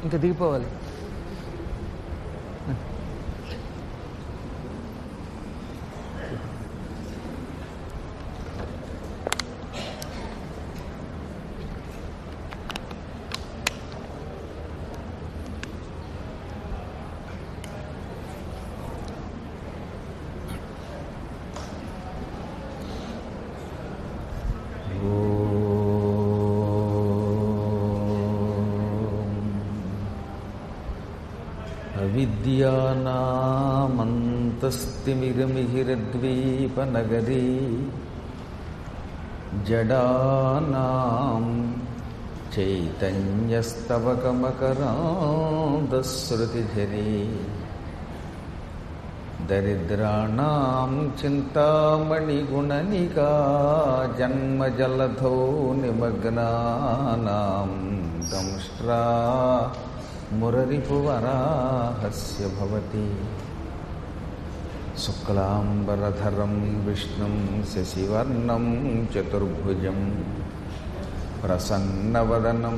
ఇంకా దిగిపోవాలి అవిద్యానామంతస్తిమిరమిహిరద్వీపనగరీ జడానాం చైతన్యస్తవకమకరాంధశ్రుతిఝరీ దరిద్రాణం చింతామణిగుణనికా జన్మజలధౌ నిమగ్నానాం దంష్ట్రా మురరిపువరాహస్య భవతి శుక్లాంబరధరం విష్ణుం శశివర్ణం చతుర్భుజం ప్రసన్నవదనం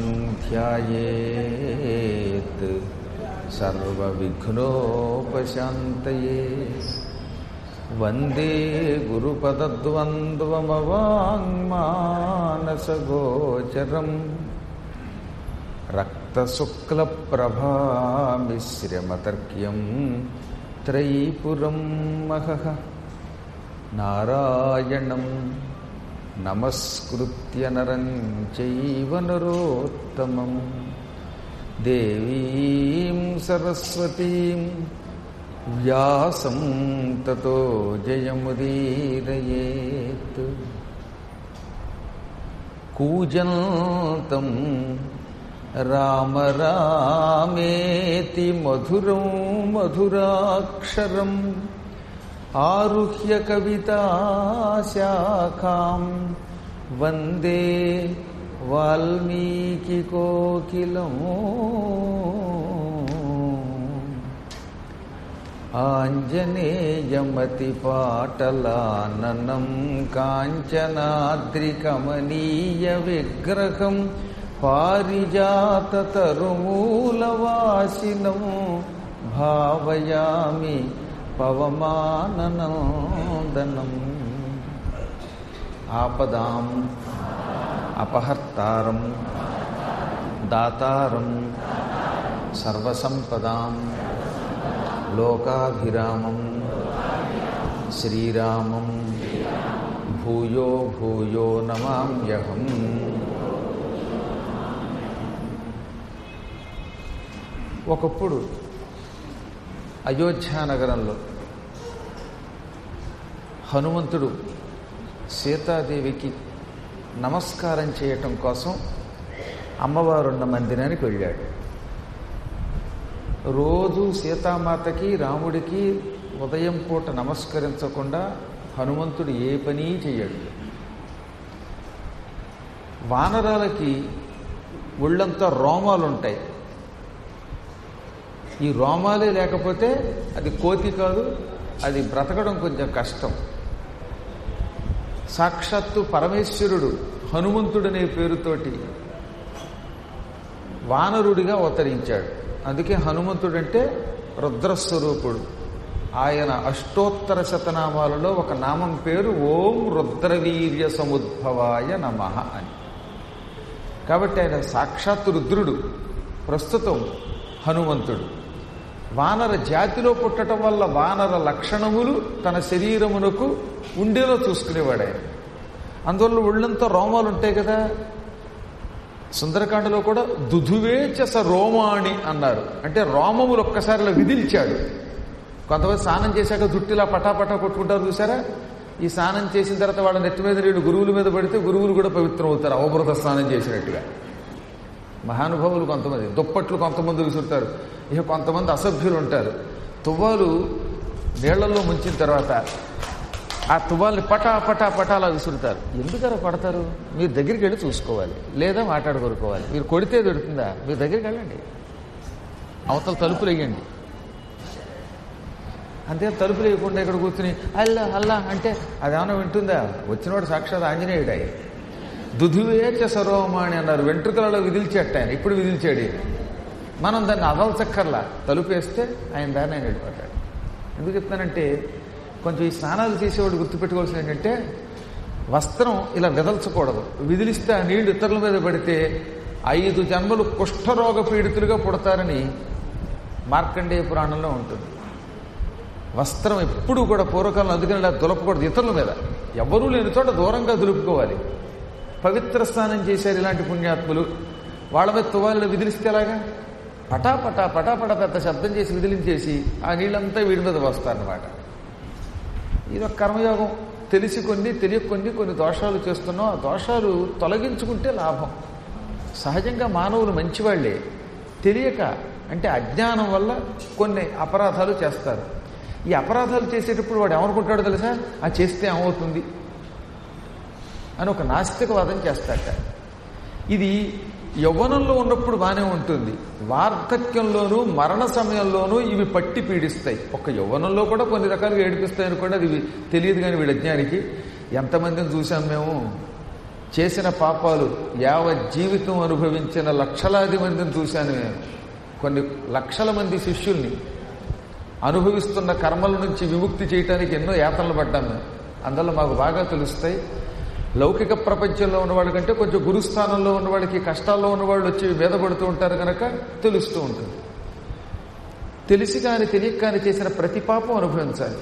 ధ్యాయేత్ సర్వవిఘ్నోపశాంతయే వందే గురుపదద్వంద్వమవాङ्మానసగోచరం రక్తశుక్లప్రభామిశ్రమతర్క్యం త్రైపురం మహః నారాయణం నమస్కృత్య నరం చైవ నరోత్తమం దేవీం సరస్వతీం వ్యాసం తతో జయముదీరయేత్ కూజంతం రామ రామేతి మధురం మధురాక్షరం ఆరుహ్య కవితాశాఖాం వందే వాల్మీకికోకిలం ఆంజనేయమతిపాటలాననం కాంచనాద్రికమనీయ విగ్రహం పారిజాతతరుమూలవాసినం భావయామి పవమాననందనం ఆపదాం అపహర్తారం దాతారం సర్వసంపదాం లోకాభిరామం శ్రీరామం భూయో భూయో నమామ్యహం ఒకప్పుడు అయోధ్యానగరంలో హనుమంతుడు సీతాదేవికి నమస్కారం చేయటం కోసం అమ్మవారున్న మందిరానికి వెళ్ళాడు రోజు సీతామాతకి రాముడికి ఉదయం పూట నమస్కరించకుండా హనుమంతుడు ఏ పని చెయ్యడు వానరాలకి ఒళ్ళంతా రోమాలు ఉంటాయి ఈ రోమాలే లేకపోతే అది కోతి కాదు అది బ్రతకడం కొంచెం కష్టం సాక్షాత్తు పరమేశ్వరుడు హనుమంతుడనే పేరుతోటి వానరుడిగా అవతరించాడు అందుకే హనుమంతుడంటే రుద్రస్వరూపుడు ఆయన అష్టోత్తర శతనామాలలో ఒక నామం పేరు ఓం రుద్రవీర్య సముద్భవాయ నమ అని కాబట్టి ఆయన సాక్షాత్తు రుద్రుడు ప్రస్తుతం హనుమంతుడు వానర జాతిలో పుట్టడం వల్ల వానర లక్షణములు తన శరీరమునకు ఉండేలో చూసుకునేవాడు ఆయన అందువల్ల ఒళ్ళంతా రోమాలు ఉంటాయి కదా సుందరకాండలో కూడా దుధువేచస రోమాణి అన్నారు అంటే రోమములు ఒక్కసారిలో విధిల్చాడు కొంతమంది స్నానం చేశాక జుట్టులా పటాపటా కొట్టుకుంటారు చూసారా ఈ స్నానం చేసిన తర్వాత వాళ్ళ నెత్తి మీద నీళ్ళు గురువుల మీద పడితే గురువులు కూడా పవిత్రం అవుతారు అవబృత స్నానం చేసినట్టుగా మహానుభావులు కొంతమంది దుప్పట్లు కొంతమంది విసురుతారు ఇక కొంతమంది అసభ్యులు ఉంటారు తువ్వాలు నీళ్లలో ముంచిన తర్వాత ఆ తువ్వాల్ని పటా పటా పటాలా విసురుతారు ఎందుకలా పడతారు మీరు దగ్గరికి వెళ్ళి చూసుకోవాలి లేదా మాట్లాడుకోరుకోవాలి మీరు కొడితే దొరుకుతుందా మీరు దగ్గరికి వెళ్ళండి అవతల తలుపులు వేయండి అంతే తలుపులు వేయకుండా ఇక్కడ కూర్చుని అల్లా అల్లా అంటే అదేమన్నా వింటుందా వచ్చినవాడు సాక్షాత్ ఆంజనేయుడాయి దుధువేచ సరోమాణి అన్నారు వెంట్రుకలలో విదిల్చేట ఆయన ఇప్పుడు విదిల్చాడు ఈయన. మనం దాన్ని అదల్చక్కర్లా తలుపేస్తే ఆయన దాన్ని ఆయన వెళ్ళిపోతాడు ఎందుకు చెప్తానంటే కొంచెం ఈ స్నానాలు చేసేవాడు గుర్తుపెట్టుకోవాల్సింది ఏంటంటే వస్త్రం ఇలా విదల్చకూడదు విదిలిస్తే ఆ నీళ్లు ఇతరుల మీద పడితే ఐదు జన్మలు కుష్ఠరోగ పీడితులుగా పుడతారని మార్కండేయ పురాణంలో ఉంటుంది వస్త్రం ఎప్పుడూ కూడా పూర్వకాలం అందుకని ఇలా దులపకూడదు ఇతరుల మీద ఎవరూ లేని చోట దూరంగా దులుపుకోవాలి పవిత్ర స్నానం చేశారు ఇలాంటి పుణ్యాత్ములు వాళ్ళ మీద తువాళ్ళు విదిలిస్తే ఎలాగా పటాపటా పటాపట పెద్ద శబ్దం చేసి విదిలించేసి ఆ నీళ్ళంతా వీడి మీద వస్తారనమాట ఇది ఒక కర్మయోగం తెలిసి కొన్ని తెలియక కొన్ని కొన్ని దోషాలు చేస్తున్నాం ఆ దోషాలు తొలగించుకుంటే లాభం సహజంగా మానవులు మంచివాళ్లే తెలియక అంటే అజ్ఞానం వల్ల కొన్ని అపరాధాలు చేస్తారు ఈ అపరాధాలు చేసేటప్పుడు వాడు ఏమనుకుంటాడో తెలుసా ఆ చేస్తే ఏమవుతుంది అని ఒక నాస్తికవాదం చేస్తాట ఇది యవ్వనంలో ఉన్నప్పుడు బాగానే ఉంటుంది వార్ధక్యంలోనూ మరణ సమయంలోనూ ఇవి పట్టి పీడిస్తాయి ఒక యవ్వనంలో కూడా కొన్ని రకాలుగా ఏడిపిస్తాయి అనుకోండి అది తెలియదు కానీ వీడి అజ్ఞానికి ఎంతమందిని చూసాం మేము చేసిన పాపాలు యావ జీవితం అనుభవించిన లక్షలాది మందిని చూశాను నేను కొన్ని లక్షల మంది శిష్యుల్ని అనుభవిస్తున్న కర్మల నుంచి విముక్తి చేయడానికి ఎన్నో యాతనలు పడ్డాం మేము అందులో మాకు బాగా తెలుస్తాయి లౌకిక ప్రపంచంలో ఉన్నవాళ్ళ కంటే కొంచెం గురుస్థానంలో ఉన్నవాళ్ళకి కష్టాల్లో ఉన్నవాళ్ళు వచ్చి వేదపడుతూ ఉంటారు కనుక తెలుస్తూ ఉంటుంది తెలిసి కాని తెలియక కాని చేసిన ప్రతి పాపం అనుభవించాలి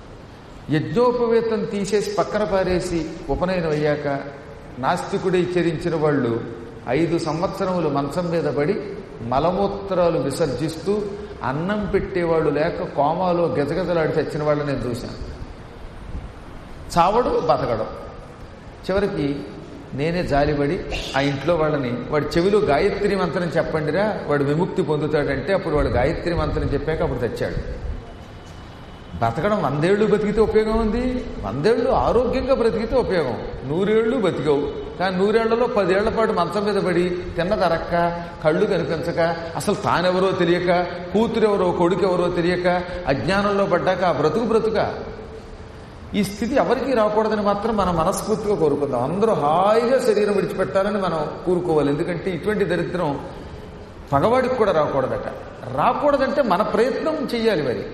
యజ్ఞోపవేతం తీసేసి పక్కన పారేసి ఉపనయనం అయ్యాక నాస్తికుడై చరించిన వాళ్ళు ఐదు సంవత్సరములు మంచం మీద పడి మలమూత్రాలు విసర్జిస్తూ అన్నం పెట్టేవాళ్ళు లేక కోమాలో గజగజలాడి చచ్చిన వాళ్ళని నేను చూశాను చావడు బతకడం చివరికి నేనే జాలిపడి ఆ ఇంట్లో వాళ్ళని వాడి చెవిలో గాయత్రి మంత్రం చెప్పండిరా వాడు విముక్తి పొందుతాడంటే అప్పుడు వాడు గాయత్రి మంత్రం చెప్పాక అప్పుడు తెచ్చాడు బతకడం వందేళ్లు బతికితే ఉపయోగం ఉంది వందేళ్లు ఆరోగ్యంగా బ్రతికితే ఉపయోగం నూరేళ్లు బతికవు కానీ నూరేళ్లలో పదేళ్ల పాటు మంచం మీద పడి తిన్నదరక్క కళ్ళు కనిపించక అసలు తానెవరో తెలియక కూతురెవరో కొడుకెవరో తెలియక అజ్ఞానంలో పడ్డాక ఆ బ్రతుకు బ్రతుక ఈ స్థితి ఎవరికీ రాకూడదని మాత్రం మనం మనస్ఫూర్తిగా కోరుకుందాం అందరూ హాయిగా శరీరం విడిచిపెట్టాలని మనం కూరుకోవాలి ఎందుకంటే ఇటువంటి దరిద్రం పగవాడికి కూడా రాకూడదట రాకూడదంటే మన ప్రయత్నం చెయ్యాలి మరి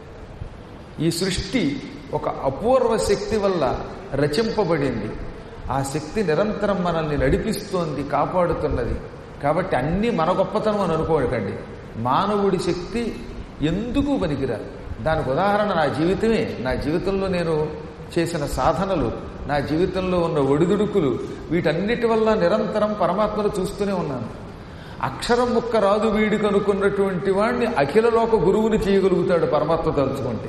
ఈ సృష్టి ఒక అపూర్వ శక్తి వల్ల రచింపబడింది ఆ శక్తి నిరంతరం మనల్ని నడిపిస్తోంది కాపాడుతున్నది కాబట్టి అన్నీ మన గొప్పతనం అని అనుకోవకండి మానవుడి శక్తి ఎందుకు పనికిరాదు దానికి ఉదాహరణ నా జీవితమే నా జీవితంలో నేను చేసిన సాధనలు నా జీవితంలో ఉన్న ఒడిదుడుకులు వీటన్నిటి వల్ల నిరంతరం పరమాత్మను చూస్తూనే ఉన్నాను అక్షరం ముక్క రాదు వీడికి అనుకున్నటువంటి వాడిని అఖిలలోక గురువుని చేయగలుగుతాడు పరమాత్మ తలుచుకుంటే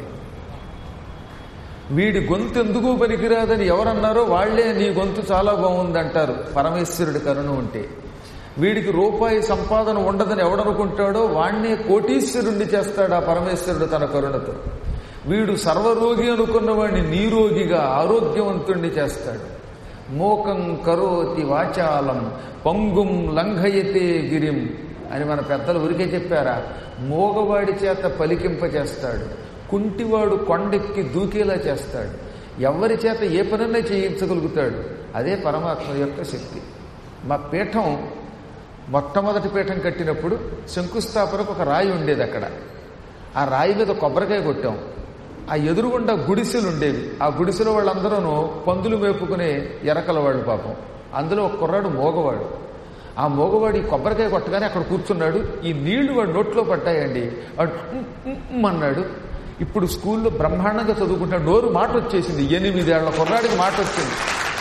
వీడి గొంతు ఎందుకు పనికిరాదని ఎవరన్నారో వాళ్లే నీ గొంతు చాలా బాగుందంటారు పరమేశ్వరుడి కరుణ ఉంటే వీడికి రూపాయి సంపాదన ఉండదని ఎవడనుకుంటాడో వాణ్ణే కోటీశ్వరుణ్ణి చేస్తాడు ఆ పరమేశ్వరుడు తన కరుణతో వీడు సర్వరోగి అనుకున్న వాడిని నీరోగిగా ఆరోగ్యవంతుణ్ణి చేస్తాడు మోకం కరోతి వాచాలం పంగుం లంఘయతే గిరిం అని మన పెద్దలు ఊరికే చెప్పారా మోగవాడి చేత పలికింప చేస్తాడు కుంటివాడు కొండెక్కి దూకేలా చేస్తాడు ఎవరి చేత ఏ పనన్నా చేయించగలుగుతాడు అదే పరమాత్మ యొక్క శక్తి మా పీఠం మొట్టమొదటి పీఠం కట్టినప్పుడు శంకుస్థాపనకు ఒక రాయి ఉండేది అక్కడ ఆ రాయి మీద కొబ్బరికాయ కొట్టాం ఆ ఎదురుగుండా గుడిసెలు ఉండేవి ఆ గుడిసెలో వాళ్ళందరూ పందులు మేపుకునే ఎరకల వాళ్ళు పాపం అందులో ఒక కుర్రాడు మోగవాడు ఆ మోగవాడు ఈ కొబ్బరికాయ కొట్టగానే అక్కడ కూర్చున్నాడు ఈ నీళ్లు వాడు నోట్లో పట్టాయండి వాడు "ఉమ్, ఉమ్, ఉమ్" అన్నాడు ఇప్పుడు స్కూల్లో బ్రహ్మాండంగా చదువుకుంటాడు నోరు మాట వచ్చేసింది ఎనిమిదేళ్ల కుర్రాడికి మాట వచ్చింది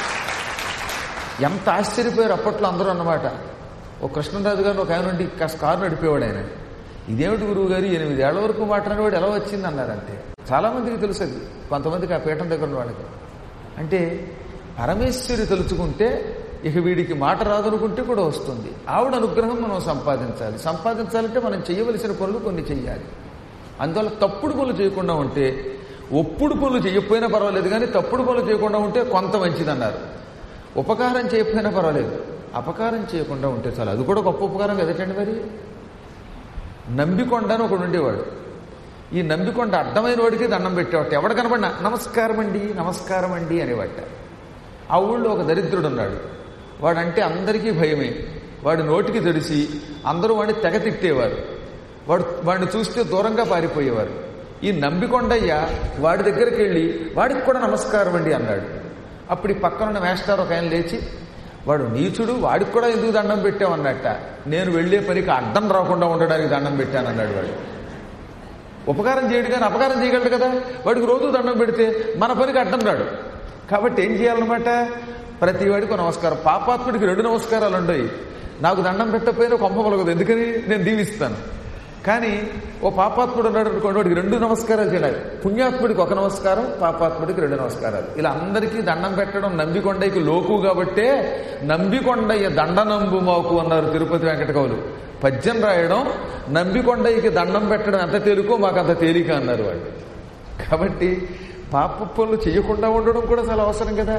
ఎంత ఆశ్చర్యపోయారు అప్పట్లో అందరూ అన్నమాట ఓ కృష్ణరాజు గారిని ఒక ఆయన నుండి కాస్త కారు నడిపేవాడు ఆయన ఇదేమిటి గురువు గారు ఎనిమిదేళ్ల వరకు మాట్లాడేవాడు ఎలా వచ్చింది అన్నారంటే చాలా మందికి తెలుసు అది కొంతమందికి ఆ పీఠం దగ్గర ఉన్న వాళ్ళకి అంటే పరమేశ్వరి తలుచుకుంటే ఇక వీడికి మాట రాదనుకుంటే కూడా వస్తుంది ఆవిడ అనుగ్రహం మనం సంపాదించాలి సంపాదించాలంటే మనం చేయవలసిన పనులు కొన్ని చెయ్యాలి అందువల్ల తప్పుడు పనులు చేయకుండా ఉంటే ఒప్పుడు పనులు చేయకపోయినా పర్వాలేదు కానీ తప్పుడు పనులు చేయకుండా ఉంటే కొంత మంచిదన్నారు ఉపకారం చేయకపోయినా పర్వాలేదు అపకారం చేయకుండా ఉంటే చాలు అది కూడా గొప్ప ఉపకారం కదటండి మరి నంబికొండ అని ఒకడు ఉండేవాడు ఈ నంబికొండ అడ్డమైన వాడికి దండం పెట్టేవాట ఎవడు కనబడినా నమస్కారం అండి నమస్కారం అండి అనేవాట ఆ ఊళ్ళో ఒక దరిద్రుడు ఉన్నాడు వాడంటే అందరికీ భయమే వాడి నోటికి తడిసి అందరూ వాడిని తెగ తిట్టేవారు వాడు వాడిని చూస్తే దూరంగా పారిపోయేవారు ఈ నంబికొండయ్య వాడి దగ్గరికి వెళ్ళి వాడికి కూడా నమస్కారం అండి అన్నాడు అప్పుడు ఈ పక్కన ఉన్న మేస్టార్ ఒక ఆయన లేచి వాడు నీచుడు వాడికి కూడా ఎందుకు దండం పెట్టామన్నట్ట నేను వెళ్ళే పనికి అడ్డం రాకుండా ఉండడానికి దండం పెట్టాను అన్నాడు వాడు ఉపకారం చేయడు కానీ అపకారం చేయగలడు కదా వాడికి రోజు దండం పెడితే మన పనికి అడ్డం రాడు కాబట్టి ఏం చేయాలన్నమాట ప్రతి వాడికి ఒక నమస్కారం పాపాత్ముడికి రెండు నమస్కారాలు ఉండవు నాకు దండం పెట్టకపోయినా కొంప పలకదు ఎందుకని నేను దీవిస్తాను కానీ ఓ పాపాత్ముడు ఉన్నాడు అనుకోండి వాడికి రెండు నమస్కారాలు చేయాలి పుణ్యాత్ముడికి ఒక నమస్కారం పాపాత్ముడికి రెండు నమస్కారాలు ఇలా అందరికీ దండం పెట్టడం నంబికొండయ్యకి లోకు కాబట్టే నంబికొండయ్య దండనంబు మాకు అన్నారు తిరుపతి వెంకట కవులు పద్యం రాయడం నంబికొండయ్యకి దండం పెట్టడం ఎంత తేలికో మాకు అంత తేలిక అన్నారు వాళ్ళు కాబట్టి పాప పనులు చేయకుండా ఉండడం కూడా చాలా అవసరం కదా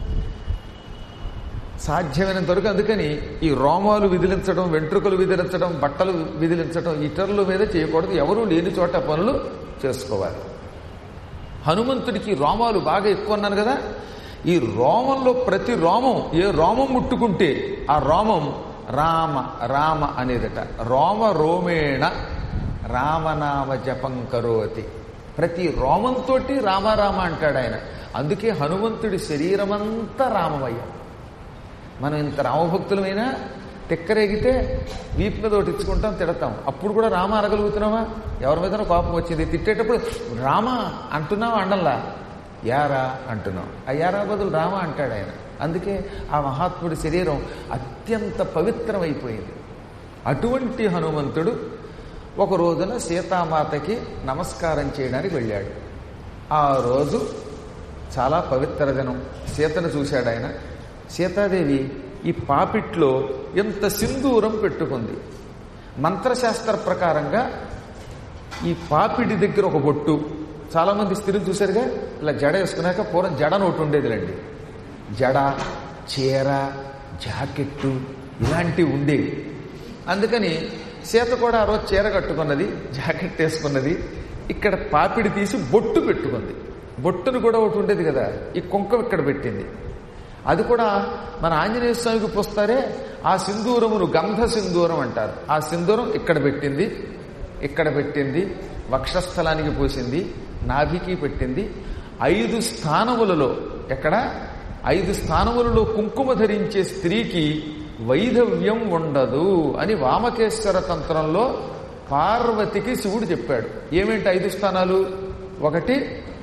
సాధ్యమైనంత వరకు అందుకని ఈ రోమాలు విదిలించడం వెంట్రుకలు విదిలించడం బట్టలు విదిలించడం ఇతరుల మీద చేయకూడదు ఎవరూ లేని చోట పనులు చేసుకోవాలి హనుమంతుడికి రోమాలు బాగా ఎక్కువ అన్నాను కదా ఈ రోమంలో ప్రతి రోమం ఏ రోమం ముట్టుకుంటే ఆ రోమం రామ రామ అనేదట రోమ రోమేణ రామనామ జపం కరోతి ప్రతి రోమంతో రామరామ అంటాడు ఆయన అందుకే హనుమంతుడి శరీరమంతా రామమయ్యం మనం ఇంత రామభక్తులమైనా తిక్కరేగితే వీపు మీద ఒకటి ఇచ్చుకుంటాం తిడతాం అప్పుడు కూడా రామ అనగలుగుతున్నామా ఎవరి మీద కోపం వచ్చింది తిట్టేటప్పుడు రామ అంటున్నావా అండల్లా యారా అంటున్నాం ఆ యారా బదులు రామ అంటాడు ఆయన అందుకే ఆ మహాత్ముడి శరీరం అత్యంత పవిత్రమైపోయింది అటువంటి హనుమంతుడు ఒక రోజున సీతామాతకి నమస్కారం చేయడానికి వెళ్ళాడు ఆ రోజు చాలా పవిత్ర దినం సీతను చూశాడు ఆయన సీతాదేవి ఈ పాపిట్లో ఎంత సింధూరం పెట్టుకుంది మంత్రశాస్త్ర ప్రకారంగా ఈ పాపిడి దగ్గర ఒక బొట్టు చాలామంది స్త్రీలు చూశారుగా ఇలా జడ వేసుకున్నాక పూర్వం జడ ఒకటి ఉండేదిలండి జడ చీర జాకెట్టు ఇలాంటివి ఉండేవి అందుకని సీత కూడా ఆ రోజు చీర కట్టుకున్నది జాకెట్ వేసుకున్నది ఇక్కడ పాపిడి తీసి బొట్టు పెట్టుకుంది బొట్టును కూడా ఒకటి ఉండేది కదా ఈ కుంకం ఇక్కడ పెట్టింది అది కూడా మన ఆంజనేయ స్వామికి పోస్తారే ఆ సింధూరమును గంధ సింధూరం అంటారు ఆ సింధూరం ఇక్కడ పెట్టింది ఇక్కడ పెట్టింది వక్షస్థలానికి పోసింది నాభికి పెట్టింది ఐదు స్థానములలో ఎక్కడ ఐదు స్థానములలో కుంకుమ ధరించే స్త్రీకి వైధవ్యం ఉండదు అని వామకేశ్వర తంత్రంలో పార్వతికి శివుడు చెప్పాడు ఏమేంటి ఐదు స్థానాలు ఒకటి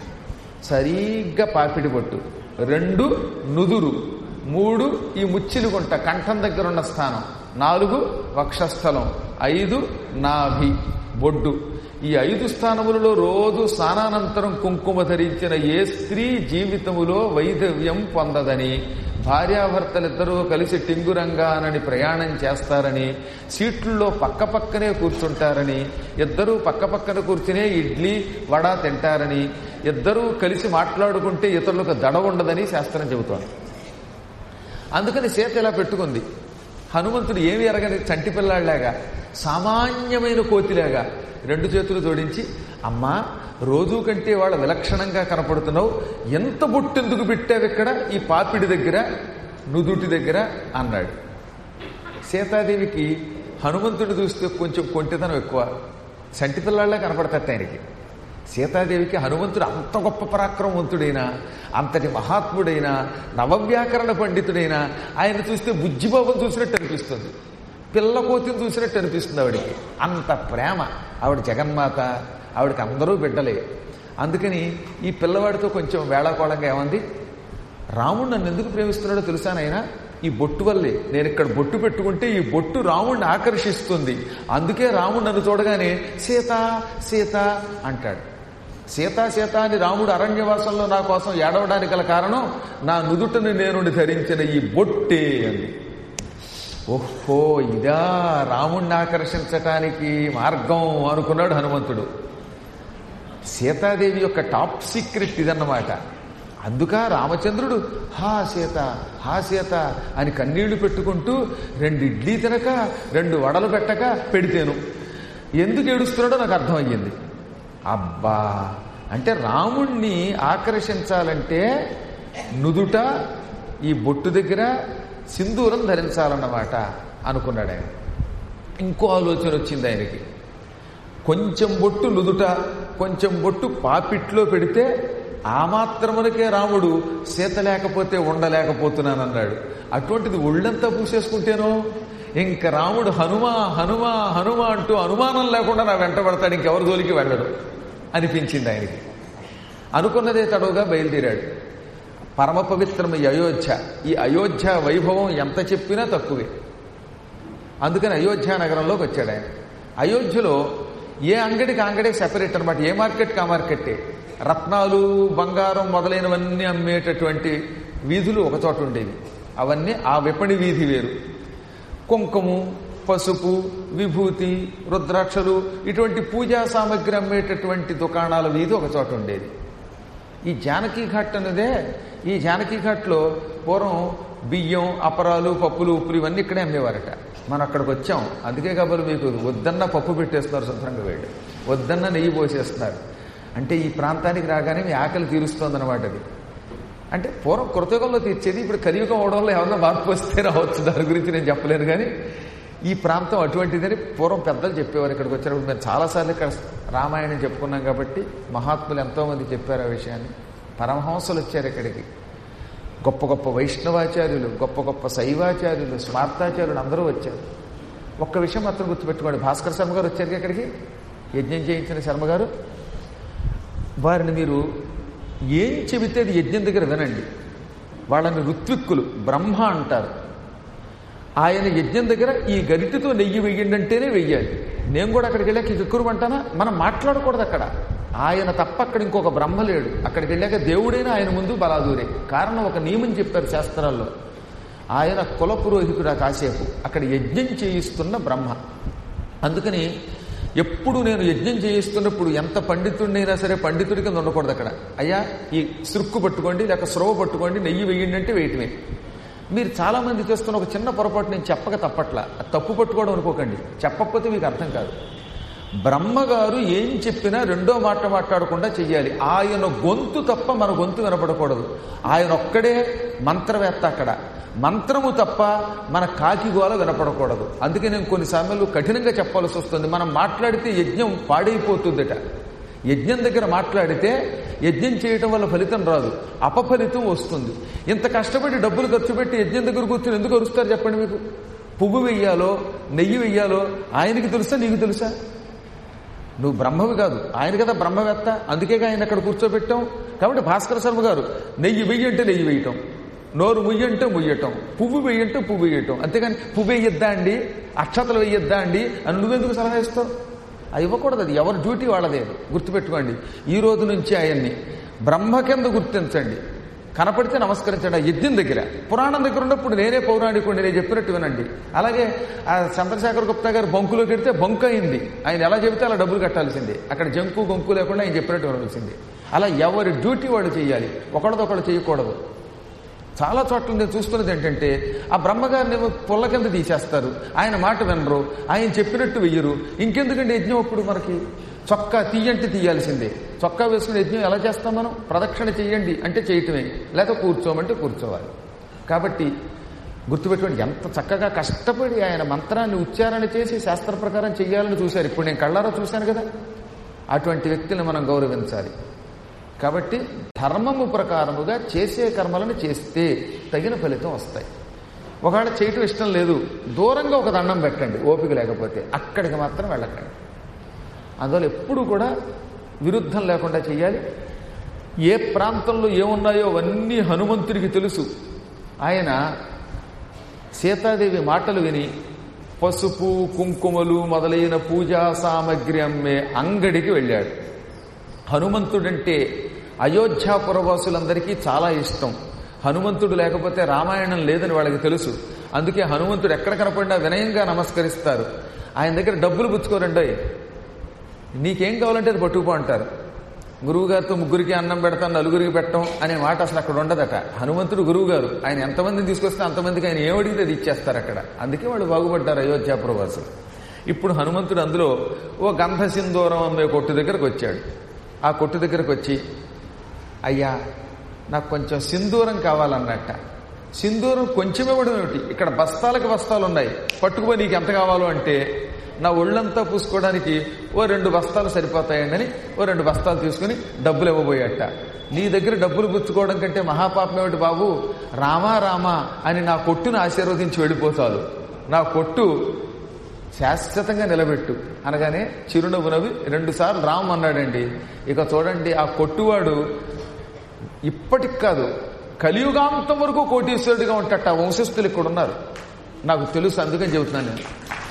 సరిగ్గా పాపిడి బొట్టు రెండు నుదురు మూడు ఈ ముచ్చిలుగుంట కంఠం దగ్గర ఉన్న స్థానం నాలుగు వక్షస్థలం ఐదు నాభి బొడ్డు ఈ ఐదు స్థానములలో రోజు స్నానానంతరం కుంకుమ ధరించిన ఏ స్త్రీ జీవితములో వైధవ్యం పొందదని భార్యాభర్తలిద్దరూ కలిసి టింగురంగానని ప్రయాణం చేస్తారని సీట్లలో పక్క పక్కనే కూర్చుంటారని ఇద్దరూ పక్క పక్కన కూర్చునే ఇడ్లీ వడ తింటారని ఇద్దరూ కలిసి మాట్లాడుకుంటే ఇతరులకు దడ ఉండదని శాస్త్రం చెబుతోంది అందుకని సీత ఇలా పెట్టుకుంది హనుమంతుడు ఏమి ఎరగని చంటి పిల్లాడిలాగా సామాన్యమైన కోతిలాగా రెండు చేతులు జోడించి అమ్మా రోజు కంటే వాళ్ళ విలక్షణంగా కనపడుతున్నావు ఎంత బొట్టెందుకు పెట్టావు ఇక్కడ ఈ పాపిడి దగ్గర నుదుటి దగ్గర అన్నాడు సీతాదేవికి హనుమంతుడు చూస్తే కొంచెం కొంటితనం ఎక్కువ చంటి పిల్లాళ్ళే కనపడతాడు ఆయనకి సీతాదేవికి హనుమంతుడు అంత గొప్ప పరాక్రమవంతుడైనా అంతటి మహాత్ముడైనా నవవ్యాకరణ పండితుడైనా ఆయన చూస్తే బుజ్జిబాబును చూసినట్టు అనిపిస్తుంది పిల్ల కోతిని చూసినట్టు అనిపిస్తుంది ఆవిడికి అంత ప్రేమ ఆవిడ జగన్మాత ఆవిడకి అందరూ బిడ్డలే అందుకని ఈ పిల్లవాడితో కొంచెం వేళాకోళంగా ఏమంది రాముడు నన్ను ఎందుకు ప్రేమిస్తున్నాడో తెలుసానైనా ఈ బొట్టు వల్లే నేను ఇక్కడ బొట్టు పెట్టుకుంటే ఈ బొట్టు రాముడిని ఆకర్షిస్తుంది అందుకే రాముడు నన్ను చూడగానే సీత సీత అంటాడు సీత సీత అని రాముడు అరణ్యవాసంలో నా కోసం ఏడవడానికి గల కారణం నా నుదుటను నేను ధరించిన ఈ బొట్టే అంది ఓహో ఇదా రాముణ్ణి ఆకర్షించటానికి మార్గం అనుకున్నాడు హనుమంతుడు సీతాదేవి యొక్క టాప్ సీక్రెట్ ఇదన్నమాట అందుక రామచంద్రుడు హా సీత హా సీత అని కన్నీళ్లు పెట్టుకుంటూ రెండు ఇడ్లీ తినక రెండు వడలు పెట్టక పెడితేను ఎందుకు ఏడుస్తున్నాడో నాకు అర్థమయ్యింది అబ్బా అంటే రాముణ్ణి ఆకర్షించాలంటే నుదుట ఈ బొట్టు దగ్గర సింధూరం ధరించాలన్నమాట అనుకున్నాడు ఆయన ఇంకో ఆలోచన వచ్చింది ఆయనకి కొంచెం బొట్టు నుదుట కొంచెం బొట్టు పాపిట్లో పెడితే ఆ మాత్రమునకే రాముడు సీత లేకపోతే ఉండలేకపోతున్నానన్నాడు అటువంటిది ఒళ్ళంతా పూసేసుకుంటేనో ఇంక రాముడు హనుమా హనుమా హనుమా అంటూ అనుమానం లేకుండా నా వెంట పడతాడు ఇంకెవరి జోలికి వెళ్ళడు అనిపించింది ఆయనకి అనుకున్నదే తడవుగా బయలుదేరాడు పరమ పవిత్రం ఈ అయోధ్య ఈ అయోధ్య వైభవం ఎంత చెప్పినా తక్కువే అందుకని అయోధ్య నగరంలోకి వచ్చాడు ఆయన అయోధ్యలో ఏ అంగడికి అంగడికి సెపరేట్ అనమాట ఏ మార్కెట్కి ఆ మార్కెట్టే రత్నాలు బంగారం మొదలైనవన్నీ అమ్మేటటువంటి వీధులు ఒక చోట ఉండేవి అవన్నీ ఆ విపణి వీధి వేరు కుంకుము పసుపు విభూతి రుద్రాక్షలు ఇటువంటి పూజా సామగ్రి అమ్మేటటువంటి దుకాణాల వీధి ఒక చోట ఉండేది ఈ జానకీ ఘాట్ అనేదే ఈ జానకీ ఘాట్లో పూర్వం బియ్యం అపరాలు పప్పులు ఉప్పులు ఇవన్నీ ఇక్కడే అమ్మేవారట మనం అక్కడికి వచ్చాం అందుకే కాబట్టి మీకు వద్దన్న పప్పు పెట్టేస్తున్నారు శుభ్రంగా వేళ్ళు వద్దన్న నెయ్యి పోసేస్తున్నారు అంటే ఈ ప్రాంతానికి రాగానే మీ ఆకలి తీరుస్తోందన్నమాట అది అంటే పూర్వం కృతయుగంలో తీర్చేది ఇప్పుడు కలియుగం అవడంలో ఏమన్నా మార్పు వస్తే రావచ్చు దాని గురించి నేను చెప్పలేను కానీ ఈ ప్రాంతం అటువంటిదని పూర్వం పెద్దలు చెప్పేవారు ఇక్కడికి వచ్చినప్పుడు మేము చాలాసార్లు ఇక్కడ రామాయణం చెప్పుకున్నాం కాబట్టి మహాత్ములు ఎంతోమంది చెప్పారు ఆ విషయాన్ని పరమహంసలు వచ్చారు ఇక్కడికి గొప్ప గొప్ప వైష్ణవాచార్యులు గొప్ప గొప్ప శైవాచార్యులు స్మార్తాచార్యులు అందరూ వచ్చారు ఒక్క విషయం మాత్రం గుర్తుపెట్టుకోండి భాస్కర్ శర్మ గారు వచ్చారు ఇక్కడికి యజ్ఞం చేయించిన శర్మ గారు వారిని మీరు ఏం చెబితే అది యజ్ఞం దగ్గర వినండి వాళ్ళని ఋత్విక్కులు బ్రహ్మ అంటారు ఆయన యజ్ఞం దగ్గర ఈ గరిటితో నెయ్యి వెయ్యండంటేనే వెయ్యాలి నేను కూడా అక్కడికి వెళ్ళాక ఎక్కువ అంటానా మనం మాట్లాడకూడదు అక్కడ ఆయన తప్ప అక్కడ ఇంకొక బ్రహ్మ లేడు అక్కడికి వెళ్ళాక దేవుడైనా ఆయన ముందు బలాదూరే కారణం ఒక నియమం చెప్పారు శాస్త్రాల్లో ఆయన కుల పురోహితుడు కాసేపు అక్కడ యజ్ఞం చేయిస్తున్న బ్రహ్మ అందుకని ఎప్పుడు నేను యజ్ఞం చేయిస్తున్నప్పుడు ఎంత పండితుడినైనా సరే పండితుడి కింద ఉండకూడదు అక్కడ అయ్యా ఈ సురుక్కు పట్టుకోండి లేక స్రవ పట్టుకోండి నెయ్యి వెయ్యండి అంటే వేయటమే మీరు చాలా మంది చేస్తున్న ఒక చిన్న పొరపాటు నేను చెప్పక తప్పట్లా అది తప్పు పట్టుకోవడం అనుకోకండి చెప్పకపోతే మీకు అర్థం కాదు బ్రహ్మగారు ఏం చెప్పినా రెండో మాట మాట్లాడకుండా చెయ్యాలి ఆయన గొంతు తప్ప మన గొంతు వినపడకూడదు ఆయన ఒక్కడే మంత్రవేత్త అక్కడ మంత్రము తప్ప మన కాకి గోల వినపడకూడదు అందుకే నేను కొన్ని సమయంలో కఠినంగా చెప్పాల్సి వస్తుంది మనం మాట్లాడితే యజ్ఞం పాడైపోతుందట యజ్ఞం దగ్గర మాట్లాడితే యజ్ఞం చేయటం వల్ల ఫలితం రాదు అపఫలితం వస్తుంది ఇంత కష్టపడి డబ్బులు ఖర్చు పెట్టి యజ్ఞం దగ్గర కూర్చొని ఎందుకు అరుస్తారు చెప్పండి మీకు పువ్వు వెయ్యాలో నెయ్యి వెయ్యాలో ఆయనకి తెలుసా నీకు తెలుసా నువ్వు బ్రహ్మవి కాదు ఆయన కదా బ్రహ్మవేత్త అందుకేగా ఆయన అక్కడ కూర్చోబెట్టాం కాబట్టి భాస్కర శర్మ గారు నెయ్యి వెయ్యి అంటే నెయ్యి వేయటం నోరు ముయ్యంటే ముయ్యటం పువ్వు వెయ్యంటే పువ్వు వేయటం అంతేగాని పువ్వు వేయొద్దా అండి అక్షతలు వేయొద్దా అండి అని నువ్వెందుకు సలహా ఇస్తావు అది ఇవ్వకూడదు అది ఎవరి డ్యూటీ వాళ్ళదే గుర్తుపెట్టుకోండి ఈ రోజు నుంచి ఆయన్ని బ్రహ్మ కింద గుర్తించండి కనపడితే నమస్కరించండి ఆ యజ్ఞం దగ్గర పురాణం దగ్గర ఉన్నప్పుడు నేనే పౌరాణికుడిని నేను చెప్పినట్టు వినండి అలాగే ఆ చంద్రశేఖర్ గుప్తా గారు బంకులోకి వెడితే బంకు అయింది ఆయన ఎలా చెబితే అలా డబ్బులు కట్టాల్సిందే అక్కడ జంకు గొంకు లేకుండా ఆయన చెప్పినట్టు వినాల్సిందే అలా ఎవరి డ్యూటీ వాళ్ళు చేయాలి ఒకళ్ళదొకళ్ళు చేయకూడదు చాలా చోట్ల నేను చూస్తున్నది ఏంటంటే ఆ బ్రహ్మగారిని ఏమో పుల్ల కింద తీసేస్తారు ఆయన మాట వినరు ఆయన చెప్పినట్టు వెయ్యరు ఇంకెందుకండి యజ్ఞం అప్పుడు మనకి చొక్కా తీయంటే తీయాల్సిందే చొక్కా వేసుకుని యజ్ఞం ఎలా చేస్తాం మనం ప్రదక్షిణ చేయండి అంటే చేయటమే లేక కూర్చోమంటే కూర్చోవాలి కాబట్టి గుర్తుపెట్టుకోండి ఎంత చక్కగా కష్టపడి ఆయన మంత్రాన్ని ఉచ్చారణ చేసి శాస్త్ర ప్రకారం చేయాలని చూశారు ఇప్పుడు నేను కళ్ళారా చూశాను కదా అటువంటి వ్యక్తిని మనం గౌరవించాలి కాబట్టి ధర్మము ప్రకారముగా చేసే కర్మలను చేస్తే తగిన ఫలితం వస్తాయి ఒకవేళ చేయటం ఇష్టం లేదు దూరంగా ఒక దండం పెట్టండి ఓపిక లేకపోతే అక్కడికి మాత్రం వెళ్ళకండి అందువల్ల ఎప్పుడు కూడా విరుద్ధం లేకుండా చేయాలి ఏ ప్రాంతంలో ఏమున్నాయో అవన్నీ హనుమంతుడికి తెలుసు ఆయన సీతాదేవి మాటలు విని పసుపు కుంకుమలు మొదలైన పూజా సామగ్రి అమ్మే అంగడికి వెళ్ళాడు హనుమంతుడంటే అయోధ్యాపురవాసులందరికీ చాలా ఇష్టం హనుమంతుడు లేకపోతే రామాయణం లేదని వాళ్ళకి తెలుసు అందుకే హనుమంతుడు ఎక్కడ కనపడినా వినయంగా నమస్కరిస్తారు ఆయన దగ్గర డబ్బులు పుచ్చుకోరండి నీకేం కావాలంటే అది పట్టుకుపో అంటారు గురువుగారితో ముగ్గురికి అన్నం పెడతాం నలుగురికి పెట్టడం అనే మాట అసలు అక్కడ ఉండదట హనుమంతుడు గురువు గారు ఆయన ఎంతమందిని తీసుకొస్తే అంతమందికి ఆయన ఏమడిగితే అది ఇచ్చేస్తారు అక్కడ అందుకే వాళ్ళు బాగుపడ్డారు అయోధ్యాపురవాసులు ఇప్పుడు హనుమంతుడు అందులో ఓ గంధ సింధూరం అమ్మే కొట్టు దగ్గరకు వచ్చాడు ఆ కొట్టు దగ్గరకు వచ్చి అయ్యా నాకు కొంచెం సింధూరం కావాలన్నట్ట సింధూరం కొంచెం ఇవ్వడం ఏమిటి ఇక్కడ బస్తాలకు బస్తాలు ఉన్నాయి పట్టుకుపోయి నీకు ఎంత కావాలో అంటే నా ఒళ్ళంతా పూసుకోవడానికి ఓ రెండు బస్తాలు సరిపోతాయండి అని ఓ రెండు బస్తాలు తీసుకుని డబ్బులు ఇవ్వబోయాట నీ దగ్గర డబ్బులు పుచ్చుకోవడం కంటే మహాపాపం ఏమిటి బాబు రామా రామా అని నా కొట్టును ఆశీర్వదించి వెళ్ళిపోతారు నా కొట్టు శాశ్వతంగా నిలబెట్టు అనగానే చిరునవ్వు నవ్వి రెండు సార్లు రామ్ అన్నాడండి ఇక చూడండి ఆ కొట్టువాడు ఇప్పటికి కాదు కలియుగాంతం వరకు కోటీశ్వరుడిగా ఉంటాట ఆ వంశస్థులు ఇక్కడ ఉన్నారు నాకు తెలుసు అందుకని చెబుతున్నాను నేను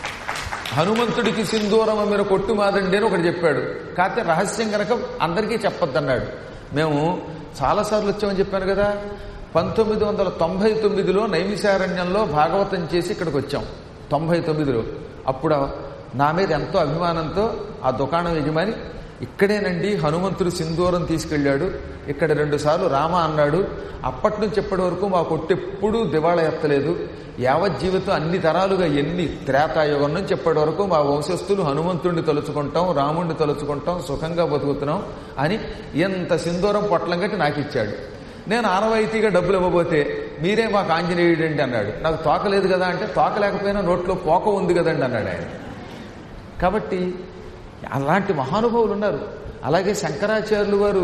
హనుమంతుడికి సింధూరం మీరు కొట్టు మాదండి అని ఒకటి చెప్పాడు కాకపోతే రహస్యం కనుక అందరికీ చెప్పొద్దన్నాడు మేము చాలాసార్లు వచ్చామని చెప్పాను కదా పంతొమ్మిది వందల తొంభై తొమ్మిదిలో నైమిషారణ్యంలో భాగవతం చేసి ఇక్కడికి వచ్చాం తొంభై తొమ్మిదిలో అప్పుడు నా మీద ఎంతో అభిమానంతో ఆ దుకాణం యజమాని ఇక్కడేనండి హనుమంతుడు సింధూరం తీసుకెళ్ళాడు ఇక్కడ రెండు సార్లు రామ అన్నాడు అప్పటి నుంచి ఇప్పటి వరకు మా కొట్టు ఎప్పుడూ దివాళా ఎత్తలేదు యావత్ జీవితం అన్ని తరాలుగా ఎన్ని త్రేతాయుగం నుంచి ఇప్పటి వరకు మా వంశస్థులు హనుమంతుడిని తలుచుకుంటాం రాముడిని తలుచుకుంటాం సుఖంగా బతుకుతున్నాం అని ఎంత సింధూరం పొట్లం కట్టి నాకు ఇచ్చాడు నేను ఆనవాయితీగా డబ్బులు ఇవ్వబోతే మీరే మాకు ఆంజనేయుడండి అన్నాడు నాకు తోక లేదు కదా అంటే తోక లేకపోయినా నోట్లో పోక ఉంది కదండి అన్నాడు ఆయన కాబట్టి అలాంటి మహానుభావులు ఉన్నారు అలాగే శంకరాచార్యులు వారు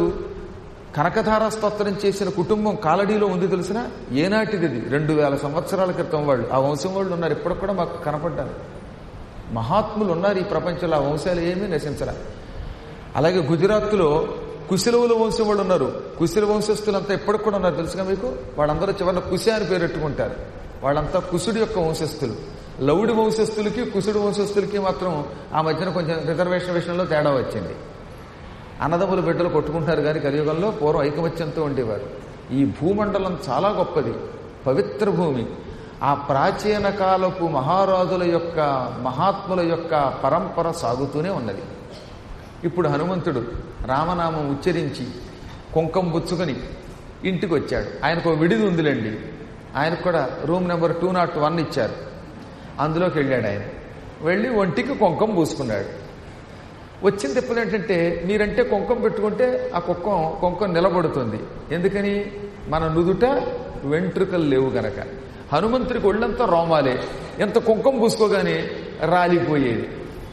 కనకధార స్తోత్రం చేసిన కుటుంబం కాలడీలో ఉంది తెలిసిన ఏనాటిది ఇది రెండు వేల సంవత్సరాల క్రితం వాళ్ళు ఆ వంశం వాళ్ళు ఉన్నారు ఇప్పటికి కూడా మాకు కనపడ్డారు మహాత్ములు ఉన్నారు ఈ ప్రపంచంలో ఆ వంశాలు ఏమీ నశించరా అలాగే గుజరాత్లో కుశలవుల వంశం వాళ్ళు ఉన్నారు కుశల వంశస్థులంతా ఎప్పటికి కూడా ఉన్నారు తెలుసుగా మీకు వాళ్ళందరూ చివరిన కుశ అని పేరెట్టుకుంటారు వాళ్ళంతా కుశుడి యొక్క వంశస్థులు లవుడి వంశస్థులకి కుశుడి వంశస్థులకి మాత్రం ఆ మధ్యన కొంచెం రిజర్వేషన్ విషయంలో తేడా వచ్చింది అన్నదమ్ముల బిడ్డలు కొట్టుకుంటారు కానీ కలియుగంలో పూర్వం ఐకమత్యంతో ఉండేవారు ఈ భూమండలం చాలా గొప్పది పవిత్ర భూమి ఆ ప్రాచీన కాలపు మహారాజుల యొక్క మహాత్ముల యొక్క పరంపర సాగుతూనే ఉన్నది ఇప్పుడు హనుమంతుడు రామనామం ఉచ్చరించి కుంకం పుచ్చుకొని ఇంటికి వచ్చాడు ఆయనకు ఒక విడిది ఉందిలేండి ఆయనకు కూడా room number two not one ఇచ్చారు అందులోకి వెళ్ళాడు ఆయన వెళ్ళి ఒంటికి కుంకం పూసుకున్నాడు వచ్చిన తిప్పలు ఏంటంటే మీరంటే కుంకం పెట్టుకుంటే ఆ కుక్కం కుంకం నిలబడుతుంది ఎందుకని మన నుదుట వెంట్రుకలు లేవు గనక హనుమంతుడికి ఒళ్ళంతా రోమాలే ఎంత కుంకం పూసుకోగానే రాలిపోయేది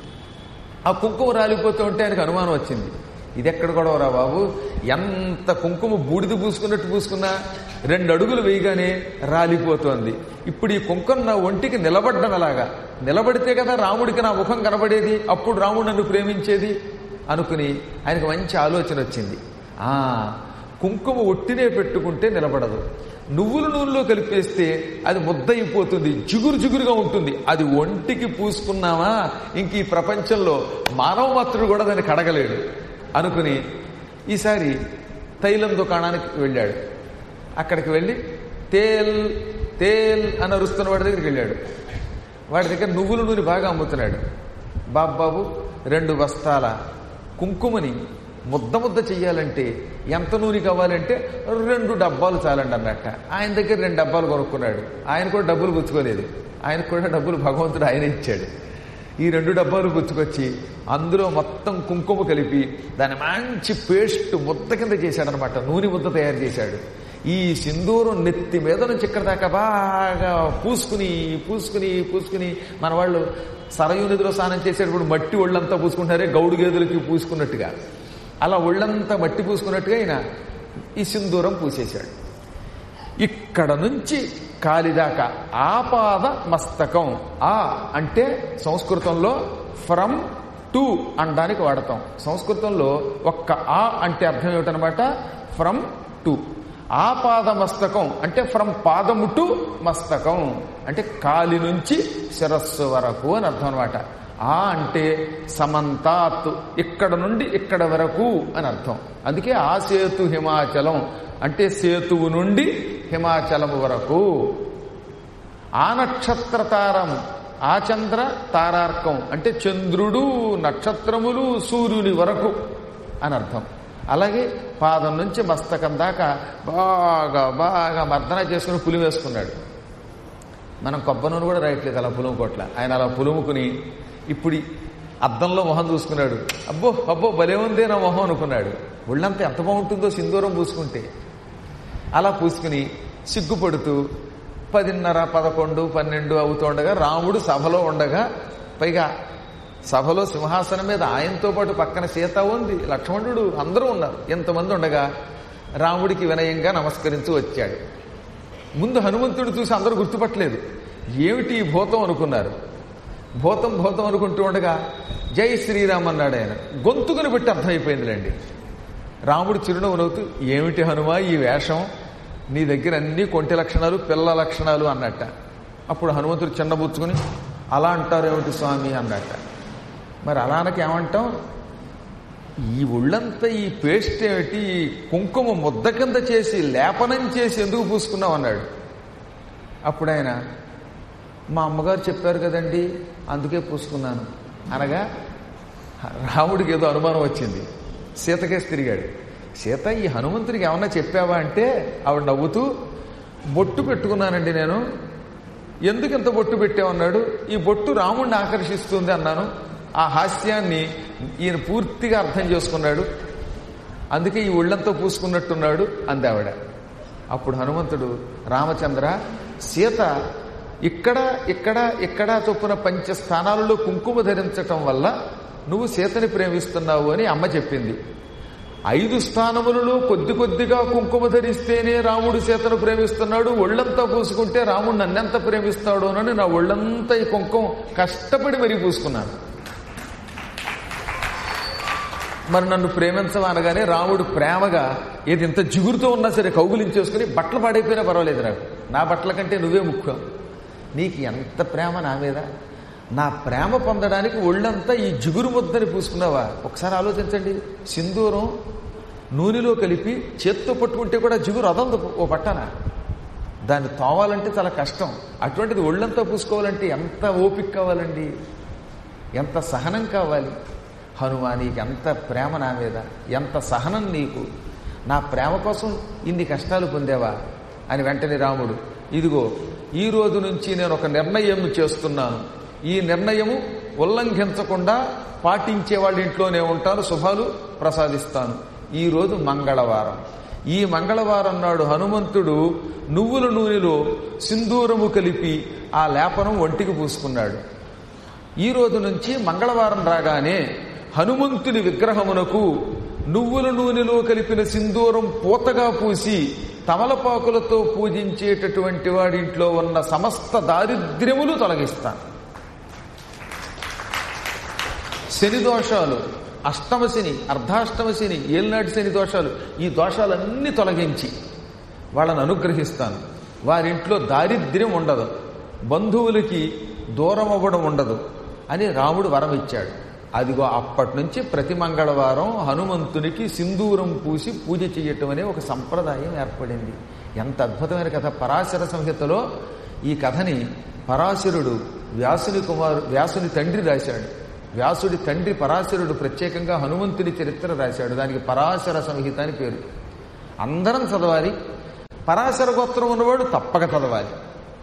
ఆ కుంకుమ రాలిపోతూ ఉంటే ఆయనకు అనుమానం వచ్చింది ఇది ఎక్కడ గొడవరా బాబు ఎంత కుంకుమ బూడిద పూసుకున్నట్టు పూసుకున్నా రెండు అడుగులు వేయగానే రాలిపోతోంది ఇప్పుడు ఈ కుంకుమ నా ఒంటికి నిలబడ్డం ఎలాగా నిలబడితే కదా రాముడికి నా ముఖం కనబడేది అప్పుడు రాముడు నన్ను ప్రేమించేది అనుకుని ఆయనకు మంచి ఆలోచన వచ్చింది ఆ కుంకుమ ఒట్టినే పెట్టుకుంటే నిలబడదు నువ్వుల నూనెలో కలిపేస్తే అది ముద్దయిపోతుంది జిగురు జిగురుగా ఉంటుంది అది ఒంటికి పూసుకున్నామా ఇంక ఈ ప్రపంచంలో మానవ మాత్రుడు కూడా దాన్ని కడగలేడు అనుకుని ఈసారి తైలం దుకాణానికి వెళ్ళాడు అక్కడికి వెళ్ళి తేల్ తేల్ అని అరుస్తున్న వాడి దగ్గరికి వెళ్ళాడు వాడి దగ్గర నువ్వుల నూనె బాగా అమ్ముతున్నాడు బాబు బాబు రెండు బస్తాల కుంకుమని ముద్ద ముద్ద చెయ్యాలంటే ఎంత నూనె కావాలంటే రెండు డబ్బాలు చాలండి అన్నట్ట ఆయన దగ్గర రెండు డబ్బాలు కొనుక్కున్నాడు ఆయన కూడా డబ్బులు పుచ్చుకోలేదు ఆయనకు కూడా డబ్బులు భగవంతుడు ఆయన ఇచ్చాడు ఈ రెండు డబ్బాలు పుచ్చుకొచ్చి అందులో మొత్తం కుంకుమ కలిపి దాన్ని మంచి పేస్ట్ ముద్ద కింద చేశాడనమాట నూనె ముద్ద తయారు చేశాడు ఈ సింధూరం నెత్తి మీద నుంచి ఇక్కడ దాకా బాగా పూసుకుని పూసుకుని పూసుకుని మన వాళ్ళు సరయు నదిలో స్నానం చేసేటప్పుడు మట్టి ఒళ్ళంతా పూసుకుంటారే గౌడు గేదెలకి పూసుకున్నట్టుగా అలా ఒళ్ళంతా మట్టి పూసుకున్నట్టుగా ఆయన ఈ సింధూరం పూసేశాడు ఇక్కడ నుంచి కాలిదాకా ఆపాద మస్తకం ఆ అంటే సంస్కృతంలో ఫ్రమ్ టు అనడానికి వాడతాం సంస్కృతంలో ఒక్క ఆ అంటే అర్థం ఏమిటనమాట ఫ్రమ్ టు ఆపాద మస్తకం అంటే ఫ్రమ్ పాదము టు మస్తకం అంటే కాలి నుంచి శిరస్సు వరకు అని అర్థం అనమాట ఆ అంటే సమంతాత్ ఇక్కడ నుండి ఇక్కడ వరకు అని అర్థం అందుకే ఆ సేతు హిమాచలం అంటే సేతువు నుండి హిమాచలము వరకు ఆ నక్షత్ర తారం ఆ చంద్ర తారార్కం అంటే చంద్రుడు నక్షత్రములు సూర్యుని వరకు అని అర్థం అలాగే పాదం నుంచి మస్తకం దాకా బాగా బాగా మర్దన చేసుకుని పులి వేసుకున్నాడు మనం కొబ్బరి నూనె కూడా రాయట్లేదు అలా పులుము కొట్ల ఆయన అలా పులుముకుని ఇప్పుడు ఈ అద్దంలో మొహం చూసుకున్నాడు అబ్బో అబ్బో భలే ఉందే నా మొహం అనుకున్నాడు ఒళ్ళంతా ఎంత బాగుంటుందో సింధూరం పూసుకుంటే అలా పూసుకుని సిగ్గుపడుతూ పదిన్నర పదకొండు పన్నెండు అవుతుండగా రాముడు సభలో ఉండగా పైగా సభలో సింహాసనం మీద ఆయనతో పాటు పక్కన సీత ఉంది లక్ష్మణుడు అందరూ ఉన్నారు ఎంతమంది ఉండగా రాముడికి వినయంగా నమస్కరించు వచ్చాడు ముందు హనుమంతుడు చూసి అందరూ గుర్తుపట్టలేదు ఏమిటి ఈ భూతం అనుకున్నారు భూతం భూతం అనుకుంటూ ఉండగా జై శ్రీరామ్ అన్నాడు ఆయన గొంతుకుని పెట్టి అర్థమైపోయిందిలేండి రాముడు చిరునవ్వు నవ్వుతూ ఏమిటి హనుమా ఈ వేషం నీ దగ్గర అన్ని కొంటి లక్షణాలు పిల్ల లక్షణాలు అన్నట్ట అప్పుడు హనుమంతుడు చిన్నబుచ్చుకుని అలా అంటారేమిటి స్వామి అన్నట్ట మరి అలానకి ఏమంటాం ఈ ఒళ్ళంతా ఈ పేస్ట్ ఏమిటి ఈ కుంకుమ ముద్ద కింద చేసి లేపనం చేసి ఎందుకు పూసుకున్నావు అన్నాడు అప్పుడు ఆయన మా అమ్మగారు చెప్పారు కదండి అందుకే పూసుకున్నాను అనగా రాముడికి ఏదో అనుమానం వచ్చింది సీతకేసి తిరిగాడు సీత ఈ హనుమంతుడికి ఏమన్నా చెప్పావా అంటే ఆవిడ నవ్వుతూ బొట్టు పెట్టుకున్నానండి నేను ఎందుకు ఇంత బొట్టు పెట్టావన్నాడు ఈ బొట్టు రాముడిని ఆకర్షిస్తుంది అన్నాను ఆ హాస్యాన్ని ఈయన పూర్తిగా అర్థం చేసుకున్నాడు అందుకే ఈ ఒళ్ళంతా పూసుకున్నట్టున్నాడు అంది ఆవిడ అప్పుడు హనుమంతుడు రామచంద్ర సీత ఇక్కడ ఇక్కడ ఇక్కడ చొప్పున పంచ స్థానాలలో కుంకుమ ధరించటం వల్ల నువ్వు సీతని ప్రేమిస్తున్నావు అని అమ్మ చెప్పింది ఐదు స్థానములలో కొద్ది కొద్దిగా కుంకుమ ధరిస్తేనే రాముడు సీతను ప్రేమిస్తున్నాడు ఒళ్ళంతా పూసుకుంటే రాముడు నన్నెంత ప్రేమిస్తాడు అని నా ఒళ్ళంతా ఈ కుంకుమ కష్టపడి మరీ పూసుకున్నాను మరి నన్ను ప్రేమించవా అనగానే రాముడు ప్రేమగా ఏది ఇంత జిగురుతో ఉన్నా సరే కౌగులించేసుకుని బట్టలు పాడైపోయినా పర్వాలేదు నాకు నా బట్టల కంటే నువ్వే ముఖ్యం నీకు ఎంత ప్రేమ నా మీద నా ప్రేమ పొందడానికి ఒళ్ళంతా ఈ జిగురు ముద్దని పూసుకున్నావా ఒకసారి ఆలోచించండి సింధూరం నూనెలో కలిపి చేత్తో పట్టుకుంటే కూడా జిగురు అదందు ఓ పట్టన దాన్ని తోవాలంటే చాలా కష్టం అటువంటిది ఒళ్ళంతా పూసుకోవాలంటే ఎంత ఓపిక కావాలండి ఎంత సహనం కావాలి హనుమా నీకు ఎంత ప్రేమ నా మీద ఎంత సహనం నీకు నా ప్రేమ కోసం ఇన్ని కష్టాలు పొందేవా అని వెంటనే రాముడు ఇదిగో ఈ రోజు నుంచి నేను ఒక నిర్ణయం చేస్తున్నాను ఈ నిర్ణయము ఉల్లంఘించకుండా పాటించే వాళ్ళ ఇంట్లోనే ఉంటాను శుభాలు ప్రసాదిస్తాను ఈ రోజు మంగళవారం ఈ మంగళవారం నాడు హనుమంతుడు నువ్వుల నూనెలో సింధూరము కలిపి ఆ లేపనం ఒంటికి పూసుకున్నాడు ఈ రోజు నుంచి మంగళవారం రాగానే హనుమంతుని విగ్రహమునకు నువ్వుల నూనెలో కలిపిన సింధూరం పూతగా పూసి తమలపాకులతో పూజించేటటువంటి వాడింట్లో ఉన్న సమస్త దారిద్ర్యములు తొలగిస్తాను శని దోషాలు అష్టమ శని అర్ధాష్టమ శని ఏలినాటి శని దోషాలు ఈ దోషాలన్నీ తొలగించి వాళ్ళని అనుగ్రహిస్తాను వారింట్లో దారిద్ర్యం ఉండదు బంధువులకి దూరం అవ్వడం ఉండదు అని రాముడు వరం ఇచ్చాడు అదిగో అప్పటి నుంచి ప్రతి మంగళవారం హనుమంతునికి సింధూరం పూసి పూజ చేయటం అనే ఒక సంప్రదాయం ఏర్పడింది ఎంత అద్భుతమైన కథ పరాశర సంహితలో ఈ కథని పరాశరుడు వ్యాసుని కుమారు వ్యాసుని తండ్రి రాశాడు వ్యాసుడి తండ్రి పరాశరుడు ప్రత్యేకంగా హనుమంతుని చరిత్ర రాశాడు దానికి పరాశర సంహిత అని పేరు అందరం చదవాలి పరాశర గోత్రం ఉన్నవాడు తప్పక చదవాలి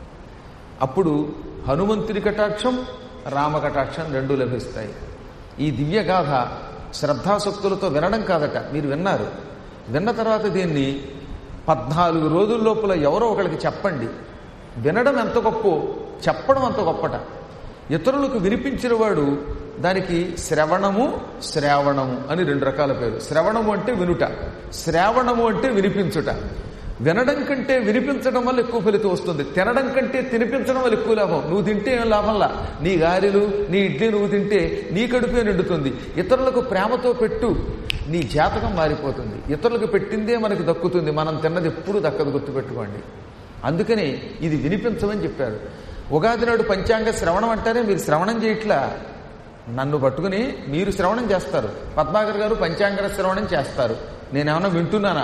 అప్పుడు హనుమంతుడి కటాక్షం రామ కటాక్షం రెండు లభిస్తాయి ఈ దివ్య గాథ శ్రద్ధాశక్తులతో వినడం కాదట మీరు విన్నారు విన్న తర్వాత దీన్ని పద్నాలుగు రోజుల లోపల ఎవరో ఒకరికి చెప్పండి వినడం ఎంత గొప్ప చెప్పడం అంత గొప్పట ఇతరులకు వినిపించిన వాడు దానికి శ్రవణము శ్రావణము అని రెండు రకాల పేరు శ్రవణము అంటే వినుట శ్రావణము అంటే వినిపించుట వినడం కంటే వినిపించడం వల్ల ఎక్కువ ఫలితం వస్తుంది తినడం కంటే తినిపించడం వల్ల ఎక్కువ లాభం నువ్వు తింటే ఏం లాభంలా నీ గారెలు నీ ఇడ్లీ నువ్వు తింటే నీ కడుపే నిండుతుంది ఇతరులకు ప్రేమతో పెట్టు నీ జాతకం మారిపోతుంది ఇతరులకు పెట్టిందే మనకి దక్కుతుంది మనం తిన్నది ఎప్పుడు దక్కదు గుర్తుపెట్టుకోండి అందుకని ఇది వినిపించమని చెప్పారు ఉగాది నాడు పంచాంగ శ్రవణం అంటారే మీరు శ్రవణం చేయట్లా నన్ను పట్టుకుని మీరు శ్రవణం చేస్తారు పద్మాకర్ గారు పంచాంగ శ్రవణం చేస్తారు నేనేమన్నా వింటున్నానా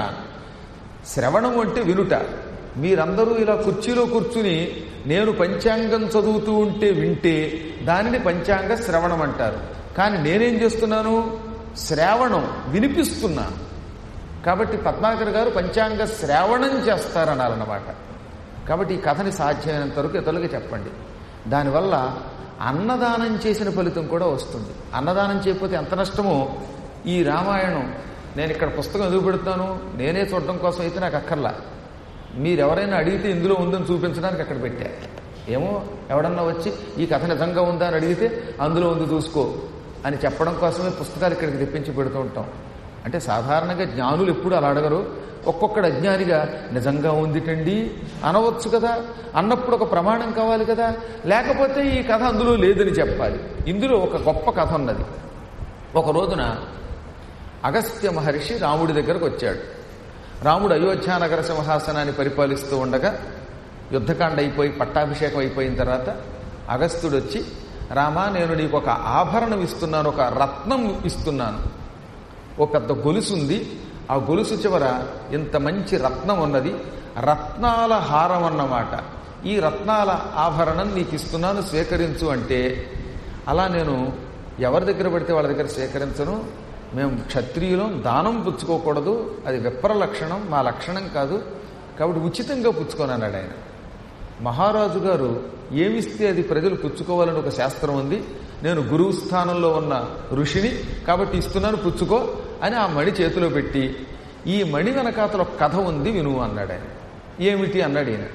శ్రవణం అంటే వినుట మీరందరూ ఇలా కుర్చీలో కూర్చుని నేను పంచాంగం చదువుతూ ఉంటే వింటే దానిని పంచాంగ శ్రవణం అంటారు కానీ నేనేం చేస్తున్నాను శ్రావణం వినిపిస్తున్నాను కాబట్టి పద్మాకర్ గారు పంచాంగ శ్రావణం చేస్తారన్నారన్నమాట కాబట్టి ఈ కథని సాధ్యమైనంత వరకు ఇతరులకి చెప్పండి దానివల్ల అన్నదానం చేసిన ఫలితం కూడా వస్తుంది అన్నదానం చేయకపోతే ఎంత నష్టమో ఈ రామాయణం నేను ఇక్కడ పుస్తకం ఎదుగు పెడుతున్నాను నేనే చూడడం కోసం అయితే నాకు అక్కర్లా మీరెవరైనా అడిగితే ఇందులో ఉందని చూపించడానికి అక్కడ పెట్టా ఏమో ఎవడన్నా వచ్చి ఈ కథ నిజంగా ఉందా అని అడిగితే అందులో ఉంది చూసుకో అని చెప్పడం కోసమే పుస్తకాలు ఇక్కడికి తెప్పించి పెడుతూ ఉంటాం అంటే సాధారణంగా జ్ఞానులు ఎప్పుడు అలా అడగరు ఒక్కొక్కడు అజ్ఞానిగా నిజంగా ఉందిటండి అనవచ్చు కదా అన్నప్పుడు ఒక ప్రమాణం కావాలి కదా లేకపోతే ఈ కథ అందులో లేదని చెప్పాలి ఇందులో ఒక గొప్ప కథ ఉన్నది ఒక రోజున అగస్త్య మహర్షి రాముడి దగ్గరకు వచ్చాడు రాముడు అయోధ్యానగర సింహాసనాన్ని పరిపాలిస్తూ ఉండగా యుద్ధకాండ అయిపోయి పట్టాభిషేకం అయిపోయిన తర్వాత అగస్త్యుడు వచ్చి రామా నేను నీకు ఒక ఆభరణం ఇస్తున్నాను ఒక రత్నం ఇస్తున్నాను ఓ పెద్ద గొలుసు ఉంది ఆ గొలుసు చివర ఇంత మంచి రత్నం ఉన్నది రత్నాల హారం అన్నమాట ఈ రత్నాల ఆభరణం నీకు ఇస్తున్నాను స్వీకరించు అంటే అలా నేను ఎవరి దగ్గర పడితే వాళ్ళ దగ్గర స్వీకరించను మేము క్షత్రియులం దానం పుచ్చుకోకూడదు అది విప్ర లక్షణం మా లక్షణం కాదు కాబట్టి ఉచితంగా పుచ్చుకోనన్నాడు ఆయన మహారాజు గారు ఏమిస్తే అది ప్రజలు పుచ్చుకోవాలని ఒక శాస్త్రం ఉంది నేను గురువు స్థానంలో ఉన్న ఋషిని కాబట్టి ఇస్తున్నాను పుచ్చుకో అని ఆ మణి చేతిలో పెట్టి ఈ మణి వెనకాతల ఒక కథ ఉంది విను అన్నాడు ఆయన ఏమిటి అన్నాడు ఈయన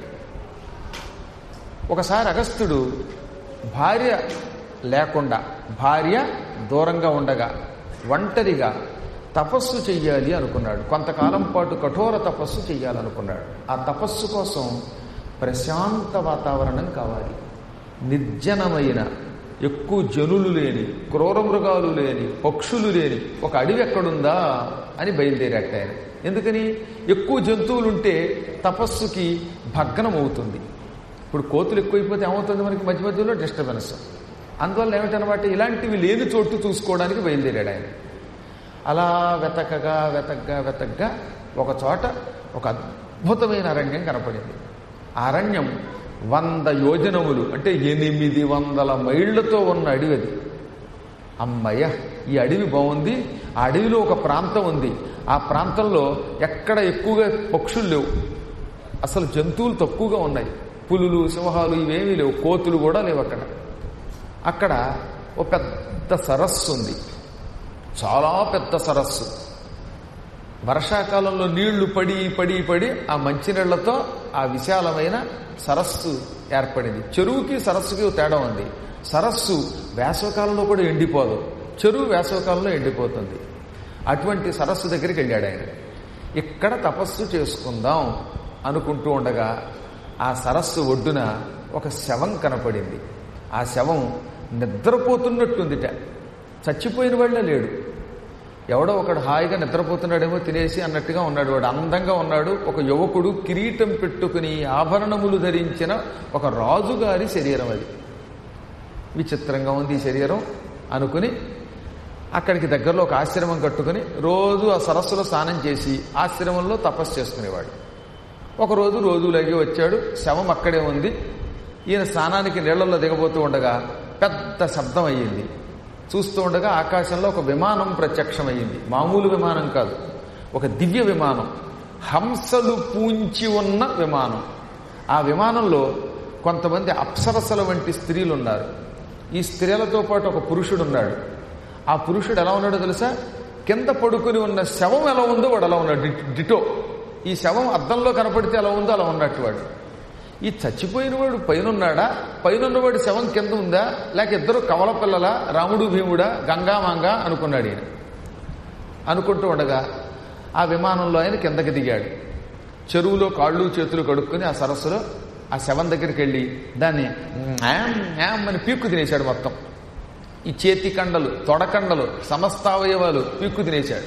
ఒకసారి అగస్త్యుడు భార్య లేకుండా భార్య దూరంగా ఉండగా ఒంటరిగా తపస్సు చెయ్యాలి అనుకున్నాడు కొంతకాలం పాటు కఠోర తపస్సు చెయ్యాలనుకున్నాడు ఆ తపస్సు కోసం ప్రశాంత వాతావరణం కావాలి నిర్జనమైన ఎక్కువ జనులు లేని క్రూర మృగాలు లేని పక్షులు లేని ఒక అడవి ఎక్కడుందా అని బయలుదేరాట ఆయన ఎందుకని ఎక్కువ జంతువులు ఉంటే తపస్సుకి భగ్నం అవుతుంది ఇప్పుడు కోతులు ఎక్కువైపోతే ఏమవుతుంది మనకి మధ్య మధ్యలో డిస్టర్బెన్స్ అందువల్ల ఏమిటనమాట ఇలాంటివి లేని చోటు చూసుకోవడానికి బయలుదేరాడు ఆయన అలా వెతకగా వెతకగా వెతకగా ఒక చోట ఒక అద్భుతమైన అరణ్యం కనపడింది ఆ అరణ్యం వంద యోజనములు అంటే ఎనిమిది వందల మైళ్లతో ఉన్న అడవి అది అమ్మయ్య ఈ అడవి బాగుంది ఆ అడవిలో ఒక ప్రాంతం ఉంది ఆ ప్రాంతంలో ఎక్కడ ఎక్కువగా పక్షులు లేవు అసలు జంతువులు తక్కువగా ఉన్నాయి పులులు సింహాలు ఇవేమీ లేవు కోతులు కూడా లేవు అక్కడ అక్కడ ఒక పెద్ద సరస్సు ఉంది చాలా పెద్ద సరస్సు వర్షాకాలంలో నీళ్లు పడి పడి పడి ఆ మంచినీళ్లతో ఆ విశాలమైన సరస్సు ఏర్పడింది చెరువుకి సరస్సుకి తేడా ఉంది సరస్సు వేసవకాలంలో కూడా ఎండిపోదు చెరువు వేసవకాలంలో ఎండిపోతుంది అటువంటి సరస్సు దగ్గరికి వెళ్ళాడు ఆయన ఇక్కడ తపస్సు చేసుకుందాం అనుకుంటూ ఉండగా ఆ సరస్సు ఒడ్డున ఒక శవం కనపడింది ఆ శవం నిద్రపోతున్నట్టుందిట చచ్చిపోయిన వాళ్ళే లేడు ఎవడో ఒకడు హాయిగా నిద్రపోతున్నాడేమో తినేసి అన్నట్టుగా ఉన్నాడు వాడు అందంగా ఉన్నాడు ఒక యువకుడు కిరీటం పెట్టుకుని ఆభరణములు ధరించిన ఒక రాజుగారి శరీరం అది విచిత్రంగా ఉంది ఈ శరీరం అనుకుని అక్కడికి దగ్గరలో ఒక ఆశ్రమం కట్టుకుని రోజు ఆ సరస్సులో స్నానం చేసి ఆశ్రమంలో తపస్సు చేసుకునేవాడు ఒకరోజు రోజులాగే వచ్చాడు శవం అక్కడే ఉంది ఈయన స్నానానికి నీళ్లలో దిగబోతూ ఉండగా పెద్ద శబ్దం అయ్యింది చూస్తూ ఉండగా ఆకాశంలో ఒక విమానం ప్రత్యక్షమయ్యింది మామూలు విమానం కాదు ఒక దివ్య విమానం హంసలు పూంచి ఉన్న విమానం ఆ విమానంలో కొంతమంది అప్సరసల వంటి స్త్రీలు ఉన్నారు ఈ స్త్రీలతో పాటు ఒక పురుషుడు ఉన్నాడు ఆ పురుషుడు ఎలా ఉన్నాడో తెలుసా కింద పడుకుని ఉన్న శవం ఎలా ఉందో వాడు అలా ఉన్నాడు డి- డిటో ఈ శవం అద్దంలో కనపడితే ఎలా ఉందో అలా ఉన్నట్టు వాడు ఈ చచ్చిపోయిన వాడు పైనున్నాడా పైనున్నవాడు శవం కింద ఉందా లేక ఇద్దరు కవల పిల్లల రాముడు భీముడా గంగా మంగా అనుకున్నాడు ఈయన అనుకుంటూ ఉండగా ఆ విమానంలో ఆయన కిందకి దిగాడు చెరువులో కాళ్ళు చేతులు కడుక్కొని ఆ సరస్సులో ఆ శవం దగ్గరికి వెళ్ళి దాన్ని మ్యామ్ మ్యామ్ అని పీక్కు తినేశాడు మొత్తం ఈ చేతి కండలు తొడకండలు సమస్తావయవాలు పీక్కు తినేశాడు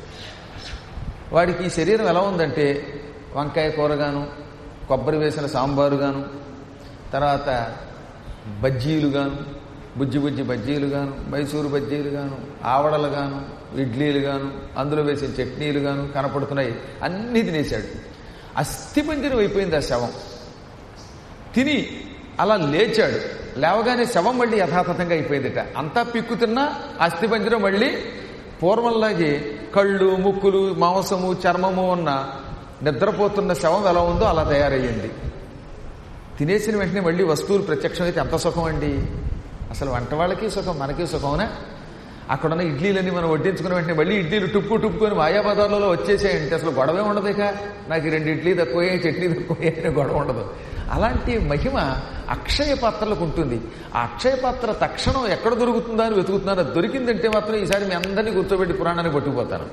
వాడికి ఈ శరీరం ఎలా ఉందంటే వంకాయ కూరగాను కొబ్బరి వేసిన సాంబారు గాను తర్వాత బజ్జీలు గాను బుజ్జి బుజ్జి బజ్జీలు గాను మైసూరు బజ్జీలు గాను ఆవడలు గాను ఇడ్లీలు గాను అందులో వేసిన చట్నీలు గాను కనపడుతున్నాయి అన్నీ తినేశాడు అస్థిపంజరం అయిపోయింది ఆ శవం తిని అలా లేచాడు లేవగానే శవం మళ్ళీ యథాతథంగా అయిపోయిందిట అంతా పిక్కు తిన్నా అస్థిపంజరం మళ్ళీ పూర్వంలాగే కళ్ళు ముక్కులు మాంసము చర్మము ఉన్న నిద్రపోతున్న శవం ఎలా ఉందో అలా తయారయ్యింది తినేసిన వెంటనే మళ్ళీ వస్తువులు ప్రత్యక్షమైతే ఎంత సుఖం అండి అసలు వంట వాళ్ళకి సుఖం మనకి సుఖమనా అక్కడున్న ఇడ్లీలన్నీ మనం వడ్డించుకున్న వెంటనే మళ్ళీ ఇడ్లీలు టుప్పు టుప్పుకొని మాయాబజార్లలో వచ్చేసాయంటే అసలు గొడవే ఉండదు ఇక నాకు ఈ రెండు ఇడ్లీ తక్కువే చట్నీ తక్కువే అనే గొడవ ఉండదు అలాంటి మహిమ అక్షయ పాత్రలకు ఉంటుంది ఆ అక్షయ పాత్ర తక్షణం ఎక్కడ దొరుకుతుందా అని వెతుకుతున్నాను అది దొరికిందంటే మాత్రం ఈసారి మీ అందరినీ కూర్చోబెట్టి పురాణాన్ని పట్టుకుపోతాను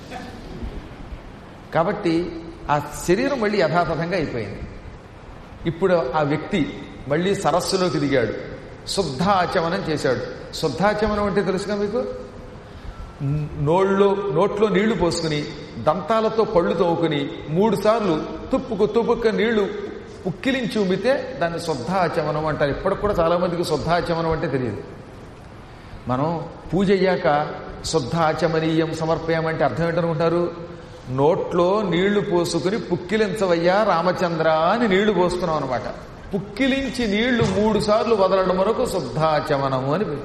కాబట్టి ఆ శరీరం మళ్ళీ యథాతథంగా అయిపోయింది ఇప్పుడు ఆ వ్యక్తి మళ్ళీ సరస్సులోకి దిగాడు శుద్ధాచమనం చేశాడు శుద్ధాచమనం అంటే తెలుసుగా మీకు నోళ్ళు నోట్లో నీళ్లు పోసుకుని దంతాలతో పళ్ళు తోముకుని మూడు సార్లు తుప్పుకు తుప్పుక్క నీళ్లు ఉక్కిలించి ఉమ్మితే దాన్ని శుద్ధాచమనం అంటారు ఇప్పటికి కూడా చాలా మందికి శుద్ధాచమనం అంటే తెలియదు మనం పూజ అయ్యాక శుద్ధాచమనీయం సమర్పయామంటే అర్థం ఏంటనుకుంటారు నోట్లో నీళ్లు పోసుకుని పుక్కిలించవయ్యా రామచంద్ర అని నీళ్లు పోసుకున్నాం అనమాట పుక్కిలించి నీళ్లు మూడు సార్లు వదలడం వరకు శుద్ధాచమనము అని పేరు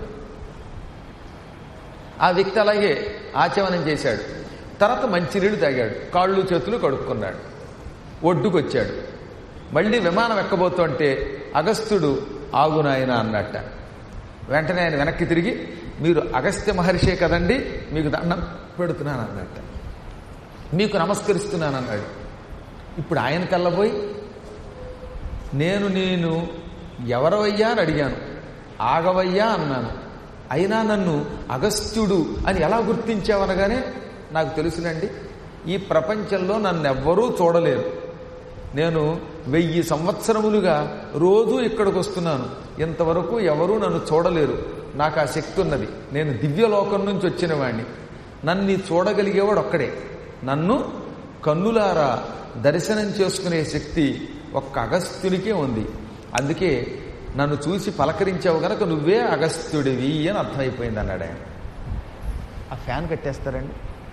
ఆ వ్యక్తి అలాగే ఆచమనం చేశాడు తర్వాత మంచినీళ్లు తాగాడు కాళ్ళు చేతులు కడుక్కున్నాడు ఒడ్డుకొచ్చాడు మళ్ళీ విమానం ఎక్కబోతుంటే అగస్త్యుడు ఆగునాయన అన్నట్ట వెంటనే ఆయన వెనక్కి తిరిగి మీరు అగస్త్య మహర్షే కదండి మీకు దండం పెడుతున్నాను అన్నట్ట మీకు నమస్కరిస్తున్నాను అన్నాడు ఇప్పుడు ఆయన కళ్ళబోయి నేను నేను ఎవరవయ్యా అని అడిగాను ఆగవయ్యా అన్నాను అయినా నన్ను అగస్త్యుడు అని ఎలా గుర్తించావనగానే నాకు తెలుసునండి ఈ ప్రపంచంలో నన్ను ఎవ్వరూ చూడలేరు నేను వెయ్యి సంవత్సరములుగా రోజు ఇక్కడికి వస్తున్నాను ఇంతవరకు ఎవరూ నన్ను చూడలేరు నాకు ఆ శక్తి ఉన్నది నేను దివ్యలోకం నుంచి వచ్చిన వాణ్ణి నన్ను చూడగలిగేవాడు ఒక్కడే నన్ను కన్నులారా దర్శనం చేసుకునే శక్తి ఒక్క అగస్త్యునికే ఉంది అందుకే నన్ను చూసి పలకరించావు గనక నువ్వే అగస్త్యుడివి అని అర్థమైపోయింది అన్నాడు ఆయన ఆ ఫ్యాన్ కట్టేస్తారండి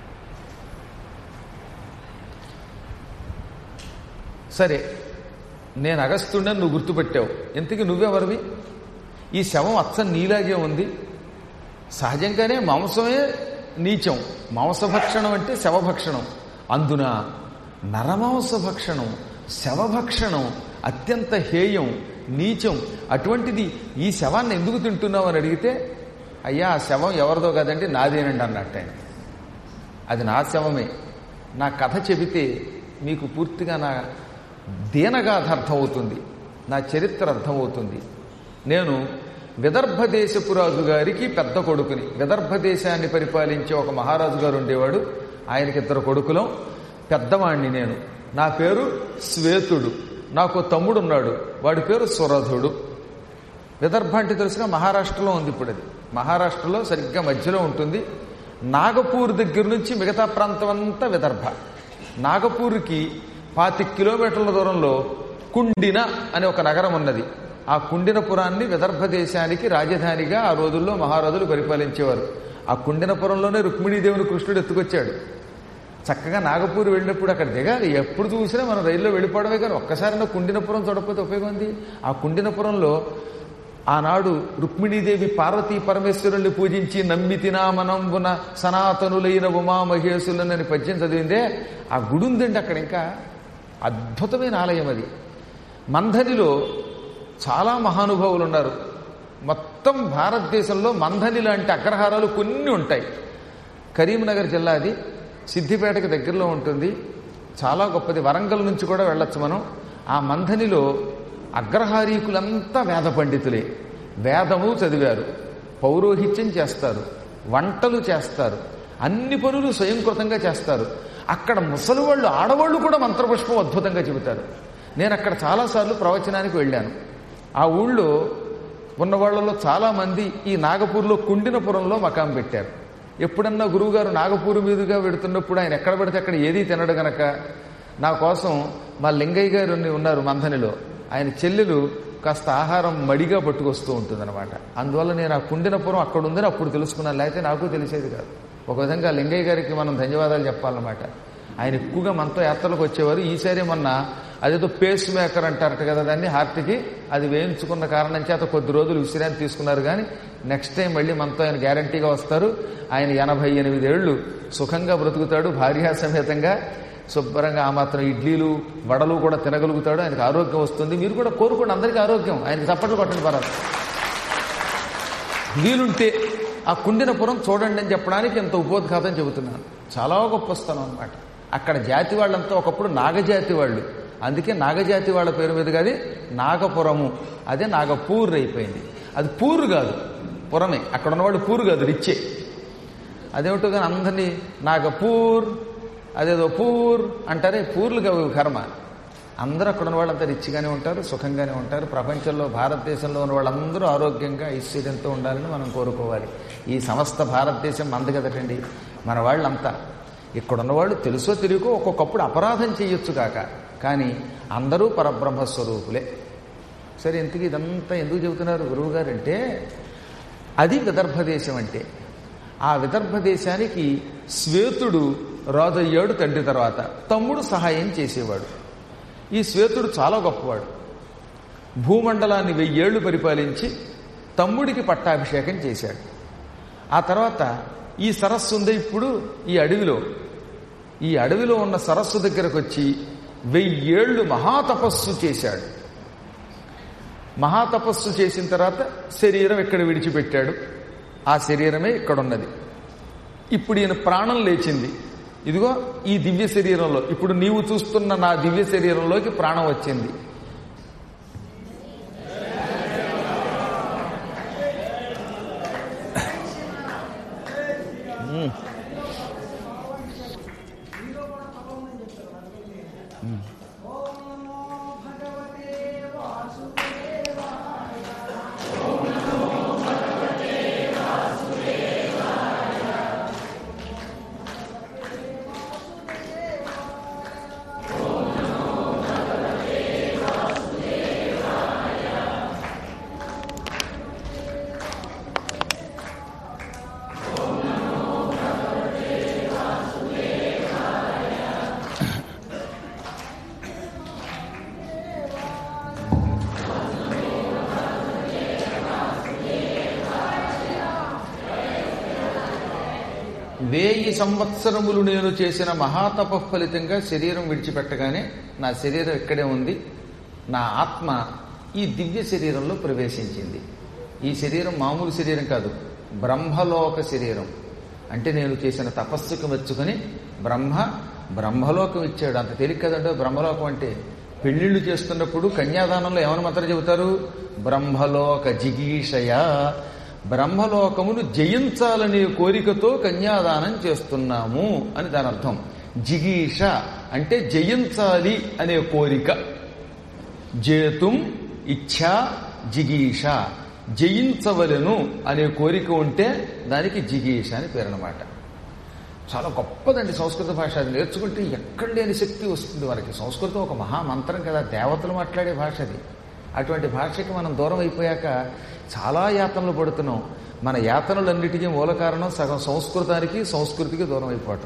సరే నేను అగస్త్యుడని నువ్వు గుర్తుపెట్టావు ఇంతకీ నువ్వెవరివి ఈ శవం అచ్చం నీలాగే ఉంది సహజంగానే మాంసమే నీచం మాంసభక్షణం అంటే శవభక్షణం అందున నరమాంస భక్షణం శవభక్షణం అత్యంత హేయం నీచం అటువంటిది ఈ శవాన్ని ఎందుకు తింటున్నావు అని అడిగితే అయ్యా ఆ శవం ఎవరిదో కదండి నాదేనండి అన్నట్టు ఆయన అది నా శవమే నా కథ చెబితే మీకు పూర్తిగా నా దీనగాథ అర్థమవుతుంది నా చరిత్ర అర్థమవుతుంది నేను విదర్భ దేశపు రాజు గారికి పెద్ద కొడుకుని విదర్భ దేశాన్ని పరిపాలించే ఒక మహారాజు గారు ఉండేవాడు ఆయనకి ఇద్దరు కొడుకులం పెద్దవాణ్ణి నేను నా పేరు శ్వేతుడు నాకు తమ్ముడు ఉన్నాడు వాడి పేరు సురధుడు విదర్భ అంటే తెలుసుగా మహారాష్ట్రలో ఉంది ఇప్పుడు అది మహారాష్ట్రలో సరిగ్గా మధ్యలో ఉంటుంది నాగపూర్ దగ్గర నుంచి మిగతా ప్రాంతం అంతా విదర్భ నాగపూర్కి పాతి కిలోమీటర్ల దూరంలో కుండిన అనే ఒక నగరం ఉన్నది ఆ కుండినపురాన్ని విదర్భ దేశానికి రాజధానిగా ఆ రోజుల్లో మహారాజులు పరిపాలించేవారు ఆ కుండినపురంలోనే రుక్మిణీదేవిని కృష్ణుడు ఎత్తుకొచ్చాడు చక్కగా నాగపూర్ వెళ్ళినప్పుడు అక్కడ దిగాలి ఎప్పుడు చూసినా మనం రైల్లో వెళ్ళిపోవడమే కానీ ఒక్కసారైనా కుండినపురం చూడకపోతే ఉపయోగం ఉంది ఆ కుండినపురంలో ఆనాడు రుక్మిణీదేవి పార్వతీ పరమేశ్వరుల్ని పూజించి నమ్మి తినామనంబున సనాతనులైన ఉమామహేశులనని పద్యం చదివిందే ఆ గుడి ఉందండి అక్కడ ఇంకా అద్భుతమైన ఆలయం అది మంధనిలో చాలా మహానుభావులు ఉన్నారు మొత్తం భారతదేశంలో మంధని లాంటి అగ్రహారాలు కొన్ని ఉంటాయి కరీంనగర్ జిల్లా అది సిద్దిపేటకి దగ్గరలో ఉంటుంది చాలా గొప్పది వరంగల్ నుంచి కూడా వెళ్ళొచ్చు మనం ఆ మంధనిలో అగ్రహారీకులంతా వేద పండితులే వేదము చదివారు పౌరోహిత్యం చేస్తారు వంటలు చేస్తారు అన్ని పనులు స్వయంకృతంగా చేస్తారు అక్కడ ముసలి వాళ్ళు ఆడవాళ్ళు కూడా మంత్రపుష్పం అద్భుతంగా చెబుతారు నేను అక్కడ చాలాసార్లు ప్రవచనానికి వెళ్ళాను ఆ ఊళ్ళో ఉన్న వాళ్ళలో చాలామంది ఈ నాగపూర్లో కుండినపురంలో మకాం పెట్టారు ఎప్పుడన్నా గురువుగారు నాగపూర్ మీదుగా వెడుతున్నప్పుడు ఆయన ఎక్కడ పెడితే అక్కడ ఏదీ తినడు గనక నా కోసం మా లింగయ్య గారు ఉన్నారు మంథనిలో ఆయన చెల్లెలు కాస్త ఆహారం మడిగా పట్టుకొస్తూ ఉంటుందన్నమాట అందువల్ల నేను ఆ కుండినపురం అక్కడ ఉందని అప్పుడు తెలుసుకున్నాను లేకపోతే నాకు తెలిసేది కాదు ఒక విధంగా లింగయ్య గారికి మనం ధన్యవాదాలు చెప్పాలన్నమాట ఆయన ఎక్కువగా మనతో యాత్రలకు వచ్చేవారు ఈసారి మొన్న అదేదో పేస్ మేకర్ అంటారట కదా దాన్ని హార్ట్కి అది వేయించుకున్న కారణం చేత కొద్ది రోజులు విశ్రాంతి తీసుకున్నారు కానీ నెక్స్ట్ టైం మళ్ళీ మనతో ఆయన గ్యారంటీగా వస్తారు ఆయన ఎనభై ఎనిమిది ఏళ్ళు సుఖంగా బ్రతుకుతాడు భార్యా సమేతంగా శుభ్రంగా ఆ మాత్రం ఇడ్లీలు వడలు కూడా తినగలుగుతాడు ఆయనకు ఆరోగ్యం వస్తుంది మీరు కూడా కోరుకోండి అందరికీ ఆరోగ్యం ఆయనకి చప్పట్లు కొట్టండి పర్వాలేదు వీలుంటే ఆ కుండినపురం చూడండి అని చెప్పడానికి ఇంత ఉపోద్ఘాతం చెబుతున్నాను చాలా గొప్ప స్థలం అనమాట అక్కడ జాతి వాళ్ళంతా ఒకప్పుడు నాగజాతి వాళ్ళు అందుకే నాగజాతి వాళ్ళ పేరు మీద కాదు నాగపురము అదే నాగపూర్ అయిపోయింది అది పూరు కాదు పురమే అక్కడ ఉన్నవాళ్ళు పూరు కాదు రిచ్చే అదేమిటో కానీ అందరినీ నాగపూర్ అదేదో పూర్ అంటారే పూర్లు కావు కర్మ అందరూ అక్కడ ఉన్న వాళ్ళంతా రిచ్గానే ఉంటారు సుఖంగానే ఉంటారు ప్రపంచంలో భారతదేశంలో ఉన్న వాళ్ళందరూ ఆరోగ్యంగా ఐశ్వర్యంతో ఉండాలని మనం కోరుకోవాలి ఈ సమస్త భారతదేశం మంది కదటండి మన వాళ్ళంతా ఇక్కడ ఉన్నవాళ్ళు తెలుసో తెలియకో ఒక్కొక్కప్పుడు అపరాధం చేయొచ్చు కాక కానీ అందరూ పరబ్రహ్మస్వరూపులే సరే ఇంతకీ ఇదంతా ఎందుకు చెబుతున్నారు గురువుగారు అంటే అది విదర్భ దేశం అంటే ఆ విదర్భ దేశానికి శ్వేతుడు రాజయ్యాడు తండ్రి తర్వాత తమ్ముడు సహాయం చేసేవాడు ఈ శ్వేతుడు చాలా గొప్పవాడు భూమండలాన్ని వెయ్యేళ్లు పరిపాలించి తమ్ముడికి పట్టాభిషేకం చేశాడు ఆ తర్వాత ఈ సరస్సు ఉంది ఇప్పుడు ఈ అడవిలో ఈ అడవిలో ఉన్న సరస్సు దగ్గరకు వచ్చి వెయ్యేళ్లు మహాతపస్సు చేశాడు మహాతపస్సు చేసిన తర్వాత శరీరం ఇక్కడ విడిచిపెట్టాడు ఆ శరీరమే ఇక్కడున్నది ఇప్పుడు ఈయన ప్రాణం లేచింది ఇదిగో ఈ దివ్య శరీరంలో ఇప్పుడు నీవు చూస్తున్న నా దివ్య శరీరంలోకి ప్రాణం వచ్చింది వేయి సంవత్సరములు నేను చేసిన మహాతప ఫలితంగా శరీరం విడిచిపెట్టగానే నా శరీరం ఇక్కడే ఉంది నా ఆత్మ ఈ దివ్య శరీరంలో ప్రవేశించింది ఈ శరీరం మామూలు శరీరం కాదు బ్రహ్మలోక శరీరం అంటే నేను చేసిన తపస్సుకు మెచ్చుకొని బ్రహ్మ బ్రహ్మలోకం ఇచ్చాడు అంత తేలిక కదంటే బ్రహ్మలోకం అంటే పెళ్లిళ్ళు చేస్తున్నప్పుడు కన్యాదానంలో ఏమని మాత్రం చెబుతారు బ్రహ్మలోక జిగీషయ బ్రహ్మలోకమును జయించాలనే కోరికతో కన్యాదానం చేస్తున్నాము అని దాని అర్థం జిగీష అంటే జయించాలి అనే కోరిక జేతుం ఇచ్ఛా జిగీష జయించవలెను అనే కోరిక ఉంటే దానికి జిగీష అని పేరు అనమాట చాలా గొప్పదండి సంస్కృత భాష అది నేర్చుకుంటే ఎక్కడ లేని శక్తి వస్తుంది వారికి సంస్కృతం ఒక మహామంత్రం కదా దేవతలు మాట్లాడే భాష అది అటువంటి భాషకి మనం దూరం అయిపోయాక చాలా యాతనలు పడుతున్నాం మన యాతనలన్నిటికీ మూల కారణం సగం సంస్కృతానికి సంస్కృతికి దూరం అయిపోవటం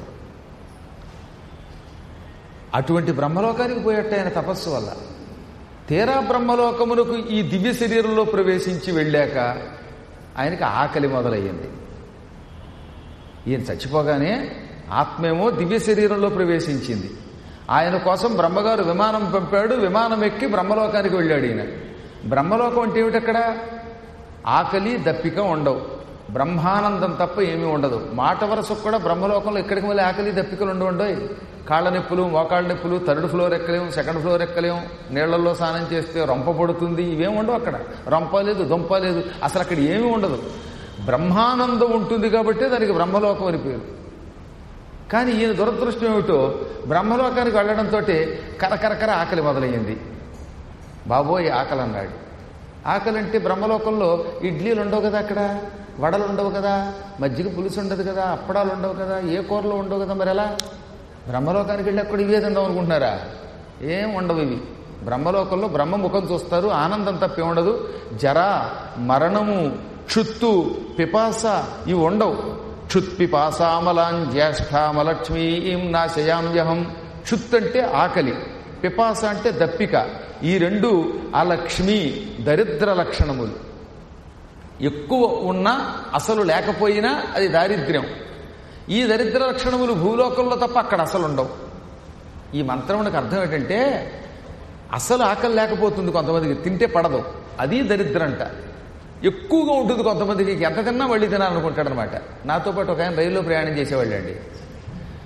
అటువంటి బ్రహ్మలోకానికి పోయట్టు ఆయన తపస్సు వల్ల తీరా బ్రహ్మలోకమునకు ఈ దివ్య శరీరంలో ప్రవేశించి వెళ్ళాక ఆయనకి ఆకలి మొదలయ్యింది ఈయన చచ్చిపోగానే ఆత్మేమో దివ్య శరీరంలో ప్రవేశించింది ఆయన కోసం బ్రహ్మగారు విమానం పంపాడు విమానం ఎక్కి బ్రహ్మలోకానికి వెళ్ళాడు ఈయన బ్రహ్మలోకం అంటే ఏమిటక్కడ ఆకలి దప్పిక ఉండవు బ్రహ్మానందం తప్ప ఏమీ ఉండదు మాట వరసకు కూడా బ్రహ్మలోకంలో ఎక్కడికి మళ్ళీ ఆకలి దప్పికలు ఉండి ఉండవు కాళ్ళ నొప్పులు మోకాళ్ళ నొప్పులు థర్డ్ ఫ్లోర్ ఎక్కలేము సెకండ్ ఫ్లోర్ ఎక్కలేము నీళ్లలో స్నానం చేస్తే రొంప పడుతుంది ఇవేం ఉండవు అక్కడ రొంప లేదు దొంప లేదు అసలు అక్కడ ఏమీ ఉండదు బ్రహ్మానందం ఉంటుంది కాబట్టి దానికి బ్రహ్మలోకం అని పేరు కానీ ఈయన దురదృష్టం ఏమిటో బ్రహ్మలోకానికి వెళ్ళడంతో కరకరకర ఆకలి మొదలయ్యింది బాబోయ్ ఆకలి అన్నాడు ఆకలి అంటే బ్రహ్మలోకంలో ఇడ్లీలు ఉండవు కదా అక్కడ వడలు ఉండవు కదా మజ్జిగ పులుసు ఉండదు కదా అప్పడాలు ఉండవు కదా ఏ కూరలు ఉండవు కదా మరి ఎలా బ్రహ్మలోకానికి వెళ్ళి అక్కడ ఇవే తిందాం అనుకుంటున్నారా ఏం ఉండవు ఇవి బ్రహ్మలోకంలో బ్రహ్మ ముఖం చూస్తారు ఆనందం తప్పే ఉండదు జర మరణము క్షుత్తు పిపాస ఇవి ఉండవు క్షుత్పిపాసామలాం జ్యేష్ఠామలక్ష్మీం నాశయామ్యహం క్షుత్ అంటే ఆకలి పిపాస అంటే దప్పిక ఈ రెండు అలక్ష్మి దరిద్ర లక్షణములు ఎక్కువ ఉన్నా అసలు లేకపోయినా అది దారిద్ర్యం ఈ దరిద్ర లక్షణములు భూలోకంలో తప్ప అక్కడ అసలు ఉండవు ఈ మంత్రమునికి అర్థం ఏంటంటే అసలు ఆకలి లేకపోతుంది కొంతమందికి తింటే పడదు అది దరిద్రంట ఎక్కువగా ఉంటుంది కొంతమందికి ఎంత తిన్నా మళ్ళీ తినాలనుకుంటాడనమాట నాతో పాటు ఒక ఆయన రైల్లో ప్రయాణం చేసేవాళ్ళండి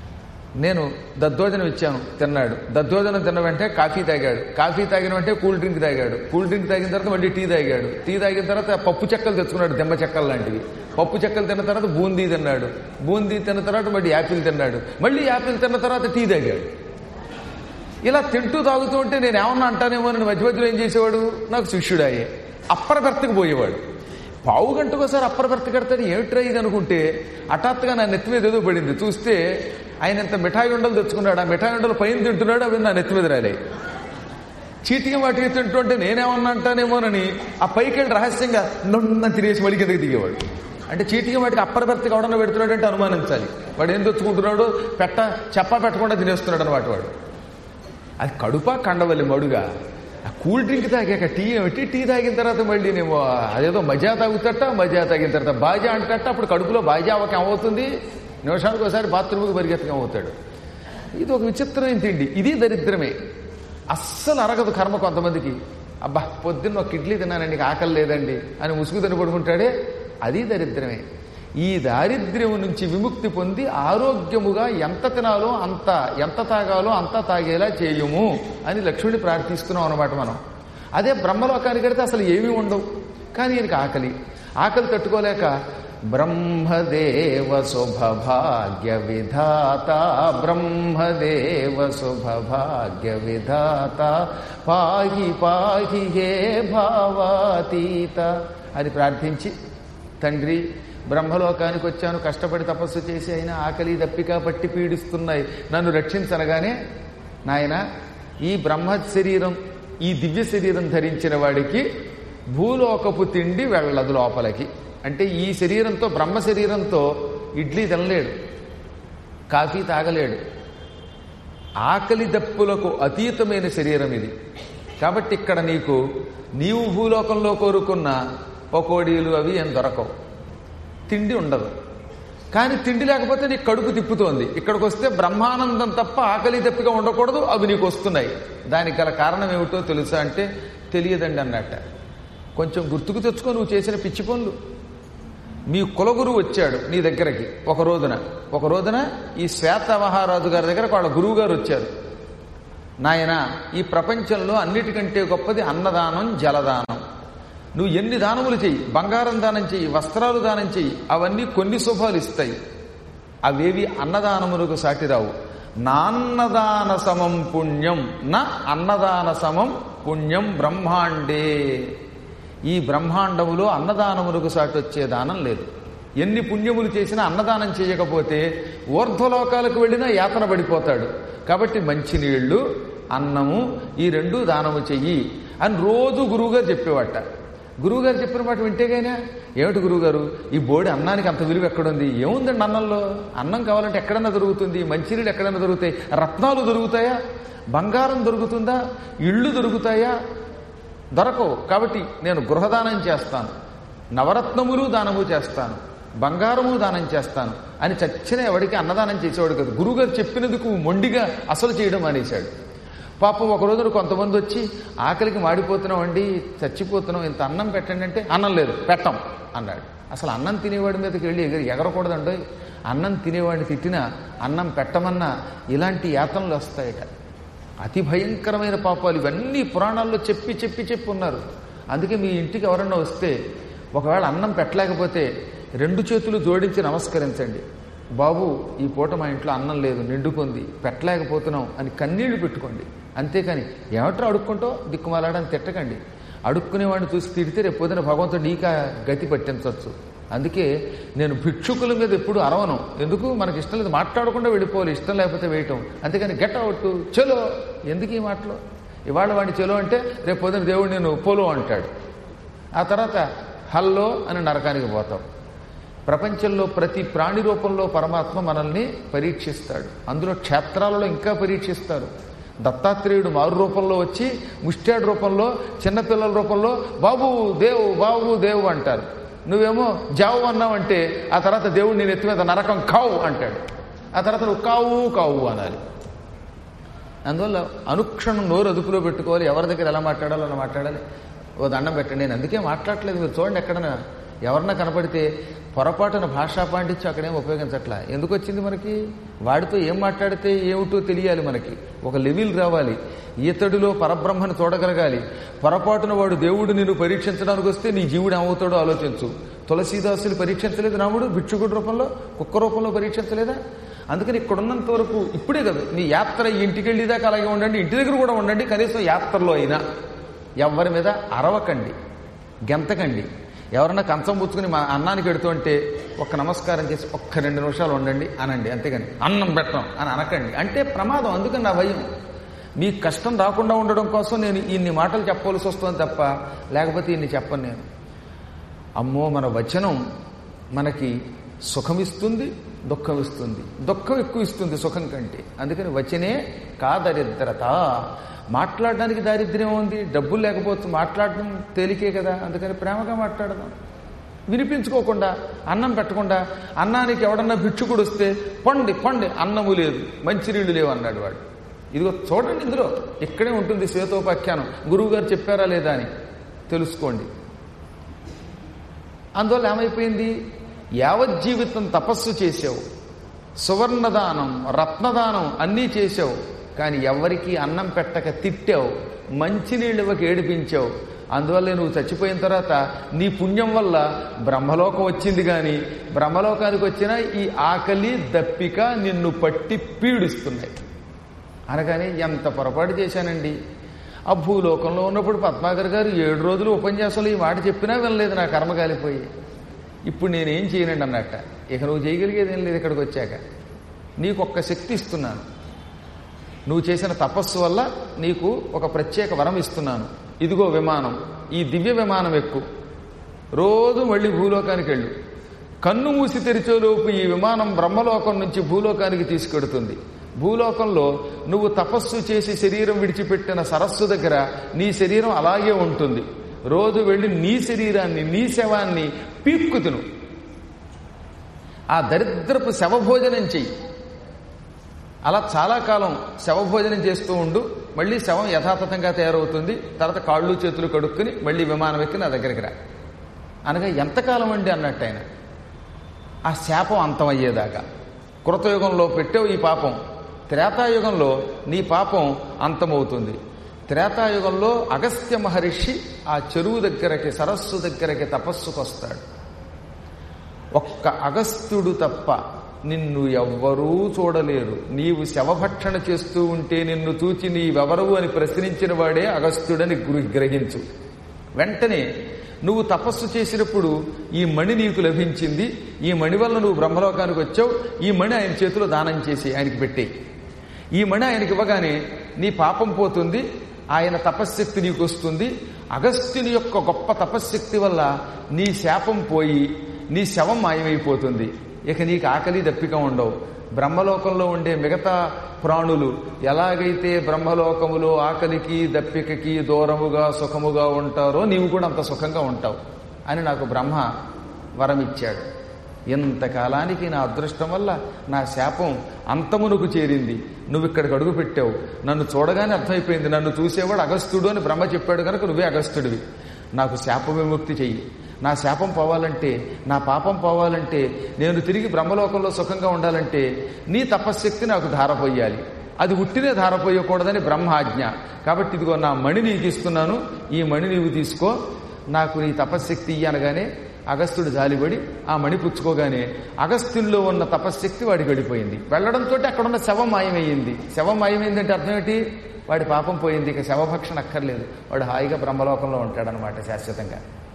నేను దద్దోజనం ఇచ్చాను తిన్నాడు దద్దోజనం తిన్న వెంటనే కాఫీ తాగాడు కాఫీ తాగిన వెంటనే కూల్ డ్రింక్ తాగాడు కూల్ డ్రింక్ తాగిన తర్వాత మళ్ళీ టీ తాగాడు టీ తాగిన తర్వాత పప్పు చెక్కలు తెచ్చుకున్నాడు దెమ్మ చెక్కలు లాంటివి పప్పు చెక్కలు తిన్న తర్వాత బూందీ తిన్నాడు బూందీ తిన్న తర్వాత మళ్ళీ యాపిల్ తిన్నాడు మళ్ళీ యాపిల్ తిన్న తర్వాత టీ తాగాడు ఇలా తింటూ తాగుతూ ఉంటే నేను ఏమన్నా అంటానేమో అని మధ్య మధ్యలో ఏం చేసేవాడు నాకు శిష్యుడాయే అప్పర్ బెర్త్కి పోయేవాడు పావు గంటకోసారి అప్పర్ బెర్త్ కడతాడు ఏమిట్రా ఇది అనుకుంటే హఠాత్తుగా నా నెత్తి మీద ఏదో పడింది చూస్తే ఆయన ఇంత మిఠాయి ఉండలు తెచ్చుకున్నాడు ఆ మిఠాయి ఉండలు పైన తింటున్నాడు అవి నా నెత్తి మీద రాలే చీటికి వాటికి తింటుంటే నేనేమన్నా అంటానేమోనని ఆ పైకి వెళ్ళి రహస్యంగా నొన్న తినేసి మళ్ళీ కిందకి దిగేవాడు అంటే చీటికి వాటికి అప్పర్ బెర్త్ కావడంలో పెడుతున్నాడు అంటే అనుమానించాలి వాడు ఏం తెచ్చుకుంటున్నాడు పెట్ట చెప్పా పెట్టకుండా తినేస్తున్నాడు అనమాట వాడు అది కడుపా కండవల్లి మడుగా ఆ కూల్ డ్రింక్ తాగాక టీ ఏమిటి టీ తాగిన తర్వాత మళ్ళీ నేను అదేదో మజా తాగుతట మజా తాగిన తర్వాత బాజా అంటట అప్పుడు కడుపులో బాజా అవక ఏమవుతుంది నిమిషానికి ఒకసారి బాత్రూమ్కి పరిగెత్తకం అవుతాడు ఇది ఒక విచిత్రమైన తిండి ఇది దరిద్రమే అస్సలు అరగదు కర్మ కొంతమందికి అబ్బా పొద్దున్న ఒక ఇడ్లీ తిన్నానండి నీకు ఆకలి లేదండి అని ముసుగు తిని పడుకుంటాడే అది దరిద్రమే ఈ దారిద్ర్యం నుంచి విముక్తి పొంది ఆరోగ్యముగా ఎంత తినాలో అంత ఎంత తాగాలో అంత తాగేలా చేయుము అని లక్ష్ముడిని ప్రార్థిస్తున్నాం అనమాట మనం అదే బ్రహ్మలోకానికి వెడితే అసలు ఏమీ ఉండవు కానీ ఈయనకి ఆకలి ఆకలి తట్టుకోలేక బ్రహ్మదేవ శుభభాగ్య విధాత బ్రహ్మదేవ శుభభాగ్య విధాత పాహి పాహి హే భావాతీత అని ప్రార్థించి తండ్రి బ్రహ్మలోకానికి వచ్చాను కష్టపడి తపస్సు చేసి అయినా ఆకలి దప్పిక పట్టి పీడిస్తున్నాయి నన్ను రక్షించనగానే నాయన ఈ బ్రహ్మ శరీరం ఈ దివ్య శరీరం ధరించిన వాడికి భూలోకపు తిండి వెళ్ళదు లోపలికి అంటే ఈ శరీరంతో బ్రహ్మ శరీరంతో ఇడ్లీ తినలేడు కాఫీ తాగలేడు ఆకలి దప్పులకు అతీతమైన శరీరం ఇది కాబట్టి ఇక్కడ నీకు నీవు భూలోకంలో కోరుకున్న పకోడీలు అవి ఏం దొరకవు తిండి ఉండదు కానీ తిండి లేకపోతే నీకు కడుపు తిప్పుతోంది ఇక్కడికి వస్తే బ్రహ్మానందం తప్ప ఆకలి దప్పిగా ఉండకూడదు అవి నీకు వస్తున్నాయి దానికి గల కారణం ఏమిటో తెలుసా అంటే తెలియదండి అన్నట్ట కొంచెం గుర్తుకు తెచ్చుకో నువ్వు చేసిన పిచ్చి పనులు మీ కులగురువు వచ్చాడు నీ దగ్గరకి ఒక రోజున ఒక రోజున ఈ శ్వేత మహారాజు గారి దగ్గర వాళ్ళ గురువు గారు వచ్చారు నాయన ఈ ప్రపంచంలో అన్నిటికంటే గొప్పది అన్నదానం జలదానం నువ్వు ఎన్ని దానములు చెయ్యి బంగారం దానం చెయ్యి వస్త్రాలు దానం చెయ్యి అవన్నీ కొన్ని శుభాలు ఇస్తాయి అవేవి అన్నదానములకు సాటిరావు నాన్నదాన సమం పుణ్యం నా అన్నదాన సమం పుణ్యం బ్రహ్మాండే ఈ బ్రహ్మాండములో అన్నదానములకు సాటి వచ్చే దానం లేదు ఎన్ని పుణ్యములు చేసినా అన్నదానం చేయకపోతే ఊర్ధ్వలోకాలకు వెళ్ళినా యాతన పడిపోతాడు కాబట్టి మంచినీళ్లు అన్నము ఈ రెండు దానము చెయ్యి అని రోజు గురువుగారు చెప్పేవాట గురువుగారు చెప్పిన మాట వింటేగైనా ఏమిటి గురువుగారు ఈ బోడి అన్నానికి అంత విలువ ఎక్కడుంది ఏముందండి అన్నంలో అన్నం కావాలంటే ఎక్కడన్నా దొరుకుతుంది మంచినీళ్ళు ఎక్కడన్నా దొరుకుతాయి రత్నాలు దొరుకుతాయా బంగారం దొరుకుతుందా ఇళ్ళు దొరుకుతాయా దొరకవు కాబట్టి నేను గృహదానం చేస్తాను నవరత్నములు దానము చేస్తాను బంగారము దానం చేస్తాను అని చచ్చిన ఎవడికి అన్నదానం చేసేవాడు కదా గురువుగారు చెప్పినందుకు మొండిగా అసలు చేయడం మానేశాడు పాపం ఒక రోజున కొంతమంది వచ్చి ఆకలికి మాడిపోతున్నాం అండి చచ్చిపోతున్నాం ఇంత అన్నం పెట్టండి అంటే అన్నం లేదు పెట్టం అన్నాడు అసలు అన్నం తినేవాడి మీదకి వెళ్ళి ఎగర ఎగరకూడదండి అన్నం తినేవాడిని తిట్టినా అన్నం పెట్టమన్నా ఇలాంటి యాతనలు వస్తాయట అతి భయంకరమైన పాపాలు ఇవన్నీ పురాణాల్లో చెప్పి చెప్పి చెప్పి ఉన్నారు అందుకే మీ ఇంటికి ఎవరన్నా వస్తే ఒకవేళ అన్నం పెట్టలేకపోతే రెండు చేతులు జోడించి నమస్కరించండి బాబు ఈ పూట మా ఇంట్లో అన్నం లేదు నిండుకుంది పెట్టలేకపోతున్నాం అని కన్నీళ్లు పెట్టుకోండి అంతేకాని ఏమిట్రా అడుక్కుంటో దిక్కుమాలాడని తిట్టకండి అడుక్కునేవాడిని చూసి తిడితే రేపు పొద్దున భగవంతుడు నీక గతి పట్టించవచ్చు అందుకే నేను భిక్షుకుల మీద ఎప్పుడు అరవను ఎందుకు మనకి ఇష్టం లేదు మాట్లాడకుండా వెళ్ళిపోవాలి ఇష్టం లేకపోతే వేయటం అంతేకాని గెట్ అవుట్ చలో ఎందుకు ఈ మాటలు ఇవాళ వాడిని చలో అంటే రేపు పొద్దున దేవుడు నేను పోలో అంటాడు ఆ తర్వాత హల్లో అని నరకానికి పోతాం ప్రపంచంలో ప్రతి ప్రాణి రూపంలో పరమాత్మ మనల్ని పరీక్షిస్తాడు అందులో క్షేత్రాలలో ఇంకా పరీక్షిస్తారు దత్తాత్రేయుడు మారు రూపంలో వచ్చి ముష్టాడు రూపంలో చిన్నపిల్లల రూపంలో బాబు దేవు బాబు దేవు అంటారు నువ్వేమో జావు అన్నావంటే ఆ తర్వాత దేవుడు నేను ఎత్తి మీద నరకం కావు అంటాడు ఆ తర్వాత నువ్వు కావు కావు అనాలి అందువల్ల అనుక్షణం నోరు అదుపులో పెట్టుకోవాలి ఎవరి దగ్గర ఎలా మాట్లాడాలో అలా మాట్లాడాలి ఓ దండం పెట్టండి నేను అందుకే మాట్లాడట్లేదు మీరు చూడండి ఎక్కడైనా ఎవరన్నా కనపడితే పొరపాటున భాషా పాండిత్యం అక్కడేం ఉపయోగించట్లా ఎందుకు వచ్చింది మనకి వాడితో ఏం మాట్లాడితే ఏమిటో తెలియాలి మనకి ఒక లెవెల్ రావాలి ఈతడిలో పరబ్రహ్మను చూడగలగాలి పొరపాటున వాడు దేవుడు నిన్ను పరీక్షించడానికి వస్తే నీ జీవుడు ఏమవుతాడో ఆలోచించు తులసీదాసులు పరీక్షించలేదు రాముడు భిక్షుకుడి రూపంలో కుక్క రూపంలో పరీక్షించలేదా అందుకని ఇక్కడ ఉన్నంత వరకు ఇప్పుడే కదా మీ యాత్ర ఇంటికి వెళ్ళేదాకా అలాగే ఉండండి ఇంటి దగ్గర కూడా ఉండండి కనీసం యాత్రలో అయినా ఎవరి మీద అరవకండి గెంతకండి ఎవరన్నా కంచం పుచ్చుకుని మా అన్నానికి ఎడుతుంటే ఒక్క నమస్కారం చేసి ఒక్క రెండు నిమిషాలు ఉండండి అనండి అంతేగాని అన్నం పెట్టం అని అనకండి అంటే ప్రమాదం అందుకని నా భయం మీకు కష్టం రాకుండా ఉండడం కోసం నేను ఇన్ని మాటలు చెప్పవలసి వస్తుంది తప్ప లేకపోతే ఇన్ని చెప్పను నేను అమ్మో మన వచనం మనకి సుఖమిస్తుంది దుఃఖం ఇస్తుంది దుఃఖం ఎక్కువ ఇస్తుంది సుఖం కంటే అందుకని వచనే కాదరిద్రత మాట్లాడడానికి దారిద్ర్యం ఉంది డబ్బులు లేకపోతే మాట్లాడడం తేలికే కదా అందుకని ప్రేమగా మాట్లాడదాం వినిపించుకోకుండా అన్నం పెట్టకుండా అన్నానికి ఎవడన్నా భిక్షుకుడు వస్తే పండి పండి అన్నము లేదు మంచినీళ్ళు లేవు అన్నాడు వాడు ఇదిగో చూడండి ఇందులో ఇక్కడే ఉంటుంది శ్వేతోపాఖ్యానం గురువుగారు చెప్పారా లేదా అని తెలుసుకోండి అందువల్ల ఏమైపోయింది యావజ్జీవితం తపస్సు చేసావు సువర్ణదానం రత్నదానం అన్నీ చేసావు కానీ ఎవరికి అన్నం పెట్టక తిట్టావు మంచినీళ్ళు ఇవ్వక ఏడిపించావు అందువల్ల నువ్వు చచ్చిపోయిన తర్వాత నీ పుణ్యం వల్ల బ్రహ్మలోకం వచ్చింది కానీ బ్రహ్మలోకానికి వచ్చిన ఈ ఆకలి దప్పిక నిన్ను పట్టి పీడిస్తున్నాయి అనగానే ఎంత పొరపాటు చేశానండి ఆ భూలోకంలో ఉన్నప్పుడు పద్మాకర్ గారు ఏడు రోజులు ఉపన్యాసంలో ఈ మాట చెప్పినా వినలేదు నా కర్మ కాలిపోయి ఇప్పుడు నేనేం చేయనండి అన్నట్ట ఇక నువ్వు చేయగలిగేది ఏం లేదు ఇక్కడికి వచ్చాక నీకు ఒక్క శక్తి ఇస్తున్నాను నువ్వు చేసిన తపస్సు వల్ల నీకు ఒక ప్రత్యేక వరం ఇస్తున్నాను ఇదిగో విమానం ఈ దివ్య విమానం ఎక్కువ రోజు మళ్ళీ భూలోకానికి వెళ్ళు కన్ను మూసి తెరిచేలోపు ఈ విమానం బ్రహ్మలోకం నుంచి భూలోకానికి తీసుకెడుతుంది భూలోకంలో నువ్వు తపస్సు చేసి శరీరం విడిచిపెట్టిన సరస్సు దగ్గర నీ శరీరం అలాగే ఉంటుంది రోజు వెళ్ళి నీ శరీరాన్ని నీ శవాన్ని పీక్కు తిను ఆ దరిద్రపు శవభోజనం చెయ్యి అలా చాలా కాలం శవభోజనం చేస్తూ ఉండు మళ్ళీ శవం యథాతథంగా తయారవుతుంది తర్వాత కాళ్ళు చేతులు కడుక్కుని మళ్ళీ విమానం ఎక్కి నా దగ్గరికి రా అనగా ఎంతకాలం అండి అన్నట్టు ఆయన ఆ శాపం అంతమయ్యేదాకా కృతయుగంలో పెట్టావు ఈ పాపం త్రేతాయుగంలో నీ పాపం అంతమవుతుంది త్రేతాయుగంలో అగస్త్య మహర్షి ఆ చెరువు దగ్గరకి సరస్సు దగ్గరకి తపస్సుకు వస్తాడు ఒక్క అగస్త్యుడు తప్ప నిన్ను ఎవ్వరూ చూడలేరు నీవు శవభక్షణ చేస్తూ ఉంటే నిన్ను చూచి నీవెవరవు అని ప్రశ్నించిన వాడే అగస్త్యుడని గురి గ్రహించు వెంటనే నువ్వు తపస్సు చేసినప్పుడు ఈ మణి నీకు లభించింది ఈ మణి వల్ల నువ్వు బ్రహ్మలోకానికి వచ్చావు ఈ మణి ఆయన చేతిలో దానం చేసి ఆయనకి పెట్టే ఈ మణి ఆయనకి ఇవ్వగానే నీ పాపం పోతుంది ఆయన తపశ్శక్తి నీకు వస్తుంది అగస్త్యుని యొక్క గొప్ప తపశ్శక్తి వల్ల నీ శాపం పోయి నీ శవం మాయమైపోతుంది ఇక నీకు ఆకలి దప్పిక ఉండవు బ్రహ్మలోకంలో ఉండే మిగతా ప్రాణులు ఎలాగైతే బ్రహ్మలోకములో ఆకలికి దప్పికకి దూరముగా సుఖముగా ఉంటారో నీవు కూడా అంత సుఖంగా ఉంటావు అని నాకు బ్రహ్మ వరమిచ్చాడు ఇంతకాలానికి నా అదృష్టం వల్ల నా శాపం అంతమునకు చేరింది నువ్వు ఇక్కడికి అడుగు పెట్టావు నన్ను చూడగానే అర్థమైపోయింది నన్ను చూసేవాడు అగస్త్యుడు అని బ్రహ్మ చెప్పాడు కనుక నువ్వే అగస్త్యుడివి నాకు శాప విముక్తి చెయ్యి నా శాపం పోవాలంటే నా పాపం పోవాలంటే నేను తిరిగి బ్రహ్మలోకంలో సుఖంగా ఉండాలంటే నీ తపశ్శక్తి నాకు ధారపోయాలి అది ఉట్టినే ధారపోయకూడదని బ్రహ్మ ఆజ్ఞ కాబట్టి ఇదిగో నా మణి నీకు ఇస్తున్నాను ఈ మణి నీవు తీసుకో నాకు నీ తపశ్శక్తి ఇయ్యి అనగానే అగస్త్యుడు జాలిపడి ఆ మణి పుచ్చుకోగానే అగస్త్యుల్లో ఉన్న తపశ్శక్తి వాడికి వెళ్ళిపోయింది వెళ్లడంతో అక్కడున్న శవం మాయమయ్యింది శవం మాయమైందంటే అర్థం ఏంటి వాడి పాపం పోయింది ఇక శవభక్షణ అక్కర్లేదు వాడు హాయిగా బ్రహ్మలోకంలో ఉంటాడనమాట శాశ్వతంగా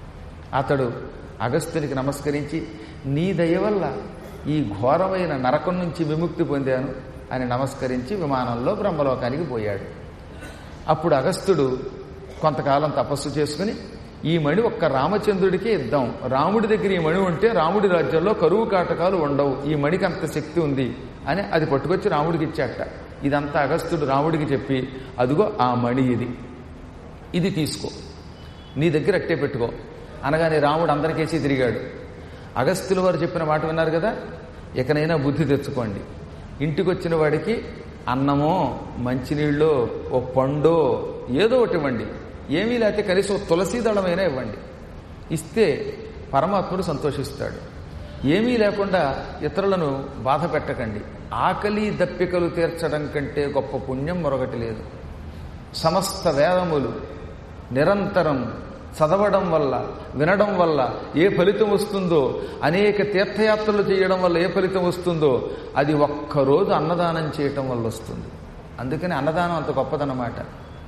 అతడు అగస్త్యునికి నమస్కరించి నీ దయ వల్ల ఈ ఘోరమైన నరకం నుంచి విముక్తి పొందాను అని నమస్కరించి విమానంలో బ్రహ్మలోకానికి పోయాడు అప్పుడు అగస్త్యుడు కొంతకాలం తపస్సు చేసుకుని ఈ మణి ఒక్క రామచంద్రుడికే ఇద్దాం రాముడి దగ్గర ఈ మణి ఉంటే రాముడి రాజ్యంలో కరువు కాటకాలు ఉండవు ఈ మణికి అంత శక్తి ఉంది అని అది పట్టుకొచ్చి రాముడికి ఇచ్చాట ఇదంతా అగస్త్యుడు రాముడికి చెప్పి అదిగో ఆ మణి ఇది ఇది తీసుకో నీ దగ్గర అట్టే పెట్టుకో అనగానే రాముడు అందరికేసి తిరిగాడు అగస్త్యుల వారు చెప్పిన మాట విన్నారు కదా ఇకనైనా బుద్ధి తెచ్చుకోండి ఇంటికి వచ్చిన వాడికి అన్నమో మంచినీళ్ళో ఓ పండో ఏదో ఒకటి ఇవ్వండి ఏమీ లేకపోతే కనీసం తులసి దళమైనా ఇవ్వండి ఇస్తే పరమాత్ముడు సంతోషిస్తాడు ఏమీ లేకుండా ఇతరులను బాధ పెట్టకండి ఆకలి దప్పికలు తీర్చడం కంటే గొప్ప పుణ్యం మరొకటి లేదు సమస్త వేదములు నిరంతరం చదవడం వల్ల వినడం వల్ల ఏ ఫలితం వస్తుందో అనేక తీర్థయాత్రలు చేయడం వల్ల ఏ ఫలితం వస్తుందో అది ఒక్కరోజు అన్నదానం చేయటం వల్ల వస్తుంది అందుకని అన్నదానం అంత గొప్పదన్నమాట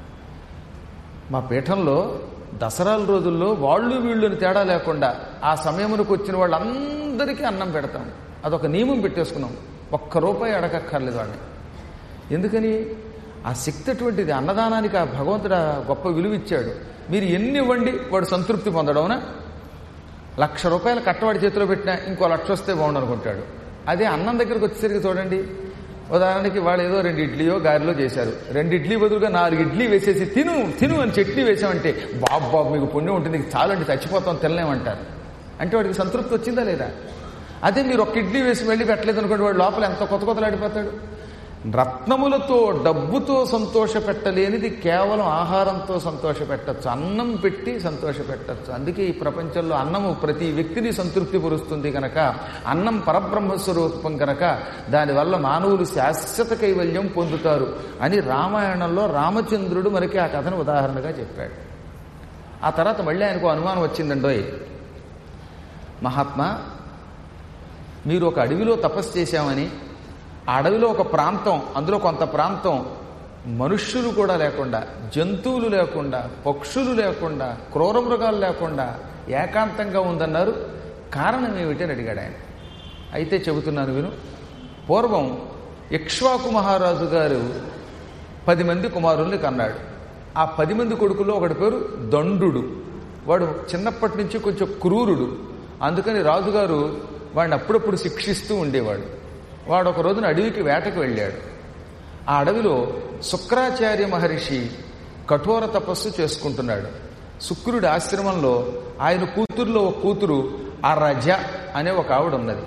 మా పీఠంలో దసరాల రోజుల్లో వాళ్ళు వీళ్ళని తేడా లేకుండా ఆ సమయమునకు వచ్చిన వాళ్ళందరికీ అన్నం పెడతాం అదొక నియమం పెట్టేసుకున్నాం ఒక్క రూపాయి అడగక్కర్లేదు వాడిని ఎందుకని ఆ శక్తి అటువంటిది అన్నదానానికి ఆ భగవంతుడు ఆ గొప్ప విలువ ఇచ్చాడు మీరు ఎన్ని ఇవ్వండి వాడు సంతృప్తి పొందడవునా లక్ష రూపాయలు కట్టవాడి చేతిలో పెట్టినా ఇంకో లక్ష వస్తే బాగుండు అనుకుంటాడు అదే అన్నం దగ్గరకు వచ్చేసరికి చూడండి ఉదాహరణకి వాళ్ళు ఏదో రెండు ఇడ్లీయో గారిలో చేశారు రెండు ఇడ్లీ బదులుగా నాలుగు ఇడ్లీ వేసేసి తిను తిను అని చట్నీ వేసామంటే బాబు బాబు మీకు పుణ్యం ఉంటుంది చాలండి చచ్చిపోతాం తినలేమంటారు అంటే వాడికి సంతృప్తి వచ్చిందా లేదా అదే మీరు ఒక ఇడ్లీ వేసి వెళ్ళి పెట్టలేదు అనుకోండి వాడు లోపల ఎంత కొత్త కొత్తలాడిపోతాడు రత్నములతో డబ్బుతో సంతోష పెట్టలేనిది కేవలం ఆహారంతో సంతోష పెట్టచ్చు అన్నం పెట్టి సంతోష పెట్టచ్చు అందుకే ఈ ప్రపంచంలో అన్నము ప్రతి వ్యక్తిని సంతృప్తి పరుస్తుంది కనుక అన్నం పరబ్రహ్మ స్వరూపం కనుక దానివల్ల మానవులు శాశ్వత కైవల్యం పొందుతారు అని రామాయణంలో రామచంద్రుడు మనకి ఆ కథను ఉదాహరణగా చెప్పాడు ఆ తర్వాత మళ్ళీ ఆయనకు అనుమానం వచ్చిందండోయ్ మహాత్మా మీరు ఒక అడవిలో తపస్సు చేశామని ఆ అడవిలో ఒక ప్రాంతం అందులో కొంత ప్రాంతం మనుష్యులు కూడా లేకుండా జంతువులు లేకుండా పక్షులు లేకుండా క్రూర మృగాలు లేకుండా ఏకాంతంగా ఉందన్నారు కారణం ఏమిటని అడిగాడు ఆయన అయితే చెబుతున్నాను విను పూర్వం ఇక్ష్వాకు మహారాజు గారు పది మంది కుమారుల్ని కన్నాడు ఆ పది మంది కొడుకుల్లో ఒకటి పేరు దండుడు వాడు చిన్నప్పటి నుంచి కొంచెం క్రూరుడు అందుకని రాజుగారు వాడిని అప్పుడప్పుడు శిక్షిస్తూ ఉండేవాడు వాడు ఒక రోజున అడవికి వేటకు వెళ్ళాడు ఆ అడవిలో శుక్రాచార్య మహర్షి కఠోర తపస్సు చేసుకుంటున్నాడు శుక్రుడి ఆశ్రమంలో ఆయన కూతురులో ఒక కూతురు ఆ రజ అనే ఒక ఆవిడ ఉన్నది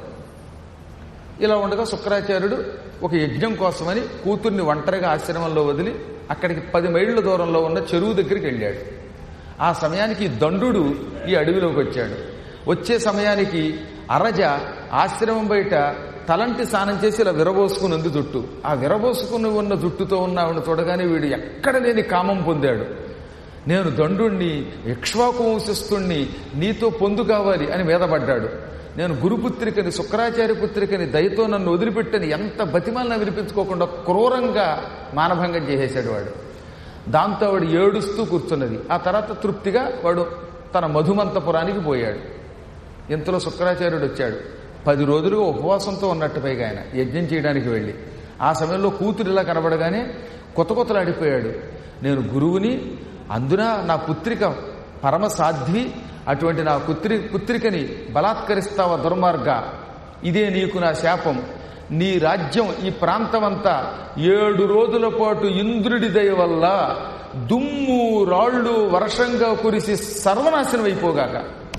ఇలా ఉండగా శుక్రాచార్యుడు ఒక యజ్ఞం కోసమని కూతుర్ని ఒంటరిగా ఆశ్రమంలో వదిలి అక్కడికి పది మైళ్ళ దూరంలో ఉన్న చెరువు దగ్గరికి వెళ్ళాడు ఆ సమయానికి ఈ దండుడు ఈ అడవిలోకి వచ్చాడు వచ్చే సమయానికి అరజ ఆశ్రమం బయట తలంటి స్నానం చేసి ఇలా విరబోసుకుని ఉంది జుట్టు ఆ విరబోసుకుని ఉన్న జుట్టుతో ఉన్న ఆవిడ చూడగానే వీడు ఎక్కడ లేని కామం పొందాడు నేను దండుణ్ణి ఇక్ష్వాకు వంశస్థుణ్ణి నీతో పొందు కావాలి అని మీదపడ్డాడు నేను గురుపుత్రికని శుక్రాచార్య పుత్రికని దయతో నన్ను వదిలిపెట్టని ఎంత బతిమాలను వినిపించుకోకుండా క్రూరంగా మానభంగం చేసేశాడు వాడు దాంతో వాడు ఏడుస్తూ కూర్చున్నది ఆ తర్వాత తృప్తిగా వాడు తన మధుమంతపురానికి పోయాడు ఇంతలో శుక్రాచార్యుడు వచ్చాడు పది రోజులుగా ఉపవాసంతో ఉన్నట్టు పైగా ఆయన యజ్ఞం చేయడానికి వెళ్ళి ఆ సమయంలో కూతురు ఇలా కనబడగానే కొత్త కొత్తలాడిపోయాడు నేను గురువుని అందున నా పుత్రిక పరమ సాధ్వి అటువంటి నా పుత్రి పుత్రికని బలాత్కరిస్తావా దుర్మార్గ ఇదే నీకు నా శాపం నీ రాజ్యం ఈ ప్రాంతమంతా ఏడు రోజుల పాటు ఇంద్రుడి దయ వల్ల దుమ్ము రాళ్ళు వర్షంగా కురిసి సర్వనాశనం అయిపోగాక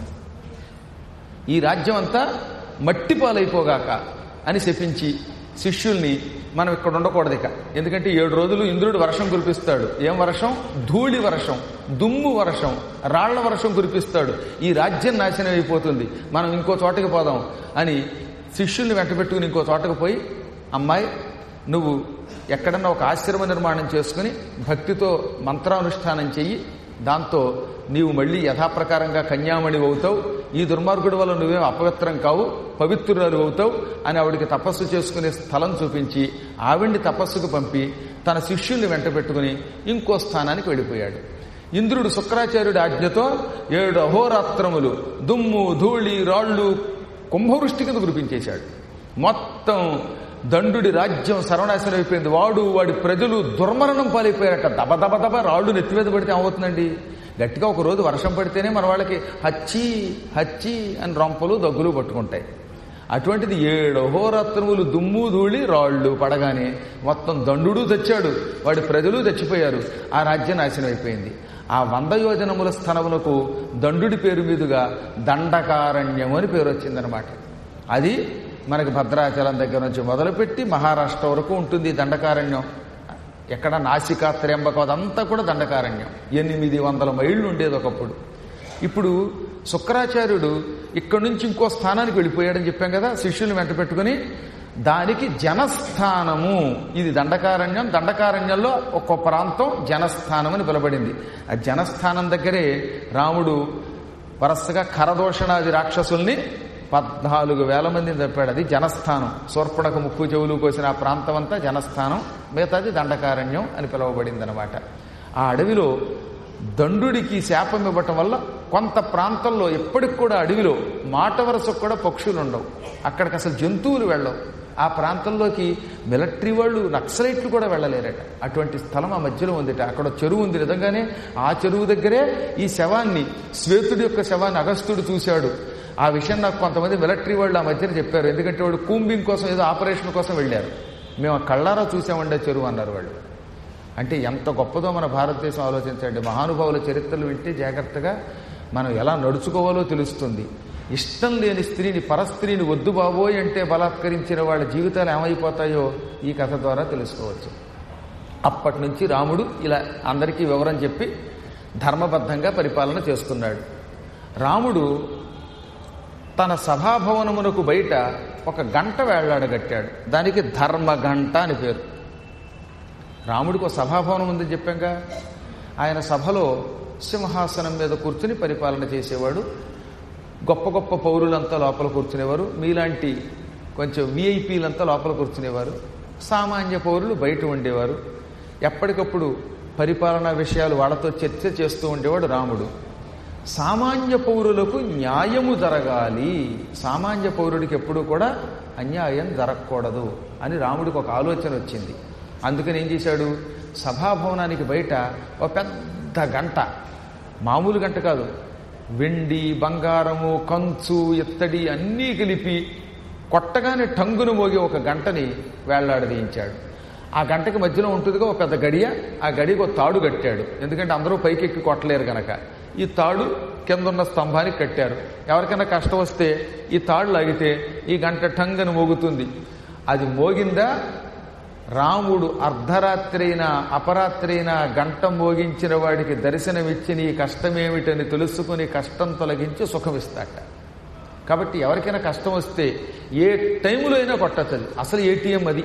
ఈ రాజ్యం అంతా మట్టి పాలైపోగాక అని శపించి శిష్యుల్ని మనం ఇక్కడ ఉండకూడదు ఇక ఎందుకంటే ఏడు రోజులు ఇంద్రుడు వర్షం కురిపిస్తాడు ఏం వర్షం ధూళి వర్షం దుమ్ము వర్షం రాళ్ల వర్షం కురిపిస్తాడు ఈ రాజ్యం నాశనం అయిపోతుంది మనం ఇంకో చోటకి పోదాం అని శిష్యుల్ని వెంట పెట్టుకుని ఇంకో చోటకు పోయి అమ్మాయి నువ్వు ఎక్కడన్నా ఒక ఆశ్రమ నిర్మాణం చేసుకుని భక్తితో మంత్రానుష్ఠానం చెయ్యి దాంతో నీవు మళ్ళీ యథాప్రకారంగా కన్యామణి అవుతావు ఈ దుర్మార్గుడి వల్ల నువ్వేం అపవిత్రం కావు పవిత్రురాలు అవుతావు అని ఆవిడికి తపస్సు చేసుకునే స్థలం చూపించి ఆవిడ్ని తపస్సుకు పంపి తన శిష్యుల్ని వెంట పెట్టుకుని ఇంకో స్థానానికి వెళ్ళిపోయాడు ఇంద్రుడు శుక్రాచార్యుడి ఆజ్ఞతో ఏడు అహోరాత్రములు దుమ్ము ధూళి రాళ్ళు కుంభవృష్టి కింద కురిపించేశాడు మొత్తం దండుడి రాజ్యం సర్వనాశనం అయిపోయింది వాడు వాడి ప్రజలు దుర్మరణం పాలైపోయారట దబ దబ దబ రాళ్ళు నెత్తి మీద పడితే ఏమవుతుందండి గట్టిగా ఒక రోజు వర్షం పడితేనే మన వాళ్ళకి హచ్చి హచ్చి అని రొంపలు దగ్గులు పట్టుకుంటాయి అటువంటిది ఏడు అహోరాత్రములు దుమ్ము ధూళి రాళ్ళు పడగానే మొత్తం దండుడు తెచ్చాడు వాడి ప్రజలు చచ్చిపోయారు ఆ రాజ్యం నాశనం అయిపోయింది ఆ వంద యోజనముల స్థనములకు దండుడి పేరు మీదుగా దండకారణ్యం అని పేరు వచ్చిందనమాట అది మనకి భద్రాచలం దగ్గర నుంచి మొదలుపెట్టి మహారాష్ట్ర వరకు ఉంటుంది ఈ దండకారణ్యం ఎక్కడ నాసికా త్ర్యంబకం అదంతా కూడా దండకారణ్యం ఎనిమిది వందల మైళ్ళు ఉండేది ఒకప్పుడు ఇప్పుడు శుక్రాచార్యుడు ఇక్కడి నుంచి ఇంకో స్థానానికి వెళ్ళిపోయాడని చెప్పాం కదా శిష్యుల్ని వెంట పెట్టుకుని దానికి జనస్థానము ఇది దండకారణ్యం దండకారణ్యంలో ఒక ప్రాంతం జనస్థానం అని పిలబడింది ఆ జనస్థానం దగ్గరే రాముడు వరసగా ఖరదోషణాది రాక్షసుల్ని పద్నాలుగు వేల మందిని చంపాడు అది జనస్థానం సూర్పణకు ముక్కు చెవులు కోసిన ఆ ప్రాంతం అంతా జనస్థానం మిగతాది దండకారణ్యం అని పిలువబడింది అనమాట ఆ అడవిలో దండుడికి శాపం ఇవ్వటం వల్ల కొంత ప్రాంతంలో ఎప్పటికి కూడా అడవిలో మాట వరుసకు కూడా పక్షులు ఉండవు అక్కడికి అసలు జంతువులు వెళ్ళవు ఆ ప్రాంతంలోకి మిలిటరీ వాళ్ళు నక్సలైట్లు కూడా వెళ్ళలేరట అటువంటి స్థలం ఆ మధ్యలో ఉందిట అక్కడ చెరువు ఉంది నిజంగానే ఆ చెరువు దగ్గరే ఈ శవాన్ని శ్వేతుడి యొక్క శవాన్ని అగస్త్యుడు చూశాడు ఆ విషయం నాకు కొంతమంది మిలిటరీ వాళ్ళు ఆ మధ్యన చెప్పారు ఎందుకంటే వాళ్ళు కూంబింగ్ కోసం ఏదో ఆపరేషన్ కోసం వెళ్ళారు మేము ఆ కళ్ళారా చూసామండి ఆ చెరువు అన్నారు వాళ్ళు అంటే ఎంత గొప్పదో మన భారతదేశం ఆలోచించండి మహానుభావుల చరిత్రలు వింటే జాగ్రత్తగా మనం ఎలా నడుచుకోవాలో తెలుస్తుంది ఇష్టం లేని స్త్రీని పరస్త్రీని వద్దు బాబోయ్ అంటే బలాత్కరించిన వాళ్ళ జీవితాలు ఏమైపోతాయో ఈ కథ ద్వారా తెలుసుకోవచ్చు అప్పటి నుంచి రాముడు ఇలా అందరికీ వివరం చెప్పి ధర్మబద్ధంగా పరిపాలన చేస్తున్నాడు రాముడు తన సభాభవనమునకు బయట ఒక గంట వేళ్లాడగట్టాడు దానికి ధర్మగంట అని పేరు రాముడికి ఒక సభాభవనం ఉందని చెప్పాంగా ఆయన సభలో సింహాసనం మీద కూర్చుని పరిపాలన చేసేవాడు గొప్ప గొప్ప పౌరులంతా లోపల కూర్చునేవారు మీలాంటి కొంచెం విఐపీలంతా లోపల కూర్చునేవారు సామాన్య పౌరులు బయట ఉండేవారు ఎప్పటికప్పుడు పరిపాలనా విషయాలు వాళ్ళతో చర్చ చేస్తూ ఉండేవాడు రాముడు సామాన్య పౌరులకు న్యాయము జరగాలి సామాన్య పౌరుడికి ఎప్పుడూ కూడా అన్యాయం జరగకూడదు అని రాముడికి ఒక ఆలోచన వచ్చింది అందుకని ఏం చేశాడు సభాభవనానికి బయట ఒక పెద్ద గంట మామూలు గంట కాదు వెండి బంగారము కంచు ఇత్తడి అన్నీ కలిపి కొట్టగానే టంగును మోగి ఒక గంటని వేళ్లాడదీయించాడు ఆ గంటకి మధ్యలో ఉంటుందిగా ఒక పెద్ద గడియ ఆ గడికి ఒక తాడు కట్టాడు ఎందుకంటే అందరూ పైకి ఎక్కి కొట్టలేరు గనక ఈ తాడు కింద ఉన్న స్తంభానికి కట్టారు ఎవరికైనా కష్టం వస్తే ఈ తాడు లాగితే ఈ గంట టంగను మోగుతుంది అది మోగిందా రాముడు అర్ధరాత్రి అయినా అపరాత్రి అయినా గంట మోగించిన వాడికి దర్శనమిచ్చి నీ కష్టమేమిటని తెలుసుకుని కష్టం తొలగించి సుఖమిస్తాట కాబట్టి ఎవరికైనా కష్టం వస్తే ఏ టైంలో అయినా కొట్టచ్చు అది అసలు ఏటీఎం అది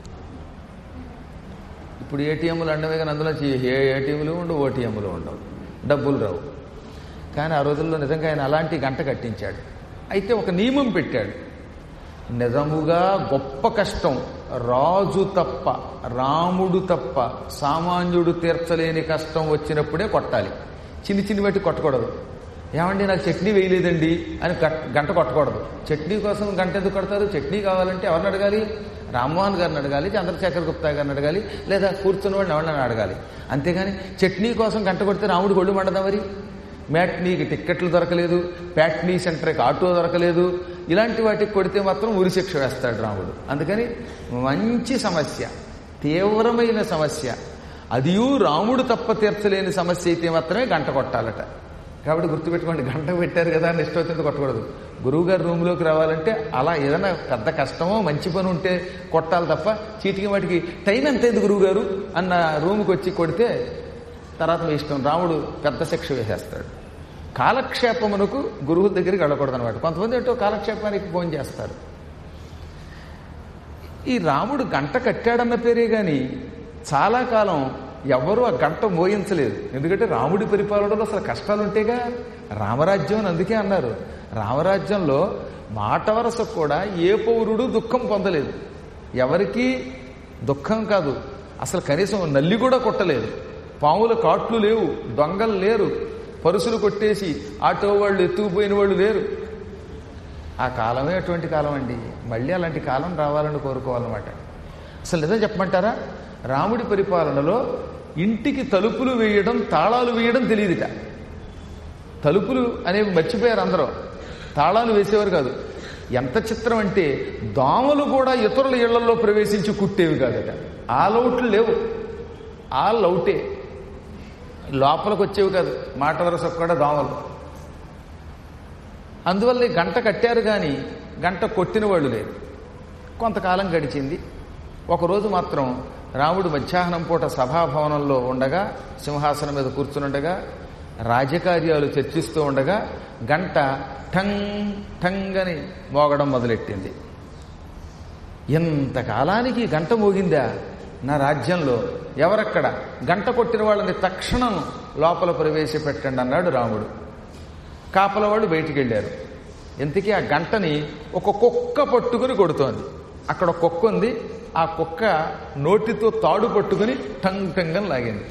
ఇప్పుడు ఏటీఎంలు అండమే కానీ అందులో ఏ ఏటీఎంలు ఉండవు ఓటీఎంలు ఉండవు డబ్బులు రావు కానీ ఆ రోజుల్లో నిజంగా ఆయన అలాంటి గంట కట్టించాడు అయితే ఒక నియమం పెట్టాడు నిజముగా గొప్ప కష్టం రాజు తప్ప రాముడు తప్ప సామాన్యుడు తీర్చలేని కష్టం వచ్చినప్పుడే కొట్టాలి చిన్ని చిన్ని బట్టి కొట్టకూడదు ఏమండి నాకు చట్నీ వేయలేదండి అని గంట కొట్టకూడదు చట్నీ కోసం గంట ఎందుకు కొడతారు చట్నీ కావాలంటే ఎవరిని అడగాలి రామ్మోహన్ గారిని అడగాలి చంద్రశేఖర్ గుప్తా గారిని అడగాలి లేదా కూర్చున్న వాడిని ఎవరిని అడగాలి అంతేగాని చట్నీ కోసం గంట కొడితే రాముడు గొళ్ళు మండదా మరి మ్యాట్నీకి టిక్కెట్లు దొరకలేదు ప్యాట్నీ సెంటర్కి ఆటో దొరకలేదు ఇలాంటి వాటికి కొడితే మాత్రం ఉరిశిక్ష వేస్తాడు రాముడు అందుకని మంచి సమస్య తీవ్రమైన సమస్య అదియూ రాముడు తప్ప తీర్చలేని సమస్య అయితే మాత్రమే గంట కొట్టాలట కాబట్టి గుర్తుపెట్టుకోండి గంట పెట్టారు కదా అని ఇష్టం వచ్చింది కొట్టకూడదు గురువుగారి రూమ్లోకి రావాలంటే అలా ఏదైనా పెద్ద కష్టమో మంచి పని ఉంటే కొట్టాలి తప్ప చీటికి వాటికి టైం ఎంత అయింది గురువుగారు అన్న రూమ్కి వచ్చి కొడితే తర్వాత మీ ఇష్టం రాముడు పెద్ద శిక్ష వేసేస్తాడు కాలక్షేపమునకు గురువుల దగ్గరికి వెళ్ళకూడదు అనమాట కొంతమంది ఏంటో కాలక్షేపానికి ఫోన్ చేస్తారు ఈ రాముడు గంట కట్టాడన్న పేరే గాని చాలా కాలం ఎవరు ఆ గంట మోయించలేదు ఎందుకంటే రాముడి పరిపాలనలో అసలు కష్టాలు ఉంటేగా రామరాజ్యం అని అందుకే అన్నారు రామరాజ్యంలో మాట వరస కూడా ఏ పౌరుడు దుఃఖం పొందలేదు ఎవరికి దుఃఖం కాదు అసలు కనీసం నల్లి కూడా కొట్టలేదు పాముల కాట్లు లేవు దొంగలు లేరు పరుసులు కొట్టేసి ఆటో వాళ్ళు ఎత్తుకుపోయిన వాళ్ళు లేరు ఆ కాలమే అటువంటి కాలం అండి మళ్ళీ అలాంటి కాలం రావాలని కోరుకోవాలన్నమాట అసలు నిజం చెప్పమంటారా రాముడి పరిపాలనలో ఇంటికి తలుపులు వేయడం తాళాలు వేయడం తెలియదుట తలుపులు అనేవి మర్చిపోయారు అందరూ తాళాలు వేసేవారు కాదు ఎంత చిత్రం అంటే దోమలు కూడా ఇతరుల ఇళ్లలో ప్రవేశించి కుట్టేవి కాదట ఆ లౌట్లు లేవు ఆ లౌటే లోపలికి వచ్చేవి కాదు మాట వరస కూడా దోమలు అందువల్ల ఈ గంట కట్టారు కానీ గంట కొట్టిన వాళ్ళు లేరు కొంతకాలం గడిచింది ఒకరోజు మాత్రం రాముడు మధ్యాహ్నం పూట సభాభవనంలో ఉండగా సింహాసనం మీద కూర్చునుండగా రాజకార్యాలు చర్చిస్తూ ఉండగా గంట ఠంగ్ ఠంగ్ అని మోగడం మొదలెట్టింది ఇంతకాలానికి ఈ గంట మోగిందా నా రాజ్యంలో ఎవరక్కడ గంట కొట్టిన వాళ్ళని తక్షణం లోపల ప్రవేశపెట్టండి అన్నాడు రాముడు కాపల వాళ్ళు బయటికి వెళ్ళారు ఇంతకీ ఆ గంటని ఒక కుక్క పట్టుకుని కొడుతోంది అక్కడ ఒక కుక్క ఉంది ఆ కుక్క నోటితో తాడు పట్టుకుని టంగ్ టంగ్ అని లాగింది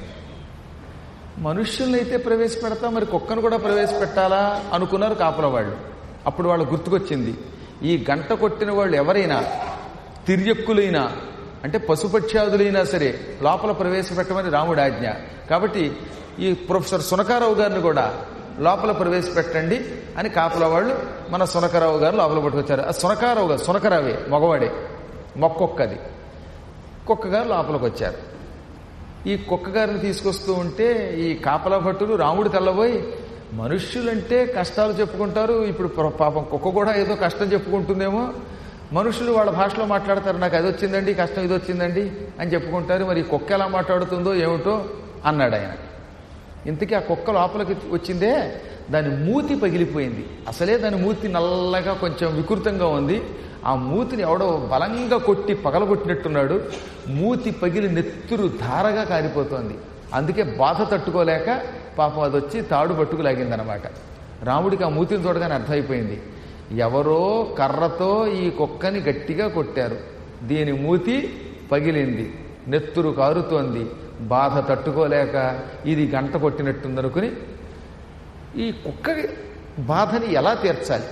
మనుష్యులైతే ప్రవేశపెడతా మరి కుక్కను కూడా ప్రవేశపెట్టాలా అనుకున్నారు కాపల వాళ్ళు అప్పుడు వాళ్ళు గుర్తుకొచ్చింది ఈ గంట కొట్టిన వాళ్ళు ఎవరైనా తిర్యక్కులైనా అంటే పశుపక్ష్యాదులైనా సరే లోపల ప్రవేశపెట్టమని రాముడి ఆజ్ఞ కాబట్టి ఈ ప్రొఫెసర్ సునకారావు గారిని కూడా లోపల ప్రవేశపెట్టండి అని కాపల వాళ్ళు మన సునకరావు గారు లోపల పట్టుకొచ్చారు ఆ సునకారావు గారు సునకరావే మగవాడే మొక్కొక్కది కుక్క గారు లోపలికి వచ్చారు ఈ కుక్క గారిని తీసుకొస్తూ ఉంటే ఈ కాపలా భట్టులు రాముడు తెల్లబోయి మనుష్యులంటే కష్టాలు చెప్పుకుంటారు ఇప్పుడు ప్ర- పాపం కుక్క కూడా ఏదో కష్టం చెప్పుకుంటుందేమో మనుషులు వాళ్ళ భాషలో మాట్లాడతారు నాకు అది వచ్చిందండి కష్టం ఇది వచ్చిందండి అని చెప్పుకుంటారు మరి ఈ కుక్క ఎలా మాట్లాడుతుందో ఏమిటో అన్నాడు ఆయన ఇంతకీ ఆ కుక్క లోపలికి వచ్చిందే దాని మూతి పగిలిపోయింది అసలే దాని మూతి నల్లగా కొంచెం వికృతంగా ఉంది ఆ మూతిని ఎవడో బలంగా కొట్టి పగలగొట్టినట్టున్నాడు మూతి పగిలి నెత్తురు ధారగా కారిపోతోంది అందుకే బాధ తట్టుకోలేక పాపం అది వచ్చి తాడు పట్టుకు లాగిందనమాట రాముడికి ఆ మూతిని చూడగానే అర్థమైపోయింది ఎవరో కర్రతో ఈ కుక్కని గట్టిగా కొట్టారు దీని మూతి పగిలింది నెత్తురు కారుతోంది బాధ తట్టుకోలేక ఇది గంట కొట్టినట్టుందనుకుని ఈ కుక్క బాధని ఎలా తీర్చాలి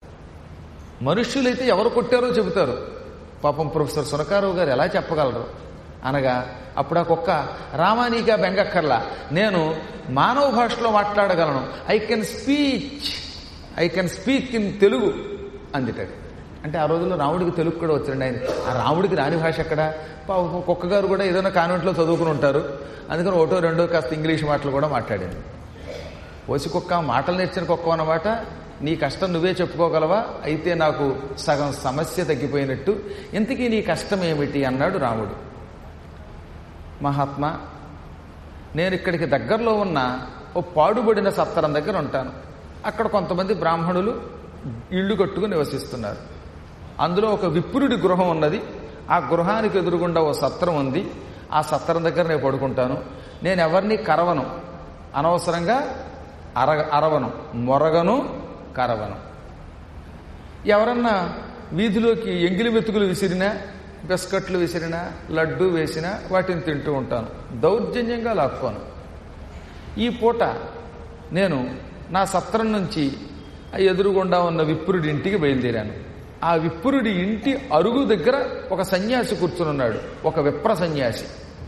మనుష్యులైతే ఎవరు కొట్టారో చెబుతారు పాపం ప్రొఫెసర్ సునకారావు గారు ఎలా చెప్పగలరు అనగా అప్పుడు ఆ కుక్క రామానీగా బెంగక్కర్లా నేను మానవ భాషలో మాట్లాడగలను I can speech I can speak in Telugu అందిటాడు అంటే ఆ రోజుల్లో రాముడికి తెలుగు కూడా వచ్చిండి ఆయన ఆ రాముడికి రాని భాష ఎక్కడ పాపం కుక్క గారు కూడా ఏదైనా కాన్వెంట్లో చదువుకుని ఉంటారు అందుకని ఒకటో రెండో కాస్త ఇంగ్లీష్ మాటలు కూడా మాట్లాడింది ఓసి కుక్క మాటలు నేర్చిన కుక్క అన్నమాట నీ కష్టం నువ్వే చెప్పుకోగలవా అయితే నాకు సగం సమస్య తగ్గిపోయినట్టు ఇంతకీ నీ కష్టం ఏమిటి అన్నాడు రాముడు మహాత్మా నేను ఇక్కడికి దగ్గరలో ఉన్న ఓ పాడుబడిన సత్తరం దగ్గర ఉంటాను అక్కడ కొంతమంది బ్రాహ్మణులు ఇళ్ళు కట్టుకుని నివసిస్తున్నారు అందులో ఒక విప్రుడి గృహం ఉన్నది ఆ గృహానికి ఎదురుగుండా ఓ సత్రం ఉంది ఆ సత్రం దగ్గర నేను పడుకుంటాను నేను ఎవరిని కరవను అనవసరంగా అర అరవను మొరగను కరవను ఎవరన్నా వీధిలోకి ఎంగిలి మెతుకులు విసిరినా బిస్కట్లు విసిరినా లడ్డు వేసినా వాటిని తింటూ ఉంటాను దౌర్జన్యంగా లాక్కోను ఈ పూట నేను నా సత్రం నుంచి ఆ ఎదురుగుండా ఉన్న విప్రుడి ఇంటికి బయలుదేరాను ఆ విప్రుడి ఇంటి అరుగు దగ్గర ఒక సన్యాసి కూర్చునున్నాడు ఒక విప్ర సన్యాసి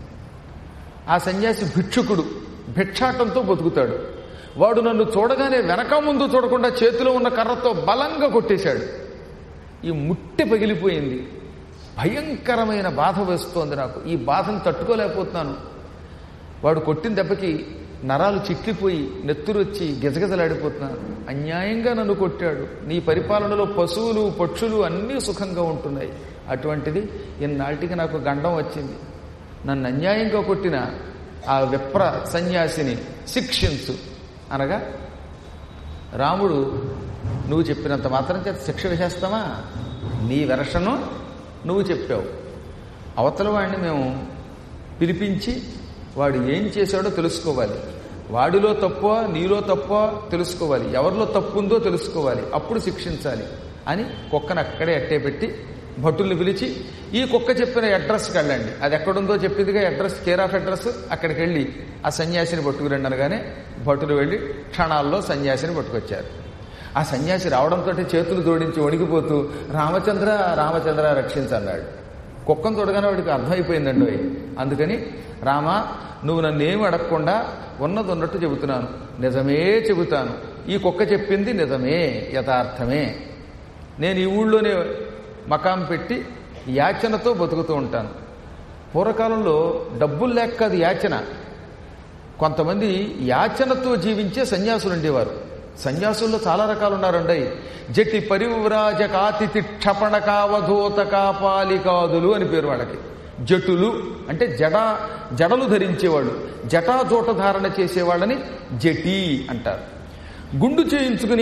ఆ సన్యాసి భిక్షుకుడు భిక్షాటంతో బతుకుతాడు వాడు నన్ను చూడగానే వెనక ముందు చూడకుండా చేతిలో ఉన్న కర్రతో బలంగా కొట్టేశాడు ఈ ముట్టె పగిలిపోయింది భయంకరమైన బాధ వేస్తోంది నాకు ఈ బాధను తట్టుకోలేకపోతున్నాను వాడు కొట్టిన దెబ్బకి నరాలు చిక్కిపోయి నెత్తురొచ్చి గిజగిజలాడిపోతున్నాను అన్యాయంగా నన్ను కొట్టాడు నీ పరిపాలనలో పశువులు పక్షులు అన్నీ సుఖంగా ఉంటున్నాయి అటువంటిది ఇన్నాటికి నాకు గండం వచ్చింది నన్ను అన్యాయంగా కొట్టిన ఆ విప్ర సన్యాసిని శిక్షించు అనగా రాముడు నువ్వు చెప్పినంత మాత్రం చేత శిక్ష వేసేస్తావా నీ వెర్షను నువ్వు చెప్పావు అవతల వాడిని మేము పిలిపించి వాడు ఏం చేశాడో తెలుసుకోవాలి వాడిలో తప్పో నీలో తప్పో తెలుసుకోవాలి ఎవరిలో తప్పు ఉందో తెలుసుకోవాలి అప్పుడు శిక్షించాలి అని కుక్కను అక్కడే అట్టే పెట్టి భటుల్ని పిలిచి ఈ కుక్క చెప్పిన అడ్రస్కి వెళ్ళండి అది ఎక్కడుందో చెప్పిందిగా అడ్రస్ కేర్ ఆఫ్ అడ్రస్ అక్కడికి వెళ్ళి ఆ సన్యాసిని పట్టుకురండి అనగానే భటులు వెళ్ళి క్షణాల్లో సన్యాసిని పట్టుకొచ్చారు ఆ సన్యాసి రావడంతో చేతులు జోడించి వణికిపోతూ రామచంద్ర రామచంద్ర రక్షించన్నాడు కుక్కను చూడగానే వాడికి అర్థమైపోయిందండి ఓయ్. అందుకని రామా నువ్వు నన్ను ఏమి అడగకుండా ఉన్నది ఉన్నట్టు చెబుతున్నాను నిజమే చెబుతాను ఈ కుక్క చెప్పింది నిజమే యథార్థమే నేను ఈ ఊళ్ళోనే మకాం పెట్టి యాచనతో బతుకుతూ ఉంటాను పూర్వకాలంలో డబ్బులు లేక కాదు యాచన కొంతమంది యాచనతో జీవించే సన్యాసులు ఉండేవారు సన్యాసుల్లో చాలా రకాలు ఉన్నారండి జటి పరివ్రాజ కాతిథి క్షపణ కావధూత కాపాలికాదులు అని పేరు వాళ్ళకి జటులు అంటే జడ జడలు ధరించేవాళ్ళు జటాజోట ధారణ చేసేవాళ్ళని జటి అంటారు గుండు చేయించుకుని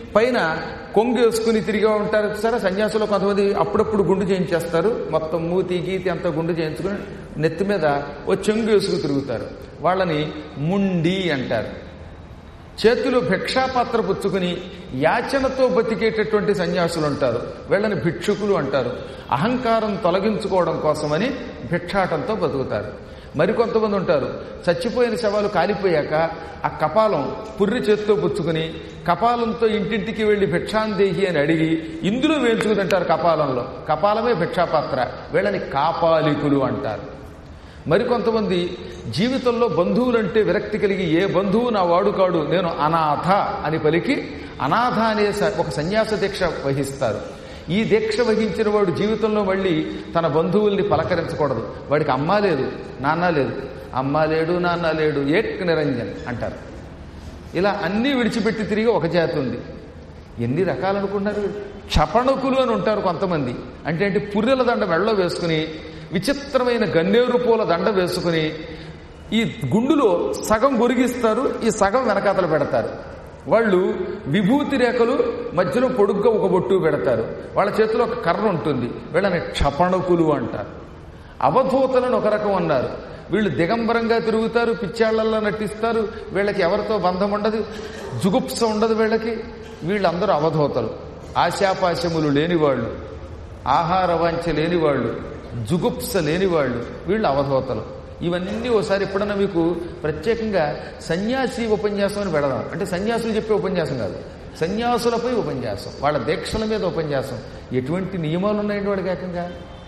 పైన కొంగు వేసుకుని తిరిగి ఉంటారు సరే సన్యాసులు కొంతమంది అప్పుడప్పుడు గుండు చేయించేస్తారు మొత్తం మూతి గీతి అంతా గుండు చేయించుకుని నెత్తి మీద ఓ చెంగు వేసుకు తిరుగుతారు వాళ్ళని ముండి అంటారు చేతిలో భిక్షాపాత్ర పుచ్చుకుని యాచనతో బతికేటటువంటి సన్యాసులు ఉంటారు వీళ్ళని భిక్షుకులు అంటారు అహంకారం తొలగించుకోవడం కోసమని భిక్షాటంతో బతుకుతారు మరికొంతమంది ఉంటారు చచ్చిపోయిన శవాలు కాలిపోయాక ఆ కపాలం పుర్రి చేత్తో పుచ్చుకుని కపాలంతో ఇంటింటికి వెళ్లి భిక్షాందేహి అని అడిగి ఇందులో వేయించుకు తింటారు కపాలంలో కపాలమే భిక్షాపాత్ర వీళ్ళని కాపాలికులు అంటారు మరికొంతమంది జీవితంలో బంధువులంటే విరక్తి కలిగి ఏ బంధువు నా వాడు కాడు నేను అనాథ అని పలికి అనాథ అనే స- ఒక సన్యాస దీక్ష వహిస్తారు ఈ దీక్ష వహించిన వాడు జీవితంలో మళ్ళీ తన బంధువుల్ని పలకరించకూడదు వాడికి అమ్మ లేదు నాన్న లేదు అమ్మ లేడు నాన్న లేడు ఏక్ నిరంజన్ అంటారు ఇలా అన్నీ విడిచిపెట్టి తిరిగి ఒక జాతి ఉంది ఎన్ని రకాలు అనుకున్నారు చపణకులు అని ఉంటారు కొంతమంది అంటే అంటే పుర్రెల దండ మెళ్ళలో వేసుకుని విచిత్రమైన గన్నేరు పూల దండ వేసుకుని ఈ గుండులో సగం గురిగిస్తారు ఈ సగం వెనకాతలు పెడతారు వాళ్ళు విభూతి రేఖలు మధ్యలో పొడుగ్గా ఒక బొట్టు పెడతారు వాళ్ళ చేతిలో ఒక కర్ర ఉంటుంది వీళ్ళని క్షపణకులు అంటారు అవధూతలను ఒక రకం అన్నారు వీళ్ళు దిగంబరంగా తిరుగుతారు పిచ్చాళ్లల్లో నటిస్తారు వీళ్ళకి ఎవరితో బంధం ఉండదు జుగుప్స ఉండదు వీళ్ళకి వీళ్ళందరూ అవధూతలు ఆశాపాశములు లేనివాళ్ళు ఆహార వాంఛ లేనివాళ్ళు జుగుప్స లేనివాళ్ళు వీళ్ళు అవధూతలు ఇవన్నీ ఓసారి ఎప్పుడన్నా మీకు ప్రత్యేకంగా సన్యాసి ఉపన్యాసం అని పెడదాం అంటే సన్యాసులు చెప్పే ఉపన్యాసం కాదు సన్యాసులపై ఉపన్యాసం వాళ్ళ దీక్షల మీద ఉపన్యాసం ఎటువంటి నియమాలు ఉన్నాయండి వాడికి ఏకంగా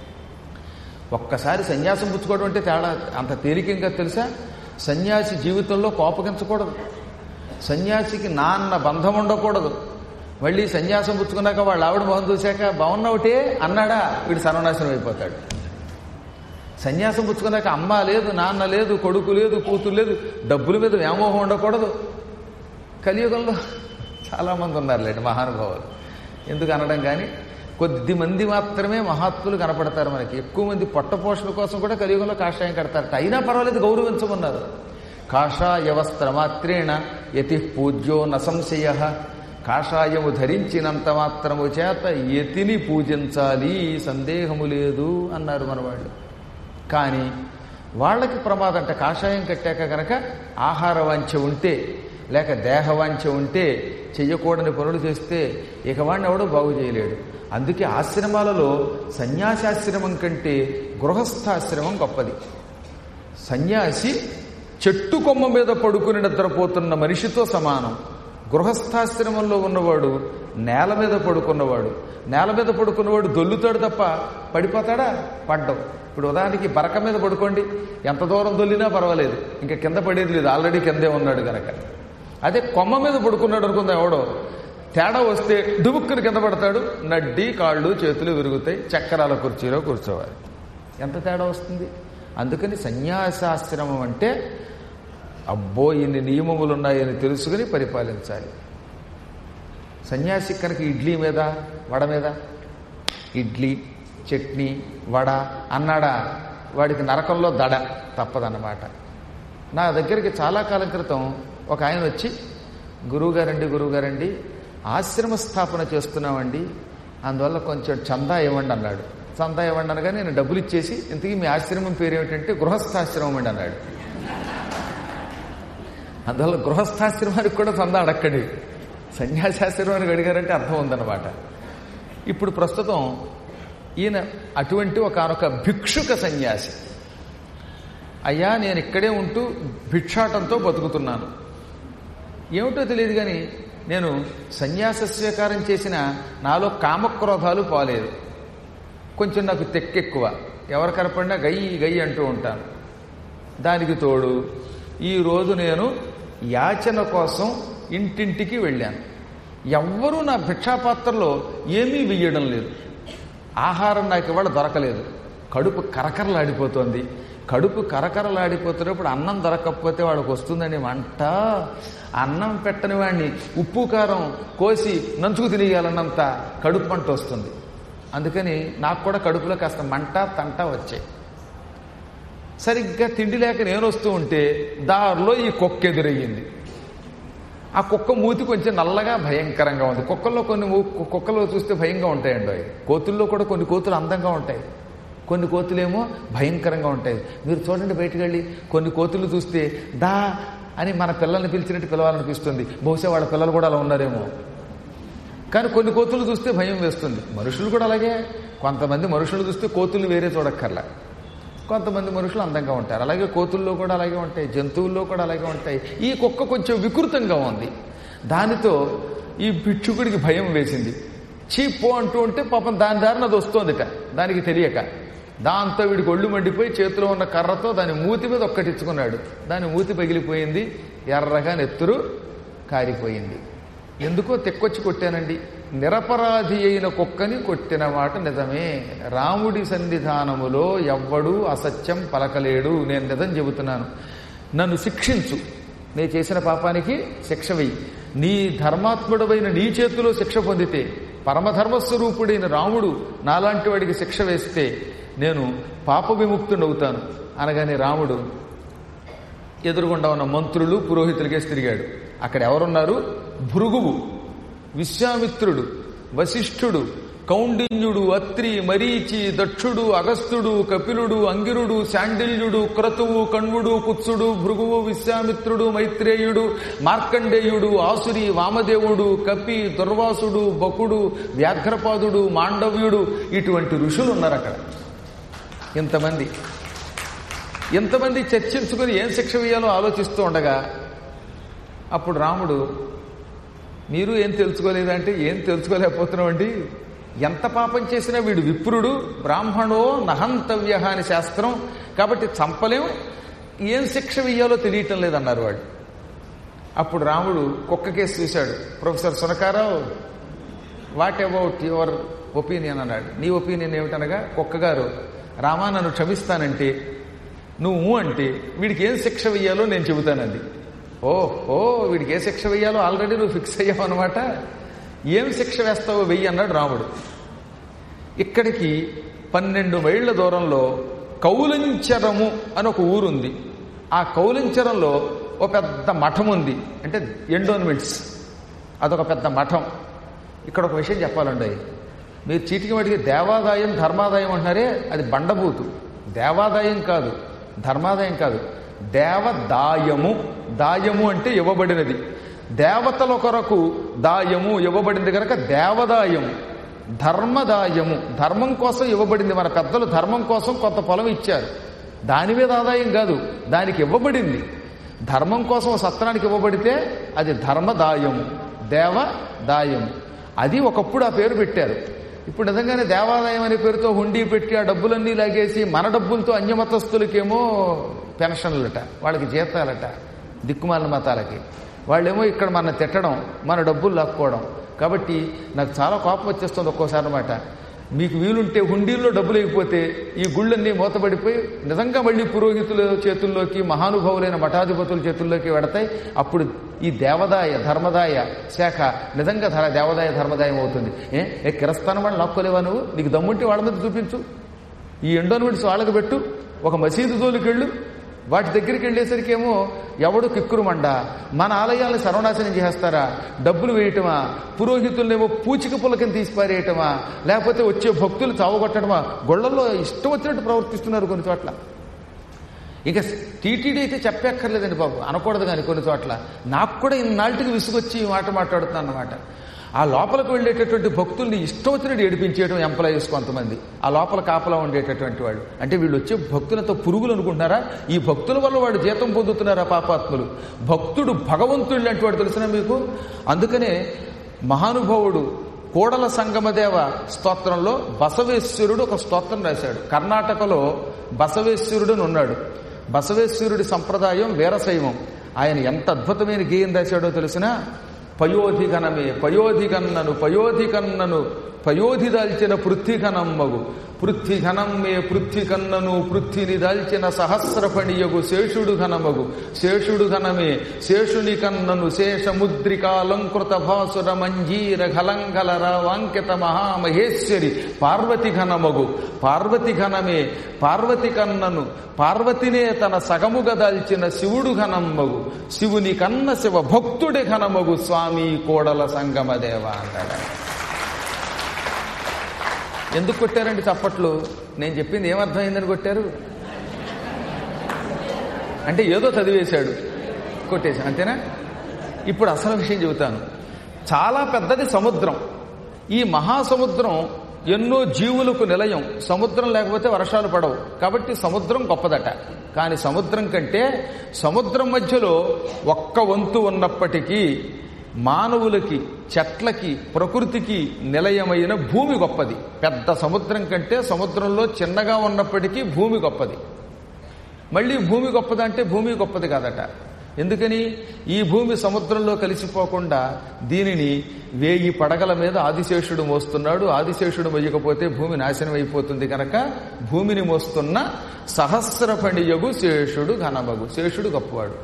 ఒక్కసారి సన్యాసం పుచ్చుకోవడం అంటే తేడా అంత తేలికంగా తెలుసా సన్యాసి జీవితంలో కోపగించకూడదు సన్యాసికి నాన్న బంధం ఉండకూడదు మళ్ళీ సన్యాసం పుచ్చుకున్నాక వాళ్ళ ఆవిడ మొహం చూశాక బాగున్నావుటే అన్నాడా వీడు సర్వనాశనం అయిపోతాడు సన్యాసం పుచ్చుకున్నాక అమ్మ లేదు నాన్న లేదు కొడుకు లేదు కూతురు లేదు డబ్బుల మీద వ్యామోహం ఉండకూడదు కలియుగంలో చాలామంది ఉన్నారులేండి మహానుభావులు ఎందుకు అనడం కానీ కొద్ది మంది మాత్రమే మహాత్ములు కనపడతారు మనకి ఎక్కువ మంది పొట్టపోషణ కోసం కూడా కలియుగంలో కాషాయం కడతారట అయినా పర్వాలేదు గౌరవించమన్నారు కాషాయ వస్త్రమాత్రేణ యతి పూజ్యో నసంశయ కాషాయము ధరించినంత మాత్రము చేత యతిని పూజించాలి సందేహము లేదు అన్నారు మన వాళ్ళు కానీ వాళ్ళకి ప్రమాదం అంటే కాషాయం కట్టాక కనుక ఆహార వాంఛ ఉంటే లేక దేహ వాంఛ ఉంటే చెయ్యకూడని పనులు చేస్తే ఇక వాడిని ఎవడో బాగు చేయలేడు అందుకే ఆశ్రమాలలో సన్యాసాశ్రమం కంటే గృహస్థాశ్రమం గొప్పది సన్యాసి చెట్టు కొమ్మ మీద పడుకుని నిద్రపోతున్న మనిషితో సమానం గృహస్థాశ్రమంలో ఉన్నవాడు నేల మీద పడుకున్నవాడు నేల మీద పడుకున్నవాడు దొల్లుతాడు తప్ప పడిపోతాడా పడ్డం ఇప్పుడు ఉదాహరణకి బరక మీద పడుకోండి ఎంత దూరం దొల్లినా పర్వాలేదు ఇంకా కింద పడేది లేదు ఆల్రెడీ కిందే ఉన్నాడు గనక అదే కొమ్మ మీద పడుకున్నాడు అనుకుందా ఎవడో తేడా వస్తే డుబుక్కుని కింద పడతాడు నడ్డి కాళ్ళు చేతులు విరుగుతాయి చక్రాల కుర్చీలో కూర్చోవాలి ఎంత తేడా వస్తుంది అందుకని సన్యాసాశ్రమం అంటే అబ్బో ఇన్ని నియమములు ఉన్నాయని తెలుసుకుని పరిపాలించాలి సన్యాసి కనుక ఇడ్లీ మీద వడ మీద ఇడ్లీ చట్నీ వడ అన్నాడా వాడికి నరకంలో దడ తప్పదన్నమాట నా దగ్గరికి చాలా కాలం క్రితం ఒక ఆయన వచ్చి గురువుగారండి గురువుగారండి ఆశ్రమ స్థాపన చేస్తున్నామండి అందువల్ల కొంచెం చందా ఇవ్వండి అన్నాడు చందా ఇవ్వండి అనగా నేను డబ్బులు ఇచ్చేసి ఇంతకీ మీ ఆశ్రమం పేరు ఏమిటంటే గృహస్థాశ్రమం అండి అన్నాడు అందువల్ల గృహస్థాశ్రమానికి కూడా చందా అడక్కడి సన్యాసాశ్రమానికి అడిగారంటే అర్థం ఉందన్నమాట ఇప్పుడు ప్రస్తుతం ఈయన అటువంటి ఒకనొక భిక్షుక సన్యాసి అయ్యా నేను ఇక్కడే ఉంటూ భిక్షాటంతో బతుకుతున్నాను ఏమిటో తెలియదు కానీ నేను సన్యాస స్వీకారం చేసిన నాలో కామక్రోధాలు పోలేదు కొంచెం నాకు తెక్కెక్కువ ఎవరు కనపడినా గయ్యి గయ్యి అంటూ ఉంటాను దానికి తోడు ఈరోజు నేను యాచన కోసం ఇంటింటికి వెళ్ళాను ఎవ్వరూ నా భిక్షాపాత్రలో ఏమీ వెయ్యడం లేదు ఆహారం నాకు ఇవాళ దొరకలేదు కడుపు కరకరలాడిపోతోంది కడుపు కరకరలాడిపోతున్నప్పుడు అన్నం దొరకకపోతే వాడికి వస్తుందని మంట అన్నం పెట్టని వాడిని ఉప్పు కారం కోసి నంచుకు తినేయాలన్నంత కడుపు మంట వస్తుంది అందుకని నాకు కూడా కడుపులో కాస్త మంట తంట వచ్చాయి సరిగ్గా తిండి లేక నేను వస్తూ ఉంటే దారిలో ఈ కుక్క ఎదురయ్యింది ఆ కుక్క మూతి కొంచెం నల్లగా భయంకరంగా ఉంది కుక్కల్లో కొన్ని మూ- కుక్కలు చూస్తే భయంగా ఉంటాయండి అవి కోతుల్లో కూడా కొన్ని కోతులు అందంగా ఉంటాయి కొన్ని కోతులేమో భయంకరంగా ఉంటాయి మీరు చూడండి బయటికి వెళ్ళి కొన్ని కోతులు చూస్తే దా అని మన పిల్లల్ని పిలిచినట్టు పిలవాలనిపిస్తుంది బహుశా వాళ్ళ పిల్లలు కూడా అలా ఉన్నారేమో కానీ కొన్ని కోతులు చూస్తే భయం వేస్తుంది మనుషులు కూడా అలాగే కొంతమంది మనుషులు చూస్తే కోతులు వేరే చూడక్కర్లా కొంతమంది మనుషులు అందంగా ఉంటారు అలాగే కోతుల్లో కూడా అలాగే ఉంటాయి జంతువుల్లో కూడా అలాగే ఉంటాయి ఈ కుక్క కొంచెం వికృతంగా ఉంది దానితో ఈ భిక్షుకుడికి భయం వేసింది చీపో అంటూ ఉంటే పాపం దాని దారిన అది వస్తోందిట దానికి తెలియక దాంతో వీడికి ఒళ్ళు మండిపోయి చేతిలో ఉన్న కర్రతో దాని మూతి మీద ఒక్కటిచ్చుకున్నాడు దాని మూతి పగిలిపోయింది ఎర్రగా నెత్తురు కారిపోయింది ఎందుకో తెక్కొచ్చి కొట్టానండి నిరపరాధి అయిన కుక్కని కొట్టిన మాట నిజమే రాముడి సన్నిధానములో ఎవ్వడూ అసత్యం పలకలేడు నేను నిజం చెబుతున్నాను నన్ను శిక్షించు నేను చేసిన పాపానికి శిక్ష వెయ్యి నీ ధర్మాత్ముడమైన నీ చేతిలో శిక్ష పొందితే పరమధర్మస్వరూపుడైన రాముడు నాలాంటి వాడికి శిక్ష వేస్తే నేను పాప విముక్తుడవుతాను అనగానే రాముడు ఎదురుగుండా ఉన్న మంత్రులు పురోహితులకేసి తిరిగాడు అక్కడ ఎవరున్నారు భృగువు విశ్వామిత్రుడు వశిష్ఠుడు కౌండిన్యుడు అత్రి మరీచి దక్షుడు అగస్త్యుడు కపిలుడు అంగిరుడు శాండిల్యుడు క్రతువు కణ్వుడు కుత్సుడు భృగువు విశ్వామిత్రుడు మైత్రేయుడు మార్కండేయుడు ఆసురి వామదేవుడు కపి దుర్వాసుడు బకుడు వ్యాఘ్రపాదుడు మాండవ్యుడు ఇటువంటి ఋషులు ఉన్నారు అక్కడ ఇంతమంది ఇంతమంది చర్చించుకుని ఏం శిక్ష వేయాలో ఆలోచిస్తూ ఉండగా అప్పుడు రాముడు మీరు ఏం తెలుసుకోలేదంటే ఏం తెలుసుకోలేకపోతున్నామండి ఎంత పాపం చేసినా వీడు విప్రుడు బ్రాహ్మణో నహంతవ్య అని శాస్త్రం కాబట్టి చంపలేం ఏం శిక్ష వెయ్యాలో తెలియటం లేదన్నారు వాడు అప్పుడు రాముడు కుక్క కేసు చూశాడు professor Sunakarao what about your opinion అన్నాడు నీ ఒపీనియన్ ఏమిటనగా కుక్కగారు రామా నన్ను క్షమిస్తానంటే నువ్వు అంటే వీడికి ఏం శిక్ష వెయ్యాలో నేను చెబుతానండి ఓ ఓ వీడికి ఏ శిక్ష వెయ్యాలో ఆల్రెడీ నువ్వు ఫిక్స్ అయ్యావు అనమాట ఏం శిక్ష వేస్తావో వెయ్యి అన్నాడు రాముడు ఇక్కడికి పన్నెండు మైళ్ళ దూరంలో కౌలంచరము అని ఒక ఊరుంది ఆ కౌలంచరంలో ఒక పెద్ద మఠం ఉంది అంటే ఎండోన్మెంట్స్ అదొక పెద్ద మఠం ఇక్కడ ఒక విషయం చెప్పాలండి మీరు చీటికి వాటికి దేవాదాయం ధర్మాదాయం అంటున్నారే అది బండబూతు దేవాదాయం కాదు ధర్మాదాయం కాదు దేవదాయము దాయము అంటే ఇవ్వబడినది దేవతల కొరకు దాయము ఇవ్వబడింది కనుక దేవదాయము ధర్మదాయము ధర్మం కోసం ఇవ్వబడింది మన పెద్దలు ధర్మం కోసం కొంత పొలం ఇచ్చారు దాని మీద ఆదాయం కాదు దానికి ఇవ్వబడింది ధర్మం కోసం ఓ సత్రానికి ఇవ్వబడితే అది ధర్మదాయము దేవదాయము అది ఒకప్పుడు ఆ పేరు పెట్టారు ఇప్పుడు నిజంగానే దేవాదాయం అనే పేరుతో హుండీ పెట్టి ఆ డబ్బులన్నీ లాగేసి మన డబ్బులతో అన్యమతస్తులకేమో పెన్షన్లట వాళ్ళకి జీతాలట దిక్కుమాలిన మతాలకి వాళ్ళేమో ఇక్కడ మన తిట్టడం మన డబ్బులు లాక్కోవడం కాబట్టి నాకు చాలా కోపం వచ్చేస్తుంది ఒక్కోసారి అనమాట మీకు వీలుంటే హుండీల్లో డబ్బులు అయిపోతే ఈ గుళ్ళన్నీ మూతపడిపోయి నిజంగా మళ్ళీ పురోహితుల చేతుల్లోకి మహానుభావులైన మఠాధిపతుల చేతుల్లోకి వెడతాయి అప్పుడు ఈ దేవదాయ ధర్మదాయ శాఖ నిజంగా ధర దేవదాయ ధర్మదాయం అవుతుంది ఏ ఏ కిరస్థానం వాళ్ళు లాక్కోలేవా నువ్వు నీకు దమ్ముంటే వాళ్ళ మీద చూపించు ఈ ఎండోన్మెంట్స్ వాళ్ళకి పెట్టు ఒక మసీదు జోలికెళ్ళు వాటి దగ్గరికి వెళ్ళేసరికేమో ఎవడు కిక్కురుమండ మన ఆలయాలను సర్వనాశనం చేస్తారా డబ్బులు వేయటమా పురోహితులనేమో పూచిక పులకని తీసి పారేయటమా లేకపోతే వచ్చే భక్తులు చావగొట్టడమా గొళ్ళల్లో ఇష్టం వచ్చినట్టు ప్రవర్తిస్తున్నారు కొన్ని చోట్ల ఇక టీటీడీ అయితే చెప్పక్కర్లేదండి బాబు అనకూడదు కానీ కొన్ని చోట్ల నాకు కూడా ఇన్నాళ్ళకి విసుగొచ్చి ఈ మాట మాట్లాడుతున్నాను అన్నమాట ఆ లోపలికి వెళ్ళేటటువంటి భక్తుల్ని ఇష్టం వచ్చినట్టు ఏడిపించేయడం ఎంప్లాయీస్ కొంతమంది ఆ లోపల కాపలా ఉండేటటువంటి వాడు అంటే వీళ్ళు వచ్చే భక్తులతో పురుగులు అనుకుంటున్నారా ఈ భక్తుల వల్ల వాడు జీతం పొందుతున్నారా పాపాత్ములు భక్తుడు భగవంతుడు లాంటి వాడు తెలిసిన మీకు అందుకనే మహానుభావుడు కోడల సంగమదేవ స్తోత్రంలో బసవేశ్వరుడు ఒక స్తోత్రం రాశాడు కర్ణాటకలో బసవేశ్వరుడు అని ఉన్నాడు బసవేశ్వరుడి సంప్రదాయం వీరశైవం ఆయన ఎంత అద్భుతమైన గేయం రాశాడో తెలిసినా పయోధిగణమే పయోధిగన్నను పయోధిగన్నను పయోధి దాల్చిన పృథ్వీ ఘనమ్మగు పృథ్వీ ఘనం మే పృథ్వీ కన్నను పృథ్వీని దాల్చిన సహస్రఫణియగు శేషుడు ఘనమగు శేషుడు ఘనమే శేషుని కన్నను శేషముద్రికాలంకృత భాసుర మంజీర ఘలంఘల రావాంకిత మహామహేశ్వరి పార్వతి ఘనమగు పార్వతి ఘనమే పార్వతి కన్నను పార్వతినే తన సగముగా దాల్చిన శివుడు ఘనమ్మగు శివుని కన్న శివ భక్తుడి ఘనమగు స్వామి కోడల సంగమదేవ అన్నాడు ఎందుకు కొట్టారండి చప్పట్లు నేను చెప్పింది ఏమర్థమైందని కొట్టారు అంటే ఏదో చదివేశాడు కొట్టేశాడు అంతేనా ఇప్పుడు అసలు విషయం చెబుతాను చాలా పెద్దది సముద్రం ఈ మహాసముద్రం ఎన్నో జీవులకు నిలయం సముద్రం లేకపోతే వర్షాలు పడవు కాబట్టి సముద్రం గొప్పదట కానీ సముద్రం కంటే సముద్రం మధ్యలో ఒక్క వంతు ఉన్నప్పటికీ మానవులకి చెట్లకి ప్రకృతికి నిలయమైన భూమి గొప్పది పెద్ద సముద్రం కంటే సముద్రంలో చిన్నగా ఉన్నప్పటికీ భూమి గొప్పది మళ్ళీ భూమి గొప్పదంటే భూమి గొప్పది కాదట ఎందుకని ఈ భూమి సముద్రంలో కలిసిపోకుండా దీనిని వేయి పడగల మీద ఆదిశేషుడు మోస్తున్నాడు ఆదిశేషుడు మొయ్యకపోతే భూమి నాశనం అయిపోతుంది కనుక భూమిని మోస్తున్న సహస్రఫణియగు శేషుడు ఘనమగు శేషుడు గొప్పవాడు